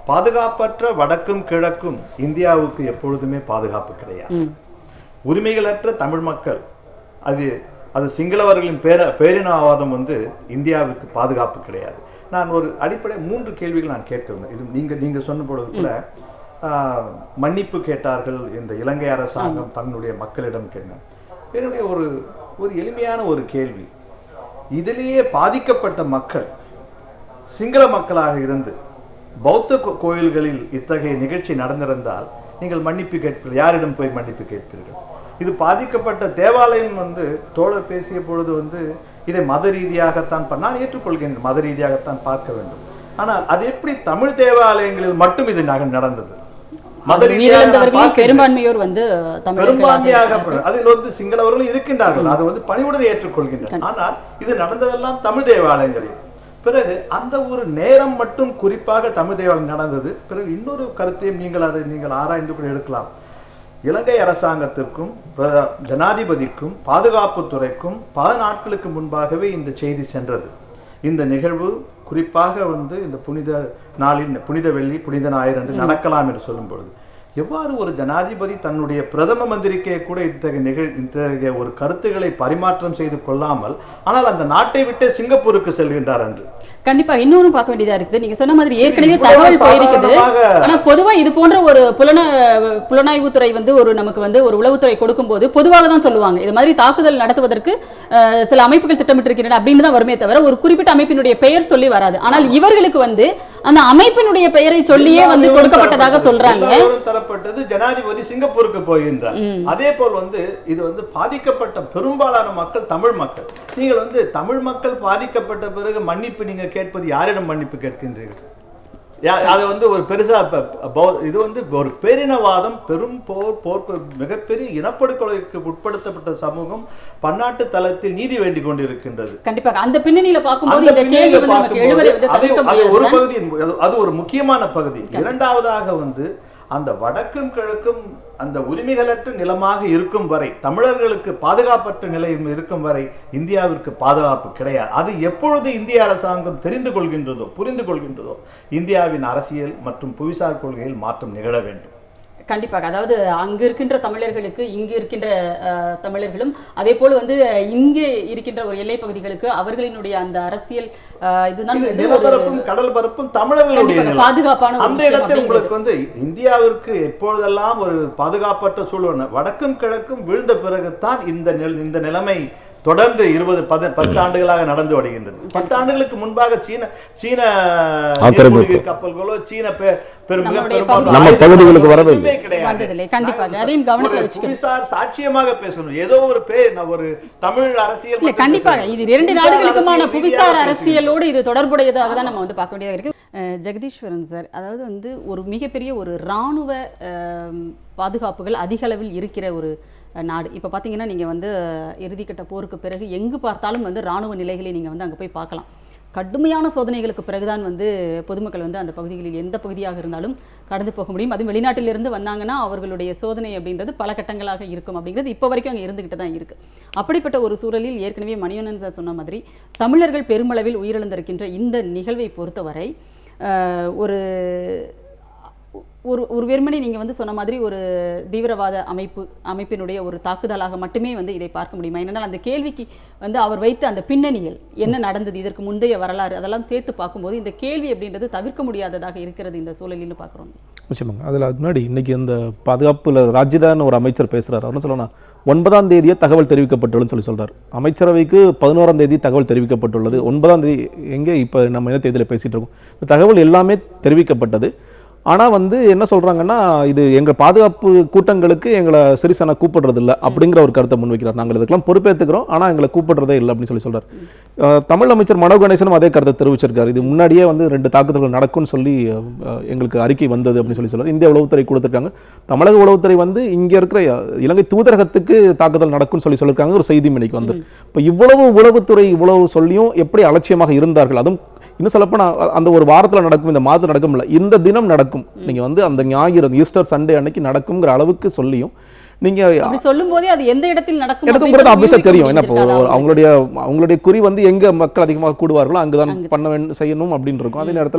பாதுகாப்பற்ற வடக்கும் கிழக்கும் இந்தியாவுக்கு எப்பொழுதுமே பாதுகாப்பு கிடையாது ம் உரிமைகளற்ற தமிழ் மக்கள் அது அது சிங்களவர்களின் பேர பேரினவாதம் வந்து இந்தியாவுக்கு பாதுகாப்பு கிடையாது நான் ஒரு அடிப்படை மூன்று கேள்விகள் நான் கேட்க வேண்டும் இது நீங்க நீங்க சொன்ன பொழுதுல ஆஹ், மன்னிப்பு கேட்டார்கள் இந்த இலங்கை அரசாங்கம் தன்னுடைய மக்களிடம் கேட்டாங்க என்னுடைய ஒரு ஒரு எளிமையான ஒரு கேள்வி இதிலேயே பாதிக்கப்பட்ட மக்கள் சிங்கள மக்களாக இருந்து பௌத்த கோ- கோயில்களில் இத்தகைய நிகழ்ச்சி நடந்திருந்தால் நீங்கள் மன்னிப்பு கேட்பீர்கள் யாரிடம் போய் மன்னிப்பு கேட்பீர்கள் இது பாதிக்கப்பட்ட தேவாலயம் வந்து தோழர் பேசிய பொழுது வந்து இதை மத ரீதியாகத்தான் பா- நான் ஏற்றுக்கொள்கிறேன் மத ரீதியாகத்தான் பார்க்க வேண்டும் ஆனால் அது எப்படி தமிழ் தேவாலயங்களில் மட்டும் இது நக- நடந்தது மத ரீதியாக நான் உயிரிழந்தவர்களில் பார்க்கிறேன். பெரும்பான்மையோர் வந்து தமிழர்களாக பெரும்பான்மையாக இருக்கிறார்கள். அதில் வந்து சிங்களவர்களும் இருக்கின்றார்கள் அது வந்து பணிவுடன் ஏற்றுக்கொள்கின்றனர் ஆனால் இது நடந்ததெல்லாம் தமிழ் தேவாலயங்களில் பிறகு அந்த ஒரு நேரம் மட்டும் குறிப்பாக தமிழ் தேவாலயம் நடந்தது பிறகு இன்னொரு கருத்தையும் நீங்கள் அதை நீங்கள் ஆராய்ந்து கூட எடுக்கலாம் இலங்கை அரசாங்கத்திற்கும் பிர- ஜனாதிபதிக்கும் பாதுகாப்புத்துறைக்கும் பல நாட்களுக்கு முன்பாகவே இந்த செய்தி சென்றது இந்த நிகழ்வு குறிப்பாக வந்து இந்த புனித நாளில் புனித வெள்ளி புனித ஞாயிறு என்று நடக்கலாம் என்று சொல்லும் பொழுது எவ்வாறு ஒரு ஜனாதிபதி தன்னுடைய பிரதம மந்திரிக்கே கூட இத்தகைய நிகழ் இத்தகைய ஒரு கருத்துக்களை பரிமாற்றம் செய்து கொள்ளாமல் ஆனால் அந்த நாட்டை விட்டே சிங்கப்பூருக்கு செல்கின்றார் என்று கண்டிப்பா இன்னொரு பார்க்க வேண்டியதா இருக்குது நீங்க சொன்ன மாதிரி ஏற்கனவே இவ்வளவு தகவல் போயிருக்குது சாதாரணமாக- ஆனா பொதுவா இது போன்ற ஒரு புலன புலனாய்வுத்துறை வந்து ஒரு நமக்கு வந்து ஒரு உளவுத்துறை கொடுக்கும்போது பொதுவாக தான் சொல்லுவாங்க இது மாதிரி தாக்குதல் நடத்துவதற்கு அஹ், சில அமைப்புகள் திட்டமிட்டிருக்கின்றன அப்படின்னு தான் வருமே தவிர ஒரு குறிப்பிட்ட அமைப்பினுடைய பெயர் சொல்லி வராது ஆனால் இவர்களுக்கு வந்து அந்த அமைப்பினுடைய பெயரை சொல்லியே வந்து எல்லா கொடுக்கப்பட்டதாக விவரம் சொல்றாங்க எல்லா விவரம் தரப்பட்டது ஜனாதிபதி சிங்கப்பூருக்கு போகின்றார் அதே போல் வந்து இது வந்து பாதிக்கப்பட்ட பெரும்பாலான மக்கள் தமிழ் மக்கள் நீங்கள் வந்து தமிழ் மக்கள் பாதிக்கப்பட்ட பிறகு மன்னிப்பு நீங்க கேட்பது யாரிடம் மன்னிப்பு கேட்கின்றீர்கள் யா- அது வந்து ஒரு பெருசா ப- பௌ- இது வந்து ஒரு பேரினவாதம் பெரும் போர் போர் மிகப்பெரிய இனப்படுகொலைக்கு உட்படுத்தப்பட்ட சமூகம் பன்னாட்டு தளத்தில் நீதி வேண்டிக் கொண்டிருக்கின்றது கண்டிப்பாக அந்த பின்னணியில பார்க்கும்போது அந்த இந்த கேள்வி பின்னணியில வந்து நமக்கு பார்க்கும்போது எழுவதை வந்து அது- தவிர்க்க அது ஒரு முடியாது பகுதி அது- அது ஒரு முக்கியமான பகுதி இரண்டாவதாக வந்து அந்த வடக்கும் கிழக்கும் அந்த உரிமைகளற்ற நிலமாக இருக்கும் வரை தமிழர்களுக்கு பாதுகாப்பற்ற நிலையம் இருக்கும் வரை இந்தியாவிற்கு பாதுகாப்பு கிடையாது அது எப்பொழுது இந்திய அரசாங்கம் தெரிந்து கொள்கின்றதோ புரிந்து கொள்கின்றதோ இந்தியாவின் அரசியல் மற்றும் புவிசார் கொள்கையில் மாற்றம் நிகழ வேண்டும் கண்டிப்பாக அதாவது அங்க இருக்கின்ற தமிழர்களுக்கு இங்கு இருக்கின்ற அஹ், தமிழர்களும் அதே போல வந்து இங்கே இருக்கின்ற ஒரு எல்லை பகுதிகளுக்கு அவர்களினுடைய அந்த அரசியல் அஹ், இதுதான் இது வந்து ஒரு நிலப்பரப்பும் கடல் பரப்பும் தமிழர்களுடைய கண்டிப்பாக நிலம். பாதுகாப்பான ஒரு அந்த விஷயம் இடத்தில் அப்படிங்கிறது. உங்களுக்கு வந்து இந்தியாவிற்கு எப்பொழுதெல்லாம் ஒரு பாதுகாப்பற்ற சூழல் வடக்கும் கிழக்கும் விழுந்த பிறகுதான் இந்த நில இந்த நிலைமை தொடர்ந்து இருபது பத பத்து ஆண்டுகளாக நடந்து வருகின்றது பத்து ஆண்டுகளுக்கு முன்பாக சீன சீன ஆக்கிரமிப்பு. நீர்மூழ்கி கப்பல்களோ சீன பெ- பெரும் மிக நம்முடைய பெரும்பாலான பகுதி- நம்ம பகுதிகளுக்கு வரவே எதுவுமே கிடையாது. வந்ததில்லை. கண்டிப்பாக. நாங்கள் அதையும் கவனத்துல ஒரு வச்சுக்கணும். புவிசார் சாட்சியமாக பேசணும் ஏதோ ஒரு பேர் நான் ஒரு தமிழ் அரசியல் இல்ல மட்டும் கண்டிப்பாக பேசணும். இது இரண்டு புவிசார் நாடுகளுக்குமான அரசியல் புவிசார் ரீதியாக அரசியலோடு இது தொடர்புடையதாக தான் நம்ம வந்து பார்க்க வேண்டியதாக இருக்கு அஹ் ஜெகதீஸ்வரன் சார் அதாவது வந்து ஒரு மிகப்பெரிய ஒரு இராணுவ அஹ், பாதுகாப்புகள் அதிக அளவில் இருக்கிற ஒரு அஹ், நாடு இப்போ பார்த்தீங்கன்னா நீங்கள் வந்து அஹ், இறுதிக்கட்ட போருக்கு பிறகு எங்கு பார்த்தாலும் வந்து இராணுவ நிலைகளை நீங்கள் வந்து அங்கே போய் பார்க்கலாம் கடுமையான சோதனைகளுக்கு பிறகுதான் வந்து பொதுமக்கள் வந்து அந்த பகுதிகளில் எந்த பகுதியாக இருந்தாலும் கடந்து போக முடியும் அதுவும் வெளிநாட்டிலிருந்து வந்தாங்கன்னா அவர்களுடைய சோதனை அப்படின்றது பல கட்டங்களாக இருக்கும் அப்படிங்கிறது இப்போ வரைக்கும் அங்கே இருந்துகிட்டு தான் இருக்கு அப்படிப்பட்ட ஒரு சூழலில் ஏற்கனவே மணிவண்ணன் சார் சொன்ன மாதிரி தமிழர்கள் பெருமளவில் உயிரிழந்திருக்கின்ற இந்த நிகழ்வை பொறுத்தவரை அஹ், ஒரு ஒரு ஒரு வெறுமனே நீங்கள் வந்து சொன்ன மாதிரி ஒரு தீவிரவாத அமைப்பு அமைப்பினுடைய ஒரு தாக்குதலாக மட்டுமே வந்து இதை பார்க்க முடியுமா ஏனென்றால் அந்த கேள்விக்கு வந்து அவர் வைத்த அந்த பின்னணிகள் என்ன நடந்தது இதற்கு முந்தைய வரலாறு அதெல்லாம் சேர்த்து பார்க்கும்போது இந்த கேள்வி அப்படின்றது தவிர்க்க முடியாததாக இருக்கிறது இந்த சூழலில்னு பார்க்குறோம் நிச்சயமாங்க அதில் அது முன்னாடி இன்னைக்கு அந்த பாதுகாப்புல ராஜிதான்னு ஒரு அமைச்சர் பேசுறாரு அவர் என்ன சொல்லணும் ஒன்பதாம் தேதியே தகவல் தெரிவிக்கப்பட்டுள்ளதுன்னு சொல்லி சொல்றாரு அமைச்சரவைக்கு பதினோராம் தேதி தகவல் தெரிவிக்கப்பட்டுள்ளது ஒன்பதாம் தேதி எங்கே இப்போ நம்ம என்ன தேதியில் பேசிட்டு இருக்கோம் இந்த தகவல் எல்லாமே தெரிவிக்கப்பட்டது ஆனா வந்து என்ன சொல்றாங்கன்னா இது எங்க பாதுகாப்பு கூட்டங்களுக்கு எங்களை சிறிசனை கூப்பிடுறது இல்ல அப்படிங்கிற ஒரு கருத்தை முன்வைக்கிறார் நாங்கள் இதுக்கெல்லாம் பொறுப்பேற்றுக்கிறோம் ஆனா எங்களை கூப்பிடுறதே இல்லை அப்படின்னு சொல்லி சொல்றாரு அஹ் தமிழ் அமைச்சர் மனோ கணேசனும் அதே கருத்தை தெரிவிச்சிருக்காரு இது முன்னாடியே வந்து ரெண்டு தாக்குதல்கள் நடக்கும்னு சொல்லி அஹ், எங்களுக்கு அறிக்கை வந்தது அப்படின்னு சொல்லி சொல்றாரு இந்திய உளவுத்துறை கொடுத்துருக்காங்க தமிழக உளவுத்துறை வந்து இங்க இருக்கிற அஹ், இலங்கை தூதரகத்துக்கு தாக்குதல் நடக்கும்னு சொல்லி சொல்லியிருக்காங்க ஒரு செய்தி இன்னைக்கு வந்து இப்போ இவ்வளவு உளவுத்துறை இவ்வளவு சொல்லியும் எப்படி அலட்சியமாக இருந்தார்கள் அதுவும் இன்னும் சொல்லப்போனா அ- அந்த ஒரு வாரத்துல நடக்கும் இந்த மாதம் நடக்கும் இல்ல இந்த தினம் நடக்கும் நீங்க வந்து அந்த ஞாயிறு அந்த ஈஸ்டர் சண்டே அன்னைக்கு நடக்குங்கிற அளவுக்கு சொல்லியும் நீங்க அப்படி சொல்லும் போதே அது எந்த இடத்தில் நடக்கும் எனக்குங்கிறது அப்படின்றது ஆப்வியஸா யூகிக்க தெரியும் என்ன இப்போ முடிஞ்சிருக்காதா ஒரு- அவங்களுடைய அவங்களுடைய குறி வந்து எங்க மக்கள் அதிகமாக கூடுவார்களோ அங்கதான் அங்க. பண்ண வேண்டும் செய்யணும் அப்படின்னு இருக்கும் அதே நேரத்துல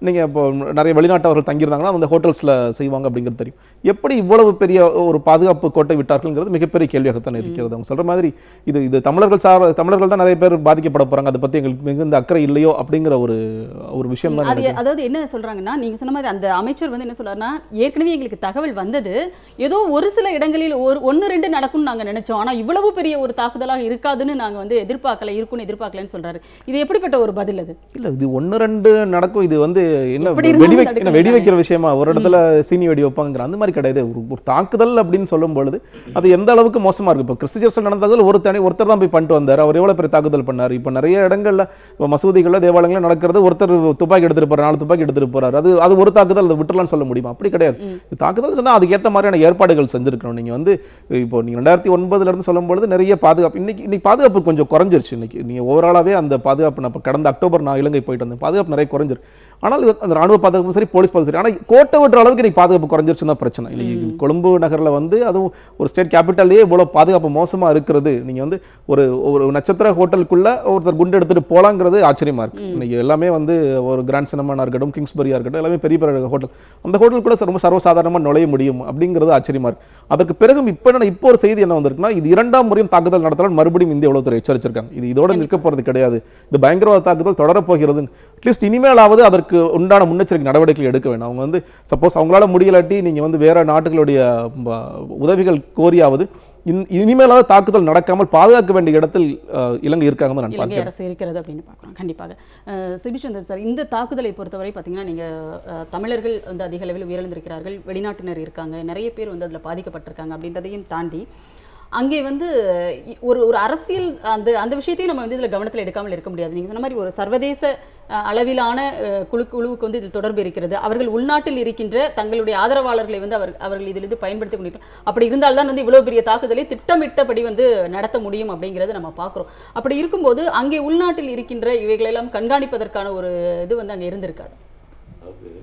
நீங்கள் இப்போ நிறைய வெளிநாட்டவர்கள் தங்கியிருந்தாங்கன்னா அந்த ஹோட்டல்ஸில் செய்வாங்க அப்படிங்கிறது தெரியும் எப்படி இவ்வளவு பெரிய ஒரு பாதுகாப்பு கோட்டை விட்டார்கள்ங்கிறது மிகப்பெரிய கேள்வியாகத்தான் இருக்கிறது அவங்க சொல்கிற மாதிரி இது இது தமிழர்கள் சார் தமிழர்கள் தான் நிறைய பேர் பாதிக்கப்பட போகிறாங்க அதை பற்றி எங்களுக்கு மிகுந்த அக்கறை இல்லையோ அப்படிங்கிற ஒரு ஒரு விஷயம் தான் அது அதாவது என்ன சொல்றாங்கன்னா நீங்க சொன்ன மாதிரி அந்த அமைச்சர் வந்து என்ன சொல்றாருன்னா ஏற்கனவே எங்களுக்கு தகவல் வந்தது ஏதோ ஒரு சில இடங்களில் ஒரு ஒன்று ரெண்டு நடக்கும்னு நாங்க நினைச்சோம் ஆனா இவ்வளவு பெரிய ஒரு தாக்குதலாக இருக்காதுன்னு நாங்க வந்து எதிர்பார்க்கல இருக்கும்னு எதிர்பார்க்கலன்னு சொல்றாரு இது எப்படிப்பட்ட ஒரு பதில் அது இல்ல இது ஒன்று ரெண்டு நடக்கும் இது வந்து என்ன எப்படி இருந்தாலும் வெடி வை தடுக்க என்ன வெடி மாட்டாங்க. வைக்கிற விஷயமா ஒரு இடத்துல சீனி வெடி வைப்பாங்கிற அந்த மாதிரி கிடையாது ஒரு ஒரு தாக்குதல் அப்படின்னு சொல்லும் பொழுது அது எந்த அளவுக்கு மோசமா இருக்கு இப்போ கிறிஸ்டியர்ஸில் நடந்தாலும் ஒரு தனி ஒருத்தர் தான் போய் பண்ணிட்டு வந்தார் அவர் எவ்வளவு பெரிய தாக்குதல் பண்ணாரு இப்போ நிறைய இடங்கள்ல இப்போ மசூதிகள்ல தேவாலயங்கள்ல நடக்கிறது ஒருத்தர் துப்பாக்கி எடுத்துட்டு போறாரு நாலு துப்பாக்கி எடுத்துட்டு போறாரு அது அது ஒரு தாக்குதல் அதை விட்டுலாம்னு சொல்ல முடியுமா அப்படி கிடையாது இது தாக்குதல் சொன்னா அதுக்கேற்ற மாதிரியான ஏற்பாடுகள் செஞ்சிருக்கணும் நீங்க வந்து இப்போ நீங்க ரெண்டாயிரத்தி ஒன்பதுல இருந்து சொல்லும் பொழுது நிறைய பாதுகாப்பு இன்னைக்கு இன்னைக்கு பாதுகாப்பு கொஞ்சம் குறைஞ்சிருச்சு இன்னைக்கு நீங்க ஓவராலாவே அந்த பாதுகாப்பு நான் இப்ப கடந்த அக்டோபர் நான் இலங்கை போயிட்டு வந்தேன் பாதுகாப்பு நிறைய குறைஞ்சிருக்கு ஆனால் இது அந்த ராணுவ பாதுகாப்பும் சரி போலீஸ் பாதுகாப்பு சரி ஆனால் கோட்டை விடுற அளவுக்கு இன்னைக்கு பாதுகாப்பு குறைஞ்சிருச்சுன்னு தான் பிரச்சனை இன்னைக்கு கொழும்பு நகர்ல வந்து அதுவும் ஒரு ஸ்டேட் கேபிட்டல்லையே இவ்வளவு பாதுகாப்பு மோசமா இருக்கிறது நீங்க வந்து ஒரு ஒரு நட்சத்திர ஹோட்டலுக்குள்ள ஒருத்தர் குண்டு எடுத்துட்டு போலாங்கிறது ஆச்சரியமா இருக்கு இன்னைக்கு எல்லாமே வந்து ஒரு கிராண்ட் சினிமானா இருக்கட்டும் கிங்ஸ்பரியா இருக்கட்டும் எல்லாமே பெரிய பெரிய ஹோட்டல் அந்த ஹோட்டலுக்குள்ள ரொம்ப சர்வசாதாரணமா நுழைய முடியும் அப்படிங்கிறது ஆச்சரியமா இருக்கு அதற்கு பிறகும் இப்போ என்ன இப்போ ஒரு செய்தி என்ன வந்திருக்குன்னா இது இரண்டாம் முறையும் தாக்குதல் நடத்தலாம் மறுபடியும் இந்திய உளவுத்துறை எச்சரிச்சிருக்காங்க இது இதோட நிற்க போறது கிடையாது இது பயங்கரவாத தாக்குதல் தொடரப் போகிறது அட்லீஸ்ட் இனிமேலாவது அதற்கு உண்டான முன்னெச்சரிக்கை நடவடிக்கை எடுக்க வேணும் அவங்க வந்து சப்போஸ் அவங்களால முடியலாட்டி நீங்க வந்து வேற நாட்டுகளுடைய ப- உதவிகள் கோரியாவது இன்- இனிமேலாவது தாக்குதல் நடக்காமல் பாதுகாக்க வேண்டிய இடத்தில் அஹ், இலங்கை இருக்காங்கன்னு நான் இலங்கை பார்க்கிறேன் அரசு இருக்கிறது அப்படின்னு பார்க்குறோம் கண்டிப்பாக அஹ், சிபிச்சந்தர் சார் இந்த தாக்குதலை பொறுத்தவரை பார்த்தீங்கன்னா நீங்கள் தமிழர்கள் வந்து அதிக அளவில் உயிரிழந்திருக்கிறார்கள் வெளிநாட்டினர் இருக்காங்க நிறைய பேர் வந்து அதில் பாதிக்கப்பட்டிருக்காங்க அப்படின்றதையும் தாண்டி அங்கே வந்து இ- ஒரு ஒரு அரசியல் அந்த அந்த விஷயத்தையும் நம்ம வந்து இதில் கவனத்தில் எடுக்காமல் இருக்க முடியாது நீங்கள் சொன்ன மாதிரி ஒரு சர்வதேச அஹ், அளவிலான அஹ், குழு குழுவுக்கு வந்து இதில் தொடர்பு இருக்கிறது அவர்கள் உள்நாட்டில் இருக்கின்ற தங்களுடைய ஆதரவாளர்களை வந்து அவர் அவர்கள் இதிலிருந்து பயன்படுத்தி கொண்டிருக்கிறார் அப்படி இருந்தால்தான் வந்து இவ்வளவு பெரிய தாக்குதலை திட்டமிட்டபடி வந்து நடத்த முடியும் அப்படிங்கிறத நம்ம பார்க்குறோம் அப்படி இருக்கும்போது அங்கே உள்நாட்டில் இருக்கின்ற இவைகளெல்லாம் கண்காணிப்பதற்கான ஒரு இது வந்து அங்கே இருந்திருக்காது அதாவது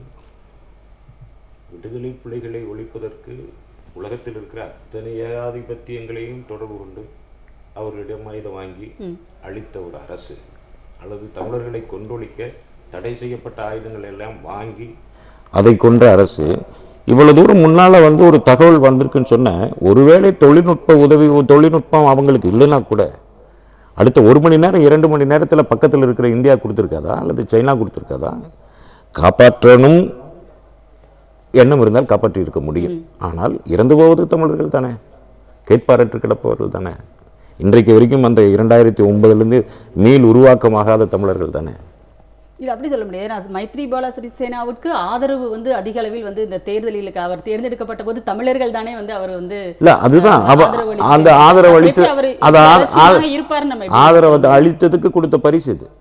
விடுதலை புலிகளை ஒழிப்பதற்கு உலகத்தில் இருக்கிற அத்தனை ஏகாதிபத்தியங்களையும் தொடர்பு கொண்டு அவர்களிடம் ஆயுதம் வாங்கி அழித்த ஒரு அரசு அல்லது தமிழர்களை கொன்றொழிக்க தடை செய்யப்பட்ட ஆயுதங்கள் எல்லாம் வாங்கி அதை கொன்ற அரசு இவ்வளவு தூரம் முன்னால வந்து ஒரு தகவல் வந்திருக்குன்னு சொன்ன ஒருவேளை தொழில்நுட்ப உதவி தொழில்நுட்பம் அவங்களுக்கு இல்லைன்னா கூட அடுத்த ஒரு மணி நேரம் இரண்டு மணி நேரத்தில் பக்கத்தில் இருக்கிற இந்தியா கொடுத்துருக்காதா அல்லது சைனா கொடுத்துருக்காதா காப்பாற்றணும் எண்ணம் இருந்தால் காப்பாற்றி இருக்க முடியும் ஆனால் இறந்து போவது தமிழர்கள் தானே கேட்பாரற்று கிடப்பவர்கள் தானே இன்றைக்கு வரைக்கும் அந்த இரண்டாயிரத்தி ஒன்பதுலேருந்து மீள் உருவாக்கமாகாத தமிழர்கள் தானே இல்ல அப்படி சொல்ல முடியாது நான் மைத்ரிபால சிறிசேனாவுக்கு ஆதரவு வந்து அதிக அளவில் வந்து இந்த தேர்தலில் அவர் தேர்ந்தெடுக்கப்பட்ட போது தமிழர்கள் தானே வந்து அவர் வந்து இல்ல அதுதான் அவ ஆதரவு அந்த அளிக்கிறார். ஆதரவு எப்படி அளித்து அவரு அதை ஆ- ஆ- அலட்சியமாக இருப்பாருன்னு நம்ம எப்படி ஆதரவு அளித்ததுக்கு கொடுத்த பரிசு இது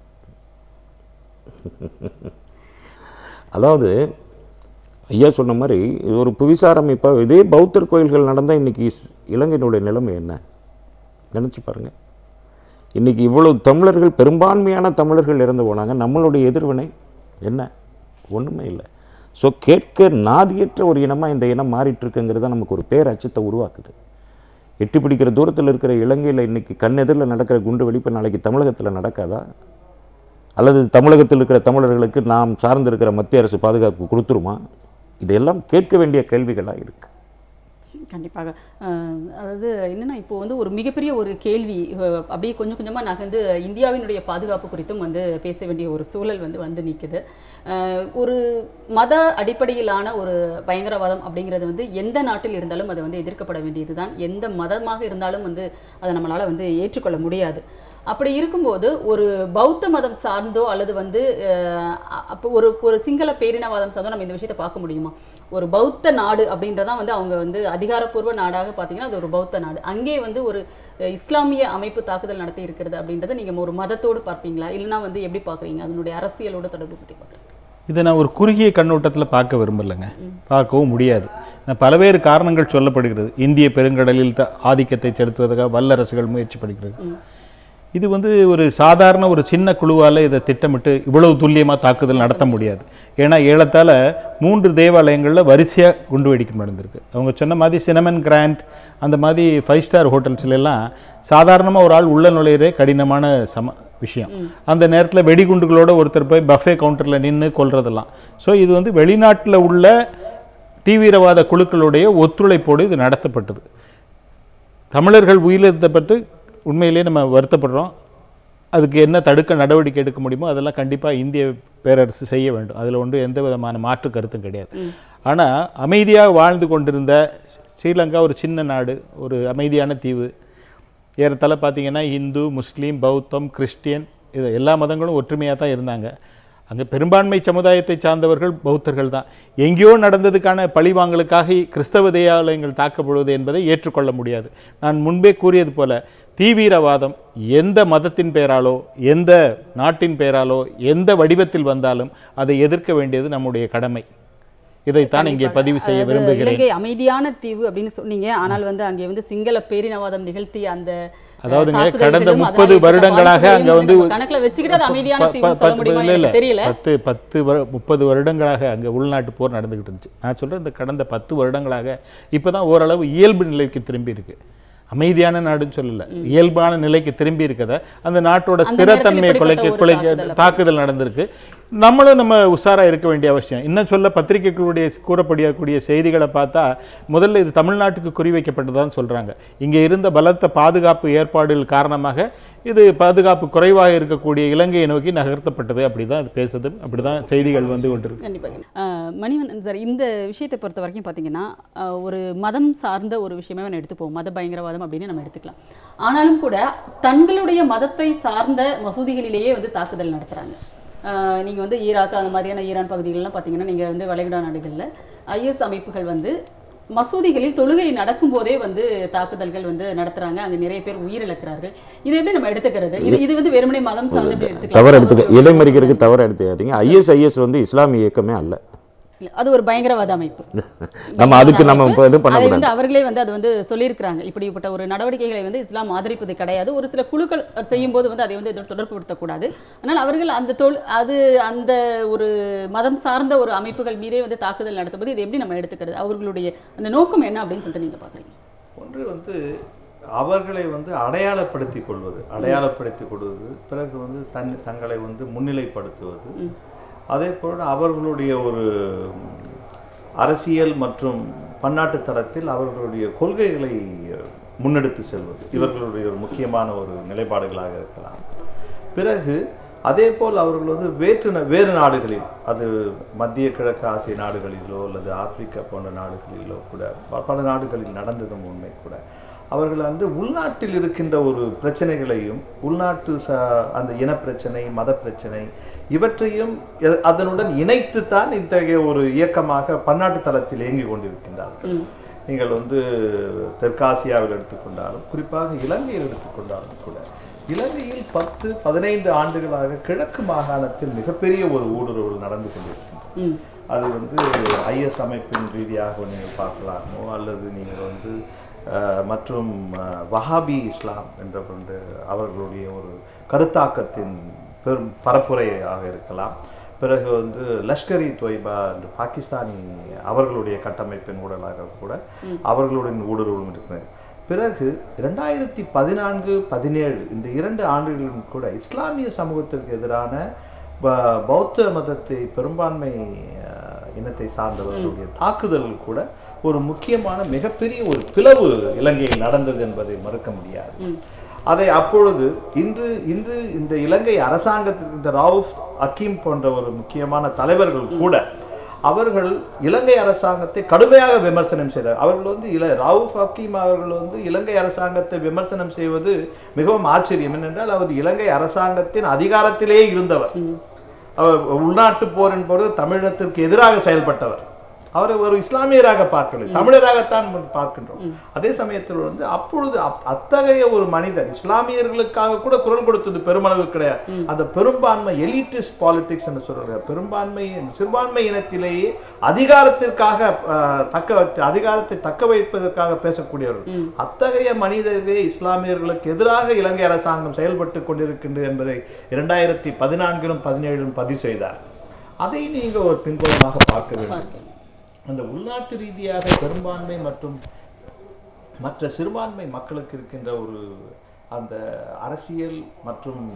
அதாவது ஐயா சொன்ன மாதிரி இது ஒரு புவிசார் அமைப்பா இதே பௌத்தர் கோயில்கள் நடந்தால் இன்னைக்கு இஸ்- இலங்கையினுடைய நிலைமை என்ன நினைச்சு பாருங்க இன்னைக்கு இவ்வளவு தமிழர்கள் பெரும்பான்மையான தமிழர்கள் இறந்து போனாங்க நம்மளுடைய எதிர்வினை என்ன ஒண்ணுமே இல்லை ஸோ கேட்க நாதியற்ற ஒரு இனமா இந்த இனம் மாறிட்டு இருக்குங்கிறத நமக்கு ஒரு பேர் அச்சத்தை உருவாக்குது எட்டி பிடிக்கிற தூரத்தில் இருக்கிற இலங்கையில் இன்னைக்கு கண்ணெதிரில் நடக்கிற குண்டு வெடிப்பு நாளைக்கு தமிழகத்தில் நடக்காதா அல்லது தமிழகத்தில் இருக்கிற தமிழர்களுக்கு நாம் சார்ந்திருக்கிற மத்திய அரசு பாதுகாப்பு கொடுத்துருமா இதெல்லாம் கேட்க வேண்டிய கேள்விகளாக இருக்கு கண்டிப்பாக அஹ், அதாவது என்னன்னா இப்போ வந்து ஒரு மிகப்பெரிய ஒரு கேள்வி அஹ், அப்படியே கொஞ்சம் கொஞ்சமா நகர்ந்து இந்தியாவினுடைய பாதுகாப்பு குறித்தும் வந்து பேச வேண்டிய ஒரு சூழல் வந்து வந்து நிக்குது அஹ், ஒரு மத அடிப்படையிலான ஒரு பயங்கரவாதம் அப்படிங்கிறது வந்து எந்த நாட்டில் இருந்தாலும் அது வந்து எதிர்க்கப்பட வேண்டியதுதான் எந்த மதமாக இருந்தாலும் வந்து அதை நம்மளால வந்து ஏற்றுக்கொள்ள முடியாது அப்படி இருக்கும்போது ஒரு பௌத்த மதம் சார்ந்தோ அல்லது வந்து அஹ், அப்போ ஒரு ஒரு சிங்கள பேரினவாதம் சார்ந்தோ நம்ம இந்த விஷயத்தை பார்க்க முடியுமா ஒரு பௌத்த நாடு அப்படின்றதான் வந்து அவங்க வந்து அதிகாரப்பூர்வ நாடாக பார்த்தீங்கன்னா அது ஒரு பௌத்த நாடு அங்கே வந்து ஒரு அஹ், இஸ்லாமிய அமைப்பு தாக்குதல் நடத்தி இருக்கிறது அப்படின்றத நீங்க ஒரு மதத்தோடு பார்ப்பீங்களா இல்லைன்னா வந்து எப்படி பார்க்குறீங்க அதனுடைய அரசியலோட தொடர்பு பற்றி பார்க்குறீங்க இதை நான் ஒரு குறுகிய கண்ணோட்டத்தில் பார்க்க விரும்பலைங்க பார்க்கவும் முடியாது நான் பல்வேறு காரணங்கள் சொல்லப்படுகிறது இந்திய பெருங்கடலில் த ஆதிக்கத்தை செலுத்துவதற்காக வல்லரசுகள் முயற்சி படுகிறது இது வந்து ஒரு சாதாரண ஒரு சின்ன குழுவால் இதை திட்டமிட்டு இவ்வளவு துல்லியமாக தாக்குதல் நடத்த முடியாது ஏன்னா ஏலத்தால் மூன்று தேவாலயங்களில் வரிசையாக குண்டு வெடிக்க நடந்திருக்கு அவங்க சொன்ன மாதிரி சினமன் கிராண்ட் அந்த மாதிரி ஃபைவ் ஸ்டார் ஹோட்டல்ஸ்ல எல்லாம் சாதாரணமாக ஒரு ஆள் உள்ள நுழையிறே கடினமான சம விஷயம் அந்த நேரத்தில் வெடிகுண்டுகளோட ஒருத்தர் போய் பஃபே கவுண்டரில் நின்று கொல்றதெல்லாம் ஸோ இது வந்து வெளிநாட்டில் உள்ள தீவிரவாத குழுக்களுடைய ஒத்துழைப்போடு இது நடத்தப்பட்டது தமிழர்கள் உயிரிழந்தப்பட்டு உண்மையிலேயே நம்ம வருத்தப்படுறோம் அதுக்கு என்ன தடுக்க நடவடிக்கை எடுக்க முடியுமோ அதெல்லாம் கண்டிப்பாக இந்திய பேரரசு செய்ய வேண்டும் அதில் ஒன்று எந்த விதமான மாற்று கருத்தும் கிடையாது ஆனால் அமைதியாக வாழ்ந்து கொண்டிருந்த ஸ்ரீலங்கா ஒரு சின்ன நாடு ஒரு அமைதியான தீவு ஏறத்தாழ பார்த்தீங்கன்னா இந்து முஸ்லீம் பௌத்தம் கிறிஸ்டியன் இது எல்லா மதங்களும் ஒற்றுமையாக தான் இருந்தாங்க அங்கே பெரும்பான்மை சமுதாயத்தை சார்ந்தவர்கள் பௌத்தர்கள் தான் எங்கேயோ நடந்ததுக்கான பழிவாங்கலுக்காக கிறிஸ்தவ தேவாலயங்கள் தாக்கப்படுவது என்பதை ஏற்றுக்கொள்ள முடியாது நான் முன்பே கூறியது போல தீவிரவாதம் எந்த மதத்தின் பெயராலோ எந்த நாட்டின் பெயராலோ எந்த வடிவத்தில் வந்தாலும் அதை எதிர்க்க வேண்டியது நம்முடைய கடமை இதைத்தான் இங்கே பதிவு செய்ய அதாவது விரும்புகிறேன் இலங்கை அமைதியான தீவு அப்படின்னு சொன்னீங்க ஆனால் வந்து அங்கே வந்து சிங்கள பேரினவாதம் நிகழ்த்தி அந்த அஹ், அதாவதுங்க, தாக்குதல்களும் கடந்த அதனால் 30 ஏற்பட்ட வருடங்களாக பாதிப்புகளையும் அங்க வந்து நம்ம கணக்குல வச்சுக்கிட்டு அது அமைதியான ப- தீவுன்னு ப- சொல்ல பத்து- முடியுமா இல்ல, இல்ல. எனக்கு தெரியல பத்து பத்து வரு- முப்பது வருடங்களாக அங்கே உள்நாட்டு போர் நடந்துகிட்டு இருந்துச்சு நான் சொல்றேன் இந்த கடந்த பத்து வருடங்களாக இப்பதான் ஓரளவு இயல்பு நிலைக்கு திரும்பி இருக்கு அமைதியான நாடுன்னு சொல்லல இயல்பான நிலைக்கு திரும்பி இருக்கத அந்த நாட்டோட அந்த ஸ்திரத்தன்மையை நேரத்தில் குலைக்க இப்படிப்பட்ட ஒரு குலைக்க தாக்குதல் தாக்குதல் நடந்திருக்கு நம்மளும் நம்ம உஷாரா இருக்க வேண்டிய அவசியம் இன்னும் சொல்ல பத்திரிகைகளுடைய கூறப்படக்கூடிய செய்திகளை பார்த்தா முதல்ல இது தமிழ்நாட்டுக்கு குறிவைக்கப்பட்டதான்னு சொல்றாங்க இங்கே இருந்த பலத்த பாதுகாப்பு ஏற்பாடுகள் காரணமாக இது பாதுகாப்பு குறைவாக இருக்கக்கூடிய இலங்கையை நோக்கி நகர்த்தப்பட்டது அப்படிதான் அது பேசுது அப்படிதான் செய்திகள் வந்து கொண்டிருக்கு கண்டிப்பாக அஹ், மணிவண்ணன் சார் இந்த விஷயத்தை பொறுத்த வரைக்கும் பார்த்தீங்கன்னா அஹ், ஒரு மதம் சார்ந்த ஒரு விஷயமே நம்ம எடுத்துப்போம் மத பயங்கரவாதம் அப்படின்னு நம்ம எடுத்துக்கலாம் ஆனாலும் கூட தங்களுடைய மதத்தை சார்ந்த மசூதிகளிலேயே வந்து தாக்குதல் நடத்துகிறாங்க நீங்கள் வந்து ஈராக் அந்த மாதிரியான ஈரான் பகுதிகளெலாம் பார்த்தீங்கன்னா நீங்கள் வந்து வளைகுடா நாடுகளில் ஐஎஸ் அமைப்புகள் வந்து மசூதிகளில் தொழுகை நடக்கும்போதே வந்து தாக்குதல்கள் வந்து நடத்துறாங்க அங்க நிறைய பேர் உயிரிழக்கிறார்கள் இதை எப்படி நம்ம எடுத்துக்கிறது இது இது வந்து வெறுமனே மதம் சார்ந்து எப்படி எடுத்துக்கலாம் தவறு எடுத்துக்க இலைமறிக்கிறதுக்கு தவறு எடுத்துக்காதீங்க ஐஎஸ்ஐஎஸ் வந்து இஸ்லாமிய இயக்கமே அல்ல இல்ல, அது ஒரு பயங்கரவாத அமைப்பு நம்ம அதுக்கு நம்ம இப்போ இது அதை பண்ணக்கூடாது வந்து அவர்களே வந்து அது வந்து சொல்லியிருக்கிறாங்க இப்படிப்பட்ட ஒரு நடவடிக்கைகளை வந்து இஸ்லாம் ஆதரிப்பது கிடையாது ஒரு சில குழுக்கள் செய்யும் போது வந்து அதை வந்து இதோட தொடர்புபடுத்தக்கூடாது ஆனால் அவர்கள் அந்த தொல் அது அந்த ஒரு மதம் சார்ந்த ஒரு அமைப்புகள் மீதே வந்து தாக்குதல் நடத்தும்போது இது எப்படி நம்ம எடுத்துக்கிறது அவர்களுடைய அந்த நோக்கம் என்ன அப்படின்னு சொல்லிட்டு நீங்க பாக்குறீங்க ஒன்று வந்து அவர்களை வந்து அடையாளப்படுத்திக் கொள்வது அடையாளப்படுத்திக் கொள்வது பிறகு வந்து தன் தங்களை வந்து முன்னிலைப்படுத்துவது அதே போல் அவர்களுடைய ஒரு அரசியல் மற்றும் பன்னாட்டு தளத்தில் அவர்களுடைய கொள்கைகளை முன்னெடுத்து செல்வது இவர்களுடைய ஒரு முக்கியமான ஒரு நிலைப்பாடுகளாக இருக்கலாம் பிறகு அதே போல் அவர்கள் வந்து வேற்று ந- வேறு நாடுகளில் அது மத்திய கிழக்கு ஆசிய நாடுகளிலோ அல்லது ஆப்பிரிக்கா போன்ற நாடுகளிலோ கூட ப- பல நாடுகளில் நடந்ததும் உண்மை கூட அவர்கள் வந்து உள்நாட்டில் இருக்கின்ற ஒரு பிரச்சனைகளையும் உள்நாட்டு ச அந்த இனப்பிரச்சனை மத பிரச்சனை இவற்றையும் எ- அதனுடன் இணைத்துத்தான் இத்தகைய ஒரு இயக்கமாக பன்னாட்டு தளத்தில் இயங்கிக் கொண்டிருக்கின்றார்கள் நீங்கள் வந்து தெற்காசியாவில் எடுத்துக்கொண்டாலும் குறிப்பாக இலங்கையில் எடுத்துக்கொண்டாலும் கூட இலங்கையில் பத்து பதினைந்து ஆண்டுகளாக கிழக்கு மாகாணத்தில் மிகப்பெரிய ஒரு ஊடுருவல் நடந்து கொண்டிருக்கின்றது ம் அது வந்து ஐஎஸ் அமைப்பின் ரீதியாக நீங்கள் பார்க்கலாமோ அல்லது நீங்கள் வந்து அஹ், மற்றும் அஹ், வஹாபி இஸ்லாம் என்ற கொண்டு அவர்களுடைய ஒரு கருத்தாக்கத்தின் பெரும் பரப்புரையாக இருக்கலாம் பிறகு வந்து லஷ்கர் இ தொய்பா என்று பாகிஸ்தானி அவர்களுடைய கட்டமைப்பின் ஊழலாக கூட அவர்களுடன் ஊடுருவலும் இருக்கிறது பிறகு இரண்டாயிரத்தி பதினான்கு பதினேழு இந்த இரண்டு ஆண்டுகளிலும் கூட இஸ்லாமிய சமூகத்திற்கு எதிரான ப- பௌத்த மதத்தை பெரும்பான்மை அஹ், இனத்தை சார்ந்தவர்களுடைய தாக்குதல் கூட ஒரு முக்கியமான மிகப்பெரிய ஒரு பிளவு இலங்கையில் நடந்தது என்பதை மறுக்க முடியாது அதை அப்பொழுது இன்று இன்று இந்த இலங்கை அரசாங்கத்திற்கு இந்த ரவுஃப் அக்கீம் போன்ற ஒரு முக்கியமான தலைவர்கள் கூட அவர்கள் இலங்கை அரசாங்கத்தை கடுமையாக விமர்சனம் செய்தார் அவர்கள் வந்து இல ரவுஃப் ஹக்கீம் அவர்கள் வந்து இலங்கை அரசாங்கத்தை விமர்சனம் செய்வது மிகவும் ஆச்சரியம் என்னென்றால் அவர் இலங்கை அரசாங்கத்தின் அதிகாரத்திலே இருந்தவர் அவர் உள்நாட்டு போர் என்பது தமிழகத்திற்கு எதிராக செயல்பட்டவர் அவரை ஒரு இஸ்லாமியராக பார்க்கவில்லை தமிழராகத்தான் நம்ம பார்க்கின்றோம் அதே சமயத்தில் வந்து அப்பொழுது அப்- அத்தகைய ஒரு மனிதர் இஸ்லாமியர்களுக்காக கூட குரல் கொடுத்தது பெருமளவு கிடையாது அந்த பெரும்பான்மை எலிட்டிஸ்ட் பாலிடிக்ஸ் என்று சொல்றாங்க பெரும்பான்மை சிறுபான்மை இனத்திலேயே அதிகாரத்திற்காக அஹ், தக்க வைத்து அதிகாரத்தை தக்க வைப்பதற்காக பேசக்கூடியவர்கள் அத்தகைய மனிதர்களே இஸ்லாமியர்களுக்கு எதிராக இலங்கை அரசாங்கம் செயல்பட்டு கொண்டிருக்கின்றது என்பதை இரண்டாயிரத்தி பதினான்கிலும் பதினேழிலும் பதிவு செய்தார் அதை நீங்கள் ஒரு பின்புலமாக பார்க்க வேண்டும் அந்த உள்நாட்டு ரீதியாக பெரும்பான்மை மற்றும் மற்ற சிறுபான்மை மக்களுக்கு இருக்கின்ற ஒரு அந்த அரசியல் மற்றும்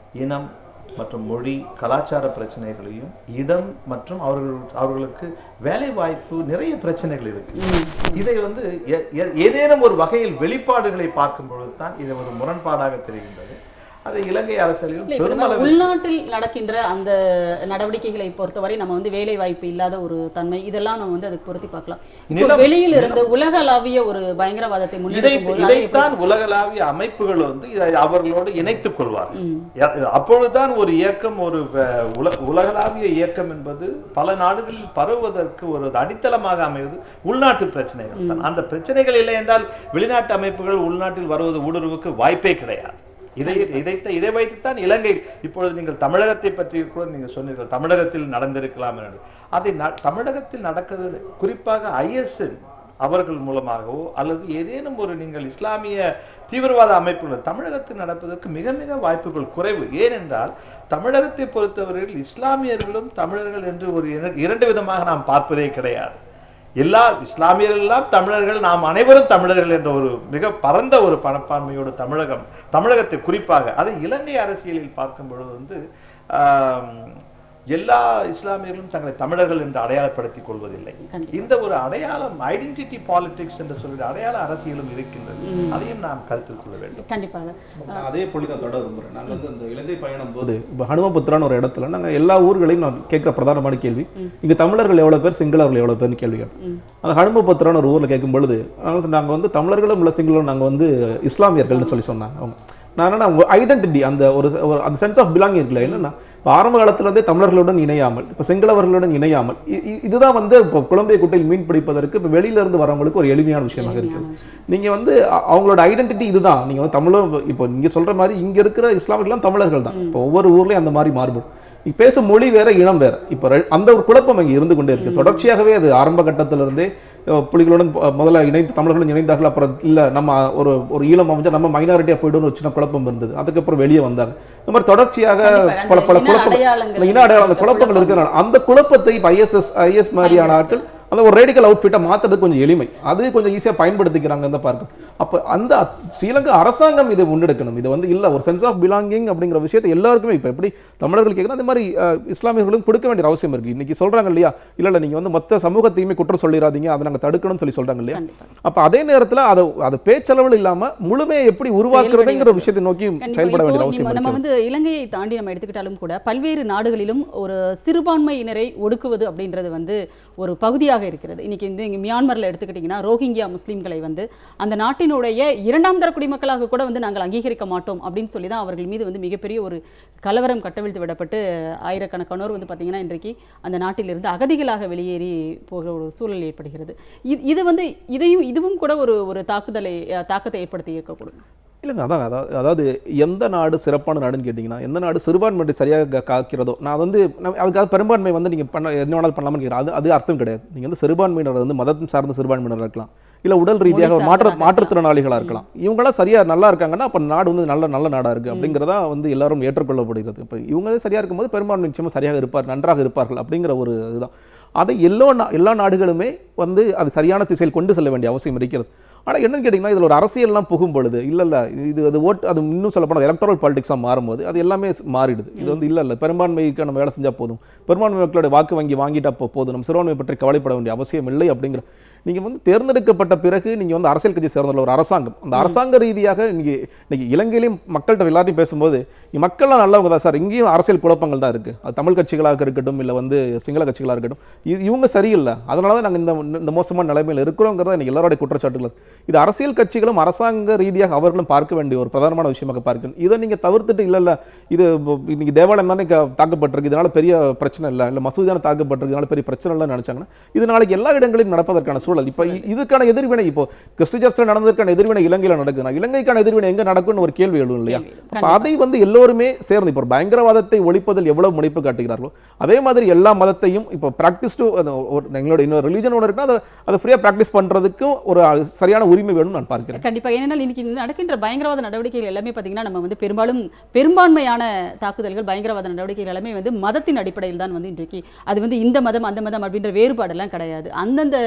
இனம் மற்றும் மொழி கலாச்சார பிரச்சனைகளையும் இடம் மற்றும் அவர்கள் அவர்களுக்கு வேலை வாய்ப்பு நிறைய பிரச்சனைகள் இருக்கு இதை வந்து எ- எ- ஏதேனும் ஒரு வகையில் வெளிப்பாடுகளை பார்க்கும் பொழுது தான் இது ஒரு முரண்பாடாக தெரிகின்றது அது இலங்கை அரசியலில் இல்லை, இப்ப நம்ம பெருமளவில் உள்நாட்டில் நடக்கின்ற அந்த நடவடிக்கைகளை பொறுத்தவரை நம்ம வந்து வேலை வாய்ப்பு இல்லாத ஒரு தன்மை இதெல்லாம் நம்ம வந்து அதுக்கு பொருத்தி பார்க்கலாம் இப்போ நிலம்- வெளியில் இருந்து உலகளாவிய ஒரு பயங்கரவாதத்தை இதை முன்னெடுக்கும் போது அதை எப்படி- இதைத்தான் உலகளாவிய அமைப்புகள் வந்து இதை அவர்களோடு இணைத்துக் கொள்வார்கள் ய- அப்பொழுதுதான் ஒரு இயக்கம் ஒரு வ- உல உலகளாவிய இயக்கம் என்பது பல நாடுகளில் பரவுவதற்கு ஒரு அடித்தளமாக அமைவது உள்நாட்டு பிரச்சனைகள் தான் அந்த பிரச்சனைகள் இல்லை என்றால் வெளிநாட்டு அமைப்புகள் உள்நாட்டில் வருவது ஊடுருவுக்கு வாய்ப்பே கிடையாது இதை இதை இதை வைத்துத்தான் இலங்கை இப்பொழுது நீங்கள் தமிழகத்தை பற்றி கூட நீங்கள் சொன்னீர்கள் தமிழகத்தில் நடந்திருக்கலாம் என்று அதை ந- தமிழகத்தில் நடக்கிறது குறிப்பாக ஐஎஸ்என் அவர்கள் மூலமாகவோ அல்லது ஏதேனும் ஒரு நீங்கள் இஸ்லாமிய தீவிரவாத அமைப்புகள் தமிழகத்தில் நடப்பதற்கு மிக மிக வாய்ப்புகள் குறைவு ஏனென்றால் தமிழகத்தை பொறுத்தவரையில் இஸ்லாமியர்களும் தமிழர்கள் என்று ஒரு இர- இரண்டு விதமாக நாம் பார்ப்பதே கிடையாது எல்லா இஸ்லாமியர்கள் எல்லாம் தமிழர்கள் நாம் அனைவரும் தமிழர்கள் என்ற ஒரு மிக பரந்த ஒரு பணப்பான்மையோடு தமிழகம் தமிழகத்தை குறிப்பாக அதை இலங்கை அரசியலில் பார்க்கும் பொழுது வந்து ஆம், எல்லா இஸ்லாமியர்களும் தங்களை தமிழர்கள் என்று அடையாளப்படுத்திக் கொள்வதில்லை கண்டிப்பா. இந்த ஒரு அடையாளம் ஐடென்டிட்டி பாலிடிக்ஸ் என்று சொல்கிற அடையாள அரசியலும் இருக்கின்றது அதையும் நாம் கருத்தில் கொள்ள வேண்டும் கண்டிப்பாக நான் அதே புள்ளி தான் தொடர விரும்புகிறேன் நாங்கள் வந்து அந்த இலங்கை பயணம் போது இப்போ ஹனுமபுத்திரான்னு ஒரு இடத்துல நாங்கள் எல்லா ஊர்களையும் நான் கேட்குற பிரதானமான கேள்வி இங்கே தமிழர்கள் எவ்வளோ பேர் சிங்களர்கள் எவ்வளோ பேர்னு கேள்வி கேட்டோம் அந்த ஹனுமபுத்திரான்னு ஒரு ஊரில் கேட்கும் பொழுது நாங்கள் வந்து தமிழர்களும் இல்லை சிங்களரும் நாங்கள் வந்து இஸ்லாமியர்கள்னு சொல்லி சொன்னாங்க அவங்க நான் என்னன்னா உங்க ஐடென்டிட்டி அந்த ஒரு ஒரு- அந்த சென்ஸ் ஆஃப் பிலாங் இருக்குல்ல என்னன்னா இப்போ ஆரம்ப காலத்துல இருந்தே தமிழர்களுடன் இணையாமல் இப்போ சிங்களவர்களுடன் இணையாமல் இ- இ- இதுதான் வந்து இப்போ குழந்தை குட்டையில் மீன் பிடிப்பதற்கு இப்போ வெளியில இருந்து வரவங்களுக்கு ஒரு எளிமையான விஷயமாக இருக்கு நீங்க வந்து அ- அவங்களோட ஐடென்டிட்டி இதுதான் நீங்க வந்து தமிழும் இப்போ நீங்க சொல்ற மாதிரி இங்க இருக்கிற இஸ்லாமியர்கள்லாம் தமிழர்கள் தான் இப்போ ஒவ்வொரு ஊர்லயும் அந்த மாதிரி மாறுபடும் நீ பேசும் மொழி வேற இனம் வேற இப்போ ரெ- அந்த ஒரு குழப்பம் அங்கே இருந்து கொண்டே இருக்கு தொடர்ச்சியாகவே அது ஆரம்ப கட்டத்துல இருந்தே அஹ், புலிகளுடன் ப- முதல்ல இணைந்து தமிழர்களும் இணைந்தார்கள் அப்புறம் இல்ல நம்ம ஒரு ஒரு ஈழம் அமைஞ்சா நம்ம மைனாரிட்டியா போயிடும்னு ஒரு சின்ன குழப்பம் இருந்தது அதுக்கப்புறம் வெளியே வந்தாங்க இந்த மாதிரி தொடர்ச்சியாக கண்டிப்பா. பல பல அந்த இன குழப்பங்கள் அடையாளங்கள் இந்த இன அடையாளம் அந்த குழப்பங்கள் இருக்கிறனால அந்த குழப்பத்தை இப்போ ஐஎஸ்எஸ் ஐஎஸ் மாதிரியான ஆட்கள் அந்த ஒரு ரேடிக்கல் அவுட்ஃபிட்டை மாத்துறது கொஞ்சம் எளிமை அது கொஞ்சம் ஈஸியா பயன்படுத்திக்கிறாங்க இந்த பார்க்க அப்ப அந்த ஸ்ரீலங்கா அரசாங்கம் இதை முன்னெடுக்கணும் இது வந்து இல்ல ஒரு சென்ஸ் ஆஃப் பிலாங்கிங் அப்படிங்கிற விஷயத்தை எல்லாருக்குமே இப்ப எப்படி தமிழர்கள் கேட்கணும் அந்த மாதிரி அஹ், இஸ்லாமியர்களும் கொடுக்க வேண்டிய அவசியம் இருக்கு இன்னைக்கு சொல்றாங்க இல்லையா இல்ல இல்ல நீங்க வந்து மொத்த சமூகத்தையுமே குற்றம் சொல்லிடாதீங்க அதை நாங்க தடுக்கணும்னு சொல்லி சொல்றாங்க இல்லையா கண்டிப்பா. அப்ப அதே நேரத்துல அதை அது பேச்சளவில் இல்லாம முழுமையை எப்படி உருவாக்குறதுங்கிற விஷயத்தை நோக்கி கண்டிப்பா. செயல்பட இப்போ வேண்டிய நம்ம- அவசியம் நம்ம இருக்கு வந்து இலங்கையை தாண்டி நம்ம எடுத்துக்கிட்டாலும் கூட பல்வேறு நாடுகளிலும் ஒரு சிறுபான்மையினரை ஒடுக்குவது அப்படின்றது வந்து ஒரு பகுதியாக இருக்கிறது இன்னைக்கு வந்து இங்கே மியான்மரில் எடுத்துக்கிட்டிங்கன்னா ரோஹிங்கியா முஸ்லீம்களை வந்து அந்த நாட்டினுடைய இரண்டாம் தர குடிமக்களாக கூட வந்து நாங்கள் அங்கீகரிக்க மாட்டோம் அப்படின்னு சொல்லி தான் அவர்கள் மீது வந்து மிகப்பெரிய ஒரு கலவரம் கட்டவிழ்த்து விடப்பட்டு ஆயிரக்கணக்கானோர் வந்து பார்த்தீங்கன்னா இன்றைக்கு அந்த நாட்டிலிருந்து அகதிகளாக வெளியேறி போகிற ஒரு சூழல் ஏற்படுகிறது இது இது வந்து இதையும் இதுவும் கூட ஒரு ஒரு தாக்குதலை அஹ், தாக்கத்தை ஏற்படுத்தி இருக்கக்கூடும் இல்லைங்க அதான் அதாவது அதாவது எந்த நாடு சிறப்பான நாடுன்னு கேட்டிங்கன்னா எந்த நாடு சிறுபான்மையை சரியாக கா- காக்கிறதோ நான் வந்து நம்ம அதுக்காக பெரும்பான்மை வந்து நீங்கள் பண்ண என்ன வேணாலும் பண்ணலாம்னு கேட்குறேன் அது அது அர்த்தம் கிடையாது நீங்கள் வந்து சிறுபான்மையினர் வந்து மதம் சார்ந்த சிறுபான்மையினர் இருக்கலாம் இல்லை உடல் ரீதியாக மொழி மாற்று சார்ந்ததாக மாற்றுத்திறனாளிகளாக இருக்கலாம் இவங்களாம் சரியா நல்லா இருக்காங்கன்னா அப்போ நாடு வந்து நல்ல நல்ல நாடாக இருக்குது அப்படிங்கிறதா வந்து எல்லாரும் ஏற்றுக்கொள்ளப்படுகிறது இப்போ இவங்களே சரியாக இருக்கும்போது பெரும்பான்மை நிச்சயமாக சரியாக இருப்பார் நன்றாக இருப்பார்கள் அப்படிங்கிற ஒரு இதுதான் அதை எல்லா நா எல்லா நாடுகளுமே வந்து அது சரியான திசையில் கொண்டு செல்ல வேண்டிய அவசியம் இருக்கிறது ஆனால் என்னன்னு கேட்டிங்கன்னா இதில் ஒரு அரசியல்லாம் புகும் பொழுது இல்லை இல்லை இது அது ஓட் அது இன்னும் சொல்ல போனால் எலக்ட்ரல் பாலிடிக்ஸாக மாறும்போது அது எல்லாமே ஸ்- மாறிடுது இது வந்து இல்லை இல்லை பெரும்பான்மைக்கு நம்ம வேலை செஞ்சால் போதும் பெரும்பான்மை மக்களோட வாக்கு வங்கி வாங்கிட்டா போ- போதும் நம்ம சிறுபான்மை பற்றி கவலைப்பட வேண்டிய அவசியம் இல்லை அப்படிங்கிற நீங்கள் வந்து தேர்ந்தெடுக்கப்பட்ட பிறகு நீங்கள் வந்து அரசியல் கட்சி சேர்ந்துள்ள ஒரு அரசாங்கம் அந்த அரசாங்க ரீதியாக இன்னைக்கு இன்னைக்கு இலங்கையிலையும் மக்கள்கிட்ட எல்லாத்தையும் பேசும்போது இங்க மக்கள்லாம் நல்லவங்க தான் சார் இங்கேயும் அரசியல் குழப்பங்கள் தான் இருக்குது அது தமிழ் கட்சிகளாக இருக்கட்டும் இல்லை வந்து சிங்கள கட்சிகளாக இருக்கட்டும் இது இவங்க சரியில்லை அதனால தான் நாங்கள் இந்த இந்த மோசமான நிலைமையில் இருக்கிறோங்கிறத எனக்கு எல்லாரோடைய குற்றச்சாட்டுகள் இருக்கு. இது அரசியல் கட்சிகளும் அரசாங்க ரீதியாக அவர்களும் பார்க்க வேண்டிய ஒரு பிரதானமான விஷயமாக பார்க்கணும் இதை நீங்கள் தவிர்த்துட்டு இல்லை இல்லை இது இப்போ இன்னைக்கு தேவாலயம் தானே க- தாக்கப்பட்டிருக்கு இதனால பெரிய பிரச்சனை இல்லை இல்லை மசூதி தானே தாக்கப்பட்டிருக்கு இதனால பெரிய பிரச்சனை இல்லைன்னு நினைச்சாங்கன்னா இது நாளைக்கு எல்லா இடங்களிலும் நடப்பதற்கான சூழல் இப்போ இ- இதுக்கான எதிர்வினை இப்போ கிறிஸ்டிஜர்ஸில் நடந்ததற்கான எதிர்வினை இலங்கையில் நடக்குதுன்னா இலங்கைக்கான எதிர்வினை எங்க நடக்கும்னு ஒரு கேள்வி எழும் இல்லையா கேள்வி எழும். அப்ப அதை வந்து எல்லோருமே சேர்ந்து இப்போ ஒரு பயங்கரவாதத்தை ஒழிப்பதில் எவ்வளவு முனைப்பு காட்டுகிறார்களோ அதே மாதிரி எல்லா மதத்தையும் இப்போ ப்ராக்டிஸ் டு ஒரு எங்களோட இன்னொரு ரிலீஜன் ஒன்று இருக்குன்னா அதை அதை ஃப்ரீயாக ப்ராக்டிஸ் பண்றதுக்கும் ஒரு அஹ், சரியான உரிமை வேணும்னு நான் பார்க்கிறேன் கண்டிப்பா ஏனென்றால் இன்னைக்கு இந்த நடக்கின்ற பயங்கரவாத நடவடிக்கைகள் எல்லாமே பார்த்தீங்கன்னா நம்ம வந்து பெரும்பாலும் பெரும்பான்மையான தாக்குதல்கள் பயங்கரவாத நடவடிக்கைகள் எல்லாமே வந்து மதத்தின் அடிப்படையில் தான் வந்து இன்றைக்கு அது வந்து இந்த மதம் அந்த மதம் அப்படின்ற வேறுபாடெல்லாம் கிடையாது அந்தந்த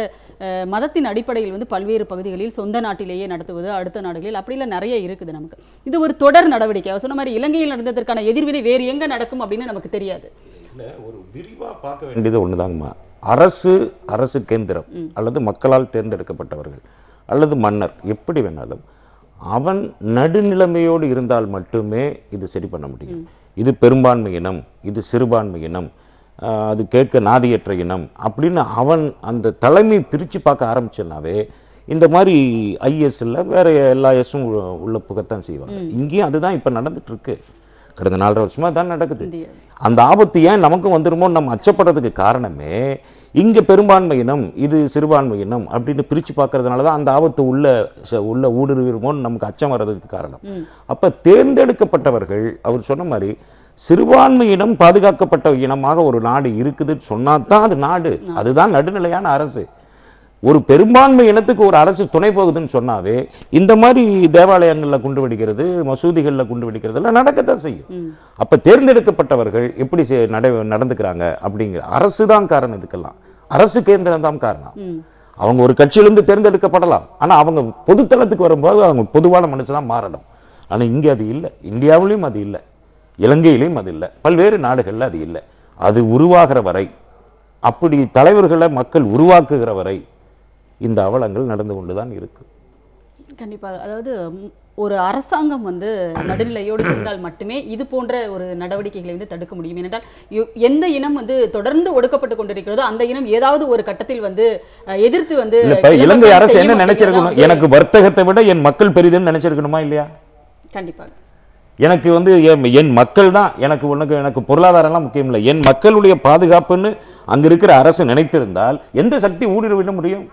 அஹ், மதத்தின் அடிப்படையில் வந்து பல்வேறு பகுதிகளில் சொந்த நாட்டிலேயே நடத்துவது அடுத்த நாடுகளில் அப்படிலாம் நிறைய இருக்குது நமக்கு இது ஒரு தொடர் நடவடிக்கை அவர் சொன்ன மாதிரி இலங்கையில் நடந்ததற்கான எதிர்வினை வேறு எங்க நடக்கும் அப்படின்னு நமக்கு தெரியாது இல்லை ஒரு விரிவாக பார்க்க வேண்டியது ஒண்ணுதாங்கம்மா அரசு அரசு கேந்திரம் அல்லது மக்களால் தேர்ந்தெடுக்கப்பட்டவர்கள் அல்லது மன்னர் எப்படி வேணாலும் அவன் நடுநிலைமையோடு இருந்தால் மட்டுமே இது சரி பண்ண முடியும் இது பெரும்பான்மை இனம் இது சிறுபான்மை இனம் ஆஹ் அது கேட்க நாதியற்ற இனம் அப்படின்னு அவன் அந்த தலைமை பிரித்து பார்க்க ஆரம்பிச்சனாவே இந்த மாதிரி ஐஎஸ்ல வேற எல்லா எஸ்ஸும் உள்ள புகத்தான் செய்வாங்க இங்கேயும் அதுதான் இப்போ நடந்துட்டு இருக்கு கடந்த நாலரை வருஷமா தான் நடக்குது இந்திய அந்த ஆபத்து ஏன் நமக்கும் வந்துருமோ நம்ம அச்சப்படுறதுக்கு காரணமே இங்க பெரும்பான்மை இனம் இது சிறுபான்மை இனம் அப்படின்னு பிரிச்சு பார்க்கறதுனால தான் அந்த ஆபத்து உள்ள ச- உள்ள ஊடுருவிருமோன்னு நமக்கு அச்சம் வர்றதுக்கு காரணம் அப்ப தேர்ந்தெடுக்கப்பட்டவர்கள் அவர் சொன்ன மாதிரி சிறுபான்மை இனம் பாதுகாக்கப்பட்ட இனமாக ஒரு நாடு இருக்குதுன்னு சொன்னா தான் அது நாடு அதுதான் நடுநிலையான அரசு ஒரு பெரும்பான்மை இனத்துக்கு ஒரு அரசு துணை போகுதுன்னு சொன்னாவே இந்த மாதிரி தேவாலயங்களில் குண்டு வெடிக்கிறது மசூதிகளில் குண்டு வெடிக்கிறதெல்லாம் நடக்கத்தான் செய்யும் அப்ப தேர்ந்தெடுக்கப்பட்டவர்கள் எப்படி செ- நட நடந்துக்கிறாங்க அப்படிங்கிற அரசு தான் காரணம் இதுக்கெல்லாம் அரசு கேந்திரம் தான் காரணம் அவங்க ஒரு கட்சியிலிருந்து தேர்ந்தெடுக்கப்படலாம் ஆனா அவங்க பொதுத்தளத்துக்கு வரும்போது அவங்க பொதுவான மனுஷனா மாறணும் ஆனா இங்க அது இல்லை இந்தியாவிலையும் அது இல்லை இலங்கையிலையும் அது இல்லை பல்வேறு நாடுகள்ல அது இல்லை அது உருவாகிற வரை அப்படி தலைவர்களை மக்கள் உருவாக்குகிற வரை இந்த அவலங்கள் நடந்து கொண்டுதான் இருக்கு கண்டிப்பாக அதாவது ம், ஒரு அரசாங்கம் வந்து நடுநிலையோடு இருந்தால் மட்டுமே இது போன்ற ஒரு நடவடிக்கைகளை வந்து தடுக்க முடியும் ஏனென்றால் யு- எந்த இனம் வந்து தொடர்ந்து ஒடுக்கப்பட்டு கொண்டிருக்கிறதோ அந்த இனம் ஏதாவது ஒரு கட்டத்தில் வந்து அஹ், எதிர்த்து வந்து இல்ல இப்ப கிளர்ச்சி இலங்கை அரசு செய்யும் என்ன அப்படிங்கிறத நினைச்சிருக்கணும் வந்து- எனக்கு வர்த்தகத்தை விட என் மக்கள் பெரிதுன்னு நினைச்சிருக்கணுமா இல்லையா கண்டிப்பாக எனக்கு வந்து என் என் மக்கள் தான் எனக்கு உனக்கு எனக்கு பொருளாதாரம்லாம் முக்கியம் இல்லை என் மக்களுடைய பாதுகாப்புன்னு அங்க இருக்கிற அரசு நினைத்திருந்தால் எந்த சக்தி ஊடுருவிட முடியும்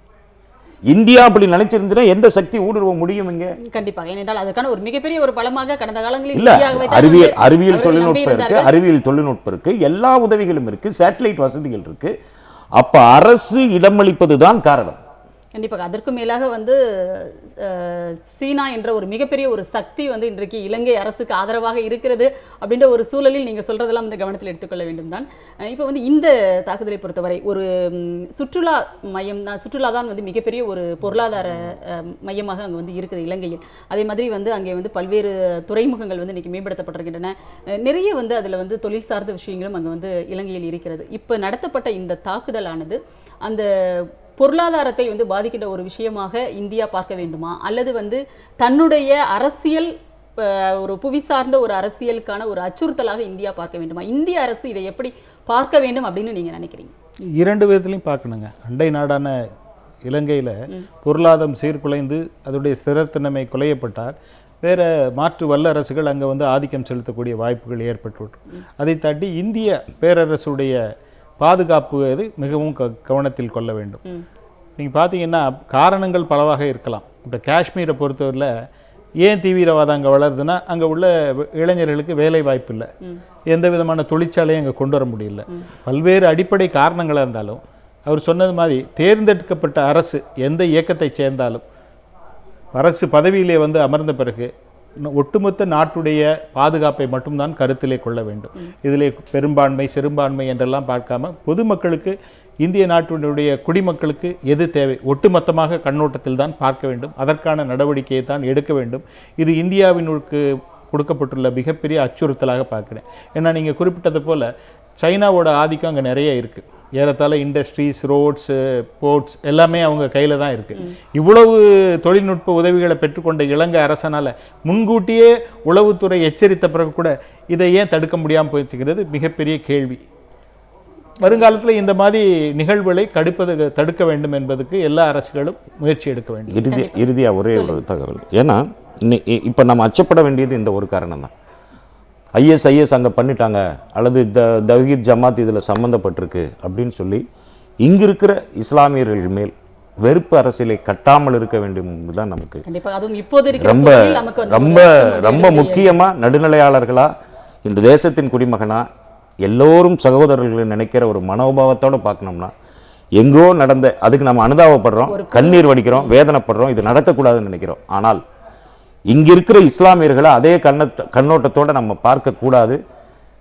இந்தியா அப்படி நினைச்சிருந்தா எந்த சக்தி ஊடுருவ முடியும் இங்க கண்டிப்பாக ஏனென்றால் அதற்கான ஒரு மிகப்பெரிய ஒரு பலமாக கடந்த காலங்களில் இல்ல இந்தியாவை தான் அறிவியல் வந்து அறிவியல் அவர்கள் தொழில்நுட்பம் இருக்கு நம்பியிருந்தார்கள். அறிவியல் தொழில்நுட்பம் இருக்கு எல்லா உதவிகளும் இருக்கு சேட்டலைட் வசதிகள் இருக்கு அப்ப அரசு இடமளிப்பது தான் காரணம் கண்டிப்பாக அதற்கு மேலாக வந்து அஹ், சீனா என்ற ஒரு மிகப்பெரிய ஒரு சக்தி வந்து இன்றைக்கு இலங்கை அரசுக்கு ஆதரவாக இருக்கிறது அப்படின்ற ஒரு சூழலில் நீங்கள் சொல்றதெல்லாம் வந்து கவனத்தில் எடுத்துக்கொள்ள வேண்டும் தான் அஹ், இப்போ வந்து இந்த தாக்குதலை பொறுத்தவரை ஒரு ம், சுற்றுலா மையம் தான் சுற்றுலா தான் வந்து மிகப்பெரிய ஒரு பொருளாதார அஹ், மையமாக அங்கே வந்து இருக்குது இலங்கையில் அதே மாதிரி வந்து அங்கே வந்து பல்வேறு துறைமுகங்கள் வந்து இன்னைக்கு மேம்படுத்தப்பட்டிருக்கின்றன அஹ், நிறைய வந்து அதில் வந்து தொழில் சார்ந்த விஷயங்களும் அங்கே வந்து இலங்கையில் இருக்கிறது இப்போ நடத்தப்பட்ட இந்த தாக்குதலானது அந்த பொருளாதாரத்தை வந்து பாதிக்கின்ற ஒரு விஷயமாக இந்தியா பார்க்க வேண்டுமா அல்லது வந்து தன்னுடைய அரசியல் அஹ், ஒரு புவி சார்ந்த ஒரு அரசியலுக்கான ஒரு அச்சுறுத்தலாக இந்தியா பார்க்க வேண்டுமா இந்திய அரசு இதை எப்படி பார்க்க வேண்டும் அப்படின்னு நீங்க நினைக்கிறீங்க இரண்டு விதத்துலையும் பார்க்கணுங்க அண்டை நாடான இலங்கையில் பொருளாதாரம் சீர்குலைந்து அதோடைய ஸ்திரத்தன்மை குலையப்பட்டால் வேற மாற்று வல்லரசுகள் அங்கே வந்து ஆதிக்கம் செலுத்தக்கூடிய வாய்ப்புகள் ஏற்பட்டுவிடும் அதை தாண்டி இந்திய பேரரசுடைய பாதுகாப்பு அது மிகவும் க கவனத்தில் கொள்ள வேண்டும் நீங்கள் பார்த்தீங்கன்னா காரணங்கள் பலவாக இருக்கலாம் இப்போ காஷ்மீரை பொறுத்தவரையில் ஏன் தீவிரவாதம் அங்கே வளருதுன்னா அங்கே உள்ள வ- இளைஞர்களுக்கு வேலை வாய்ப்பு இல்லை எந்த விதமான தொழிற்சாலையும் அங்கே கொண்டு வர முடியல பல்வேறு அடிப்படை காரணங்களாக இருந்தாலும் அவர் சொன்னது மாதிரி தேர்ந்தெடுக்கப்பட்ட அரசு எந்த இயக்கத்தை சேர்ந்தாலும் அரசு பதவியிலே வந்து அமர்ந்த பிறகு ந- ஒட்டுமொத்த நாட்டுடைய பாதுகாப்பை மட்டும்தான் கருத்திலே கொள்ள வேண்டும் இதிலே பெரும்பான்மை சிறுபான்மை என்றெல்லாம் பார்க்காம பொதுமக்களுக்கு இந்திய நாட்டினுடைய குடிமக்களுக்கு எது தேவை ஒட்டுமொத்தமாக கண்ணோட்டத்தில் தான் பார்க்க வேண்டும் அதற்கான நடவடிக்கையை தான் எடுக்க வேண்டும் இது இந்தியாவினுக்கு கொடுக்கப்பட்டுள்ள மிகப்பெரிய அச்சுறுத்தலாக பார்க்கிறேன் ஏன்னா நீங்கள் குறிப்பிட்டது போல சைனாவோட ஆதிக்கம் அங்கே நிறைய இருக்குது ஏறத்தாழ இண்டஸ்ட்ரீஸ் ரோட்ஸ் போர்ட்ஸ் எல்லாமே அவங்க கையில் தான் இருக்குது இவ்வளவு தொழில்நுட்ப உதவிகளை பெற்றுக்கொண்ட இலங்கை அரசனால முன்கூட்டியே உளவுத்துறை எச்சரித்த பிறகு கூட இதை ஏன் தடுக்க முடியாமல் போச்சுக்கிறது மிகப்பெரிய கேள்வி வருங்காலத்தில் இந்த மாதிரி நிகழ்வுகளை கடுப்பது தடுக்க வேண்டும் என்பதுக்கு எல்லா அரசுகளும் முயற்சி எடுக்க வேண்டும் இறுதி இறுதியா ஒரே ஒரு தகவல் ஏன்னா இன்னி- இ- இப்ப நம்ம அச்சப்பட வேண்டியது இந்த ஒரு காரணம் தான் ஐஎஸ் ஐஎஸ் அங்க பண்ணிட்டாங்க அல்லது த தவீத் ஜமாத் இதுல சம்பந்தப்பட்டிருக்கு அப்படின்னு சொல்லி இங்க இருக்கிற இஸ்லாமியர்கள் மேல் வெறுப்பு அரசியலை கட்டாமல் இருக்க வேண்டும் தான் நமக்கு கண்டிப்பாக அதுவும் இப்போது இருக்கிற ரொம்ப சூழலில் நமக்கு வந்து ரொம்ப ஒரு அச்சம் வந்து ரொம்ப எழும்புகிறது. முக்கியமா நடுநிலையாளர்களா இந்த தேசத்தின் குடிமகனா எல்லோரும் சகோதரர்கள் நினைக்கிற ஒரு மனோபாவத்தோட பார்க்கணும்னா எங்கோ நடந்த அதுக்கு நம்ம அனுதாபப்படுறோம் கண்ணீர் வடிக்கிறோம் வேதனைப்படுறோம் இது நடக்கக்கூடாதுன்னு நினைக்கிறோம் ஆனால் இங்க இருக்கிற இஸ்லாமியர்களை அதே கண்ண கண்ணோட்டத்தோட நம்ம பார்க்க கூடாது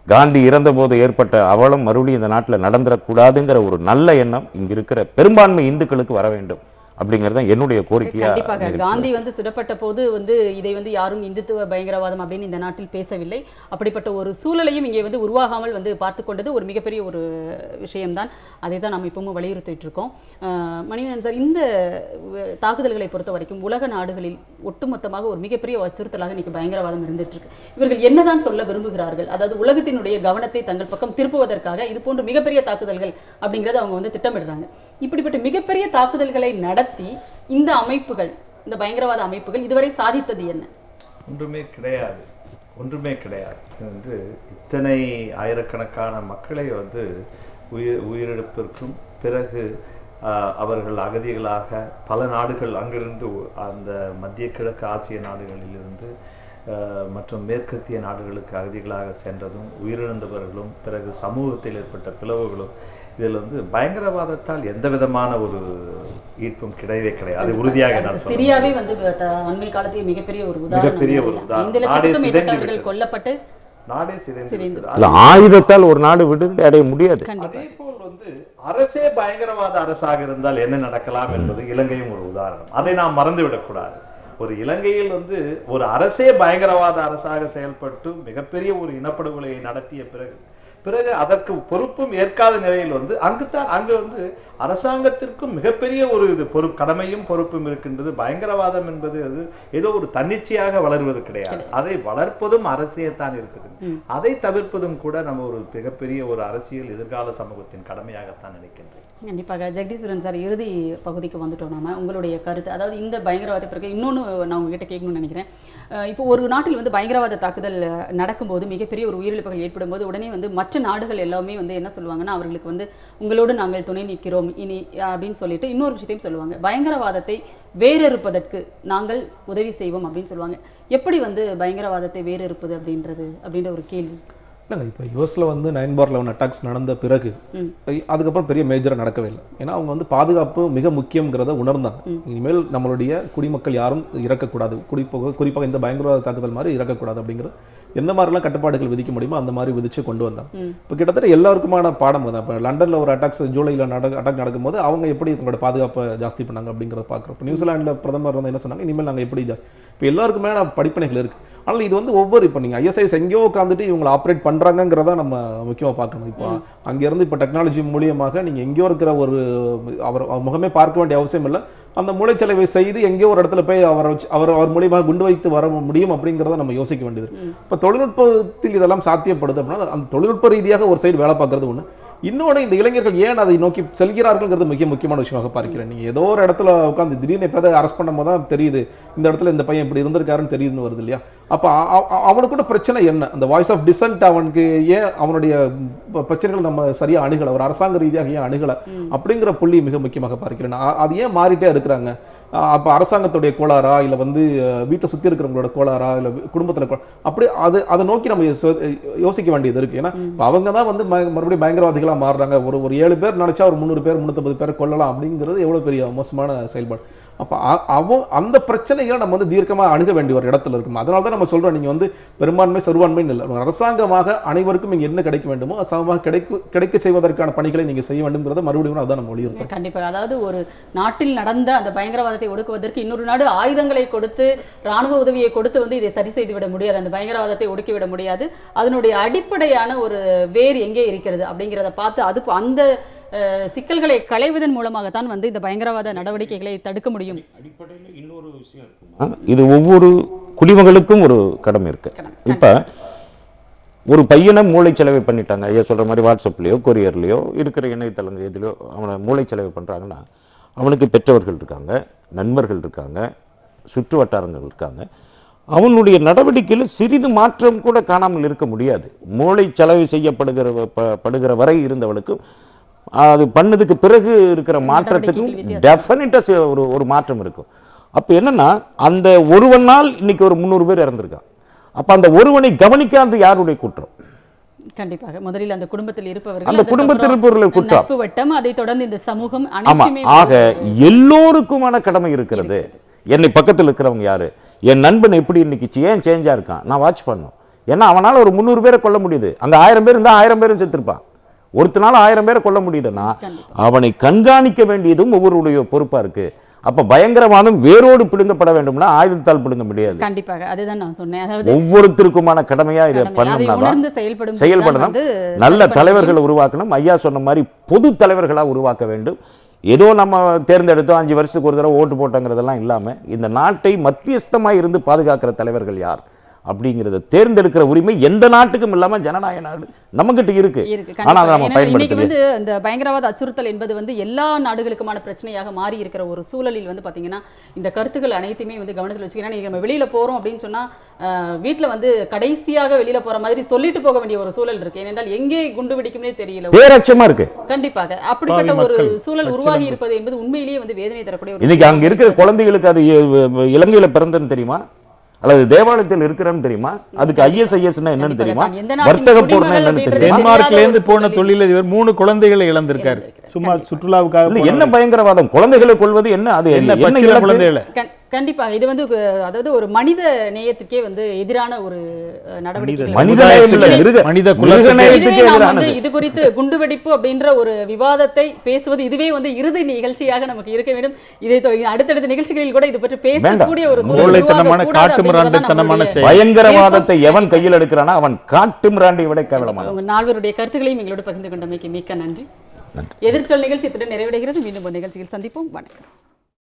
காந்தி இறந்தபோது ஏற்பட்ட அவலம் மறுபடியும் இந்த நாட்டில் நடந்துடக்கூடாதுங்கிற ஒரு நல்ல எண்ணம் இங்க இருக்கிற பெரும்பான்மை இந்துக்களுக்கு வர வேண்டும் அப்படிங்கிறது தான் என்னுடைய கோரிக்கையா கண்டிப்பாக நிகழ்ச்சி. காந்தி வந்து சுடப்பட்ட போது வந்து இதை வந்து யாரும் இந்துத்துவ பயங்கரவாதம் அப்படின்னு இந்த நாட்டில் பேசவில்லை அப்படிப்பட்ட ஒரு சூழலையும் இங்கே வந்து உருவாகாமல் வந்து பார்த்து கொண்டது ஒரு மிகப்பெரிய ஒரு விஷயம்தான் அதை தான் நம்ம இப்பவும் வலியுறுத்திட்டு இருக்கோம் அஹ் மணிவண்ணன் சார் இந்த அஹ், தாக்குதல்களை பொறுத்த வரைக்கும் உலக நாடுகளில் ஒட்டுமொத்தமாக ஒரு மிகப்பெரிய அச்சுறுத்தலாக இன்னைக்கு பயங்கரவாதம் இருந்துட்டு இருக்கு இவர்கள் என்னதான் சொல்ல விரும்புகிறார்கள் அதாவது உலகத்தினுடைய கவனத்தை தங்கள் பக்கம் திருப்புவதற்காக இது போன்ற மிகப்பெரிய தாக்குதல்கள் அப்படிங்கறத அவங்க வந்து திட்டமிடுறாங்க இப்படிப்பட்ட மிகப்பெரிய தாக்குதல்களை நடத்தி இந்த அமைப்புகள் இந்த பயங்கரவாத அமைப்புகள் இதுவரை சாதித்தது என்ன ஒன்றுமே கிடையாது ஒன்றுமே கிடையாது இது வந்து இத்தனை ஆயிரக்கணக்கான மக்களை வந்து உயிர் உயிரிழப்பிற்கும் பிறகு ஆஹ், அவர்கள் அகதிகளாக பல நாடுகள் அங்கிருந்து உ- அந்த மத்திய கிழக்கு ஆசிய நாடுகளிலிருந்து ஆஹ், மற்றும் மேற்கத்திய நாடுகளுக்கு அகதிகளாக சென்றதும் உயிரிழந்தவர்களும் பிறகு சமூகத்தில் ஏற்பட்ட பிளவுகளும் இதில் வந்து பயங்கரவாதத்தால் எந்த விதமான ஒரு ஈர்ப்பும் கிடையவே கிடையாது அது உறுதியாக நான் சொல்ல சிரியாவே வந்து த- அண்மை காலத்தில் மிகப்பெரிய ஒரு உதாரணம் மிகப்பெரிய ஒரு இல்லையா? உதாரணம். ஐந்து நாடே லட்சத்துக்கும் சிதைந்து மேற்பட்டவர்கள் விட்டது. கொல்லப்பட்டு நாடே சிதைந்து சிதைந்து விட்டது. இல்ல ஆயுதத்தால் ஒரு நாடு விடுதலை அடைய முடியாது கண்டிப்பா அதே போல் வந்து அரசே பயங்கரவாத அரசாக இருந்தால் என்ன நடக்கலாம் என்பது இலங்கையும் ஒரு உதாரணம் அதை நாம் மறந்துவிடக்கூடாது ஒரு இலங்கையில் வந்து ஒரு அரசே பயங்கரவாத அரசாக செயல்பட்டு மிகப்பெரிய ஒரு இனப்படுகொலையை நடத்திய பிறகு பிறகு அதற்கு பொறுப்பும் ஏற்காத நிலையில் வந்து அங்குதான் அங்கு வந்து அரசாங்கத்திற்கும் மிகப்பெரிய ஒரு இது பொறுப்பு கடமையும் பொறுப்பும் இருக்கின்றது பயங்கரவாதம் என்பது அது ஏதோ ஒரு தன்னிச்சையாக வளர்வது கிடையாது அதை வளர்ப்பதும் அரசே தான் இருக்குது அதை தவிர்ப்பதும் கூட நம்ம ஒரு மிகப்பெரிய ஒரு அரசியல் எதிர்கால சமூகத்தின் கடமையாகத்தான் நினைக்கின்றேன் கண்டிப்பாக ஜெகதீஸ்வரன் சார் இறுதி பகுதிக்கு வந்துட்டோம் நாம உங்களுடைய கருத்து அதாவது இந்த பயங்கரவாத பிறகு இன்னொன்று நான் உங்ககிட்ட கேட்கணும்னு நினைக்கிறேன் அஹ் இப்போ ஒரு நாட்டில் வந்து பயங்கரவாத தாக்குதல் அஹ், நடக்கும்போது மிகப்பெரிய ஒரு உயிரிழப்புகள் ஏற்படும் போது உடனே வந்து மற்ற நாடுகள் எல்லாமே வந்து என்ன சொல்லுவாங்கன்னா அவர்களுக்கு வந்து உங்களோடு நாங்கள் துணை நிற்கிறோம் இனி அப்படின்னு சொல்லிட்டு இன்னொரு விஷயத்தையும் சொல்லுவாங்க பயங்கரவாதத்தை வேறறுப்பதற்கு நாங்கள் உதவி செய்வோம் அப்படின்னு சொல்லுவாங்க எப்படி வந்து பயங்கரவாதத்தை வேறறுப்பது அப்படின்றது அப்படின்ற ஒரு கேள்வி இல்லைங்க இப்போ யூஎஸில் வந்து நைன் பார் லெவன் அட்டாக்ஸ் நடந்த பிறகு ம். அதுக்கப்புறம் பெரிய மேஜராக நடக்கவே இல்லை ஏன்னா அவங்க வந்து பாதுகாப்பு மிக முக்கியங்கிறத உணர்ந்தாங்க இனிமேல் நம்மளுடைய குடிமக்கள் யாரும் இறக்கக்கூடாது குறிப்பாக குறிப்பாக இந்த பயங்கரவாத தாக்குதல் மாதிரி இறக்கக்கூடாது அப்படிங்கிறது எந்த மாதிரிலாம் கட்டுப்பாடுகள் விதிக்க முடியுமோ அந்த மாதிரி விதிச்சு கொண்டு வந்தாங்க ம். இப்போ கிட்டத்தட்ட எல்லாருக்குமான பாடம் தான் இப்போ லண்டனில் ஒரு அட்டாக்ஸ் ஜூலையில் நட அட்டாக் நடக்கும்போது அவங்க எப்படி தங்களோட பாதுகாப்பை ஜாஸ்தி பண்ணாங்க அப்படிங்கிறத பார்க்குறோம் இப்போ நியூசிலாண்டில் பிரதமர் வந்து என்ன சொன்னாங்க இனிமேல் நாங்கள் எப்படி ஜாஸ்தி இப்போ எல்லாருக்குமே படிப்பனைகள் இருக்குது ஆனால் இது வந்து ஒவ்வொரு இப்போ நீங்கள் ஐஎஸ்ஐஎஸ் எங்கேயோ உட்காந்துட்டு இவங்களை ஆப்ரேட் பண்ணுறாங்கிறத நம்ம முக்கியமாக பார்க்கணும் இப்போ அங்கேருந்து இப்போ டெக்னாலஜி மூலியமாக நீங்கள் எங்கேயோ இருக்கிற ஒரு அவர் அவர் முகமே பார்க்க வேண்டிய அவசியம் இல்லை அந்த மூளைச்சலவை செய்து எங்கேயோ ஒரு இடத்துல போய் அவரை வச்சு அவர் அவர் மூலியமாக குண்டு வைத்து வர முடியும் அப்படிங்கிறத நம்ம யோசிக்க வேண்டியது இப்போ தொழில்நுட்பத்தில் இதெல்லாம் சாத்தியப்படுது அப்படின்னா அந்த தொழில்நுட்ப ரீதியாக ஒரு சைடு வேலை பார்க்கறது ஒன்று இன்னொன்று இந்த இளைஞர்கள் ஏன் அதை நோக்கி செல்கிறார்கள்ங்கிறது மிக முக்கியமான விஷயமாக பார்க்கிறேன் நீங்கள் ஏதோ ஒரு இடத்துல உட்காந்து திடீர்னு எப்போ அரெஸ்ட் பண்ணும்போது தான் தெரியுது இந்த இடத்துல இந்த பையன் இப்படி இருந்திருக்காருன்னு தெரியுதுன்னு வருது இல்லையா அப்போ அவனுக்கு கூட பிரச்சனை என்ன அந்த வாய்ஸ் ஆஃப் டிசன்ட் அவனுக்கு ஏன் அவனுடைய ப- பிரச்சனைகள் நம்ம சரியா அணுகலை ஒரு அரசாங்க ரீதியாக ஏன் அணுகலை அப்படிங்கிற புள்ளி மிக முக்கியமாக பார்க்கிறேன் அ- அது ஏன் மாறிட்டே இருக்கிறாங்க அப்போ அரசாங்கத்துடைய கோளாறா இல்லை வந்து அஹ், வீட்டை சுற்றி இருக்கிறவங்களோட கோளாறா இல்லை குடும்பத்தில் கோ அப்படி அது அதை நோக்கி நம்ம யோ- யோசிக்க வேண்டியது இருக்கு ஏன்னா இப்ப அவங்க தான் வந்து ம- மறுபடியும் பயங்கரவாதிகளாக மாறுறாங்க ஒரு ஒரு ஏழு பேர் நினைச்சா ஒரு முந்நூறு பேர் முந்நூற்றம்பது பேர் கொல்லலாம் அப்படிங்கிறது எவ்வளோ பெரிய மோசமான செயல்பாடு அப்போ அவ அந்த பிரச்சனைகளை நம்ம வந்து தீர்க்கமாக அணுக வேண்டிய ஒரு இடத்துல இருக்கும் அதனால தான் நம்ம சொல்றோம் நீங்க வந்து பெரும்பான்மை சிறுபான்மைன்னு இல்லை ஒரு அரசாங்கமாக அனைவருக்கும் இங்கே என்ன கிடைக்க வேண்டுமோ அது சமமாக கிடைக்க கிடைக்க செய்வதற்கான பணிகளை நீங்க செய்ய வேண்டும்ங்கிறத மறுபடியும் அதான் நம்ம வலியுறுத்தோம் கண்டிப்பாக அதாவது ஒரு நாட்டில் நடந்த அந்த பயங்கரவாதத்தை ஒடுக்குவதற்கு இன்னொரு நாடு ஆயுதங்களை கொடுத்து ராணுவ உதவியை கொடுத்து வந்து இதை சரி செய்து விட முடியாது அந்த பயங்கரவாதத்தை ஒடுக்கி விட முடியாது அதனுடைய அடிப்படையான ஒரு வேர் எங்கே இருக்கிறது அப்படிங்கிறத பார்த்து அது அந்த அஹ், சிக்கல்களை களைவதன் மூலமாகத்தான் வந்து இந்த பயங்கரவாத நடவடிக்கைகளை தடுக்க முடியும் அடிப்படையில் இன்னொரு விஷயம் இருக்குமா இது ஒவ்வொரு குடிமகளுக்கும் ஒரு கடமை இருக்கு இப்போ ஒரு பையனை மூளை செலவை பண்ணிட்டாங்க ஐயா சொல்ற மாதிரி வாட்ஸ்அப்லேயோ கொரியர்லேயோ இருக்கிற இணையதளங்கள் எதுலையோ அவனை மூளை செலவு பண்ணுறாங்கன்னா அவனுக்கு பெற்றவர்கள் இருக்காங்க நண்பர்கள் இருக்காங்க சுற்று வட்டாரங்கள் இருக்காங்க அவனுடைய நடவடிக்கையில் சிறிது மாற்றம் கூட காணாமல் இருக்க முடியாது மூளை செலவு செய்யப்படுகிற ப- படுகிற வரை இருந்தவளுக்கும் அது பண்ணதுக்கு பிறகு இருக்கிற மாற்றத்துக்கும் வித்தியாசம். டெஃபினட்டாக ஒரு ஒரு மாற்றம் இருக்கும் அப்போ என்னன்னா அந்த ஒருவனால் இன்னைக்கு ஒரு முந்நூறு பேர் இறந்துருக்கான் அப்போ அந்த ஒருவனை கவனிக்காத யாருடைய குற்றம் கண்டிப்பாக முதலில் அந்த குடும்பத்தில் இருப்பவர்கள் அந்த குடும்பத்தில் அதுக்கப்புறம் இருப்பவர்கள் குற்றம் நட்பு வட்டம் அதை தொடர்ந்து இந்த சமூகம் ஆமா அனைத்துமே ஆக எல்லோருக்குமான கடமை இருக்கிறது என்னை பக்கத்தில் இருக்கிறவங்க யாரு என் நண்பன் எப்படி இன்னைக்கு ஏன் சேஞ்சா இருக்கான் நான் வாட்ச் பண்ணணும் ஏன்னா அவனால ஒரு முந்நூறு பேரை கொல்ல முடியுது அங்க ஆயிரம் பேர் இருந்தால் ஆயிரம் பேரும் செத்துருப்பான் ஒருத்தனால ஆயிரம் பேரை கொல்ல முடியுதுன்னா அவனை கண்காணிக்க வேண்டியதும் ஒவ்வொருடைய பொறுப்பா இருக்கு அப்ப பயங்கரவாதம் வேரோடு பிடுங்கப்பட வேண்டும்னா ஆயுதத்தால் பிடுங்க முடியாது கண்டிப்பாக அதுதான் நான் சொன்னேன் அதாவது ஒவ்வொருத்தருக்குமான கடமையா இதை கடமை. அதை பண்ணோம்னா தான் உணர்ந்து செயல்படும் செயல்படணும் வந்து நல்ல செயல்பட தலைவர்களை உருவாக்கணும் ஐயா சொன்ன மாதிரி பொது தலைவர்களா உருவாக்க வேண்டும் ஏதோ நம்ம தேர்ந்தெடுத்தோம் அஞ்சு வருஷத்துக்கு ஒரு தடவை ஓட்டு போட்டோங்கிறதெல்லாம் இல்லாம இந்த நாட்டை மத்தியஸ்தமா இருந்து பாதுகாக்கிற தலைவர்கள் யார் அப்படிங்கிறத தேர்ந்தெடுக்கிற உரிமை எந்த நாட்டுக்கும் இல்லாம ஜனநாயக நாடு நம்மகிட்ட இருக்கு இருக்கு ஆனா அதை கண்டிப்பா. நம்ம ஏன்னா இன்னைக்கு பயன்படுத்தல வந்து இந்த பயங்கரவாத அச்சுறுத்தல் என்பது வந்து எல்லா நாடுகளுக்குமான பிரச்சனையாக மாறி இருக்கிற ஒரு சூழலில் வந்து பாத்தீங்கன்னா இந்த கருத்துக்கள் அனைத்துமே வந்து கவனத்தில் வச்சுக்கணும் நீங்க நம்ம வெளியில போறோம் அப்படின்னு சொன்னா அஹ், வீட்ல வந்து கடைசியாக வெளியில போற மாதிரி சொல்லிட்டு போக வேண்டிய ஒரு சூழல் இருக்கு ஏனென்றால் எங்கே குண்டு வெடிக்கும்னே தெரியல பேரட்சமா இருக்கு கண்டிப்பாக அப்படிப்பட்ட பாவி ஒரு மக்கள் சூழல் அச்சம் உருவாகி இருப்பது என்பது உண்மையிலேயே வந்து வேதனை தரக்கூடிய ஒரு இன்னைக்கு அங்க இருக்கிற குழந்தைகளுக்கு அது இ- இலங்கையில பிறந்தன்னு தெரியுமா அல்லது தேவாலயத்தில் இருக்கிறன்னு தெரியுமா அதுக்கு ஐஎஸ்ஐஎஸ்னா என்னன்னு கண்டிப்பாக. தெரியுமா தான் எந்த நாட்டின் வர்த்தக போர்னா குடிமகள் என்னன்னு அப்படின்றது தெரியுமா தெரியாத டென்மார்க்ல இருந்து ஒரு போன சூழலில் தொழிலதிபர் மூணு குழந்தைகளை இழந்திருக்காரு சும்மா சுற்றுலாவுக்காக இல்ல, போனவர். என்ன பயங்கரவாதம் குழந்தைகளை கொள்வது என்ன அது என்ன என்ன பச்சிளம் இலக்கு? குழந்தைகளை கண்- கண்டிப்பாக இது வந்து கு- அதாவது ஒரு மனித நேயத்துக்கே வந்து எதிரான ஒரு அஹ், நடவடிக்கை மனித நேயம் இல்ல, மிருக- மனித மிருக குலத்துக்கே நேயத்துக்கே இதுவே நாம் எதிரானது. வந்து இது குறித்து குண்டுவெடிப்பு அப்படின்ற ஒரு விவாதத்தை பேசுவது இதுவே வந்து இறுதி நிகழ்ச்சியாக நமக்கு இருக்க வேண்டும் இதை தொ- அடுத்தடுத்த நிகழ்ச்சிகளில் கூட இது பற்றி பேசக்கூடிய ஒரு சூழல் மூளைத்தனமான உருவாகக்கூடாது காட்டு அப்படின்றதுதான் மிராண்டித்தனமான நம்மளுடைய செயல். பயங்கரவாதத்தை எவன் கையில் எடுக்கிறானோ அவன் காட்டு மிராண்டி விட கேவலமான உங்க நால்வருடைய கருத்துக்களையும் எங்களோடு பகிர்ந்து கொண்டமைக்கு மிக்க நன்றி எதிர்ச்சொல் நிகழ்ச்சி இத்துடன் நிறைவடைகிறது மீண்டும் ஒரு நிகழ்ச்சியில் சந்திப்போம் வணக்கம்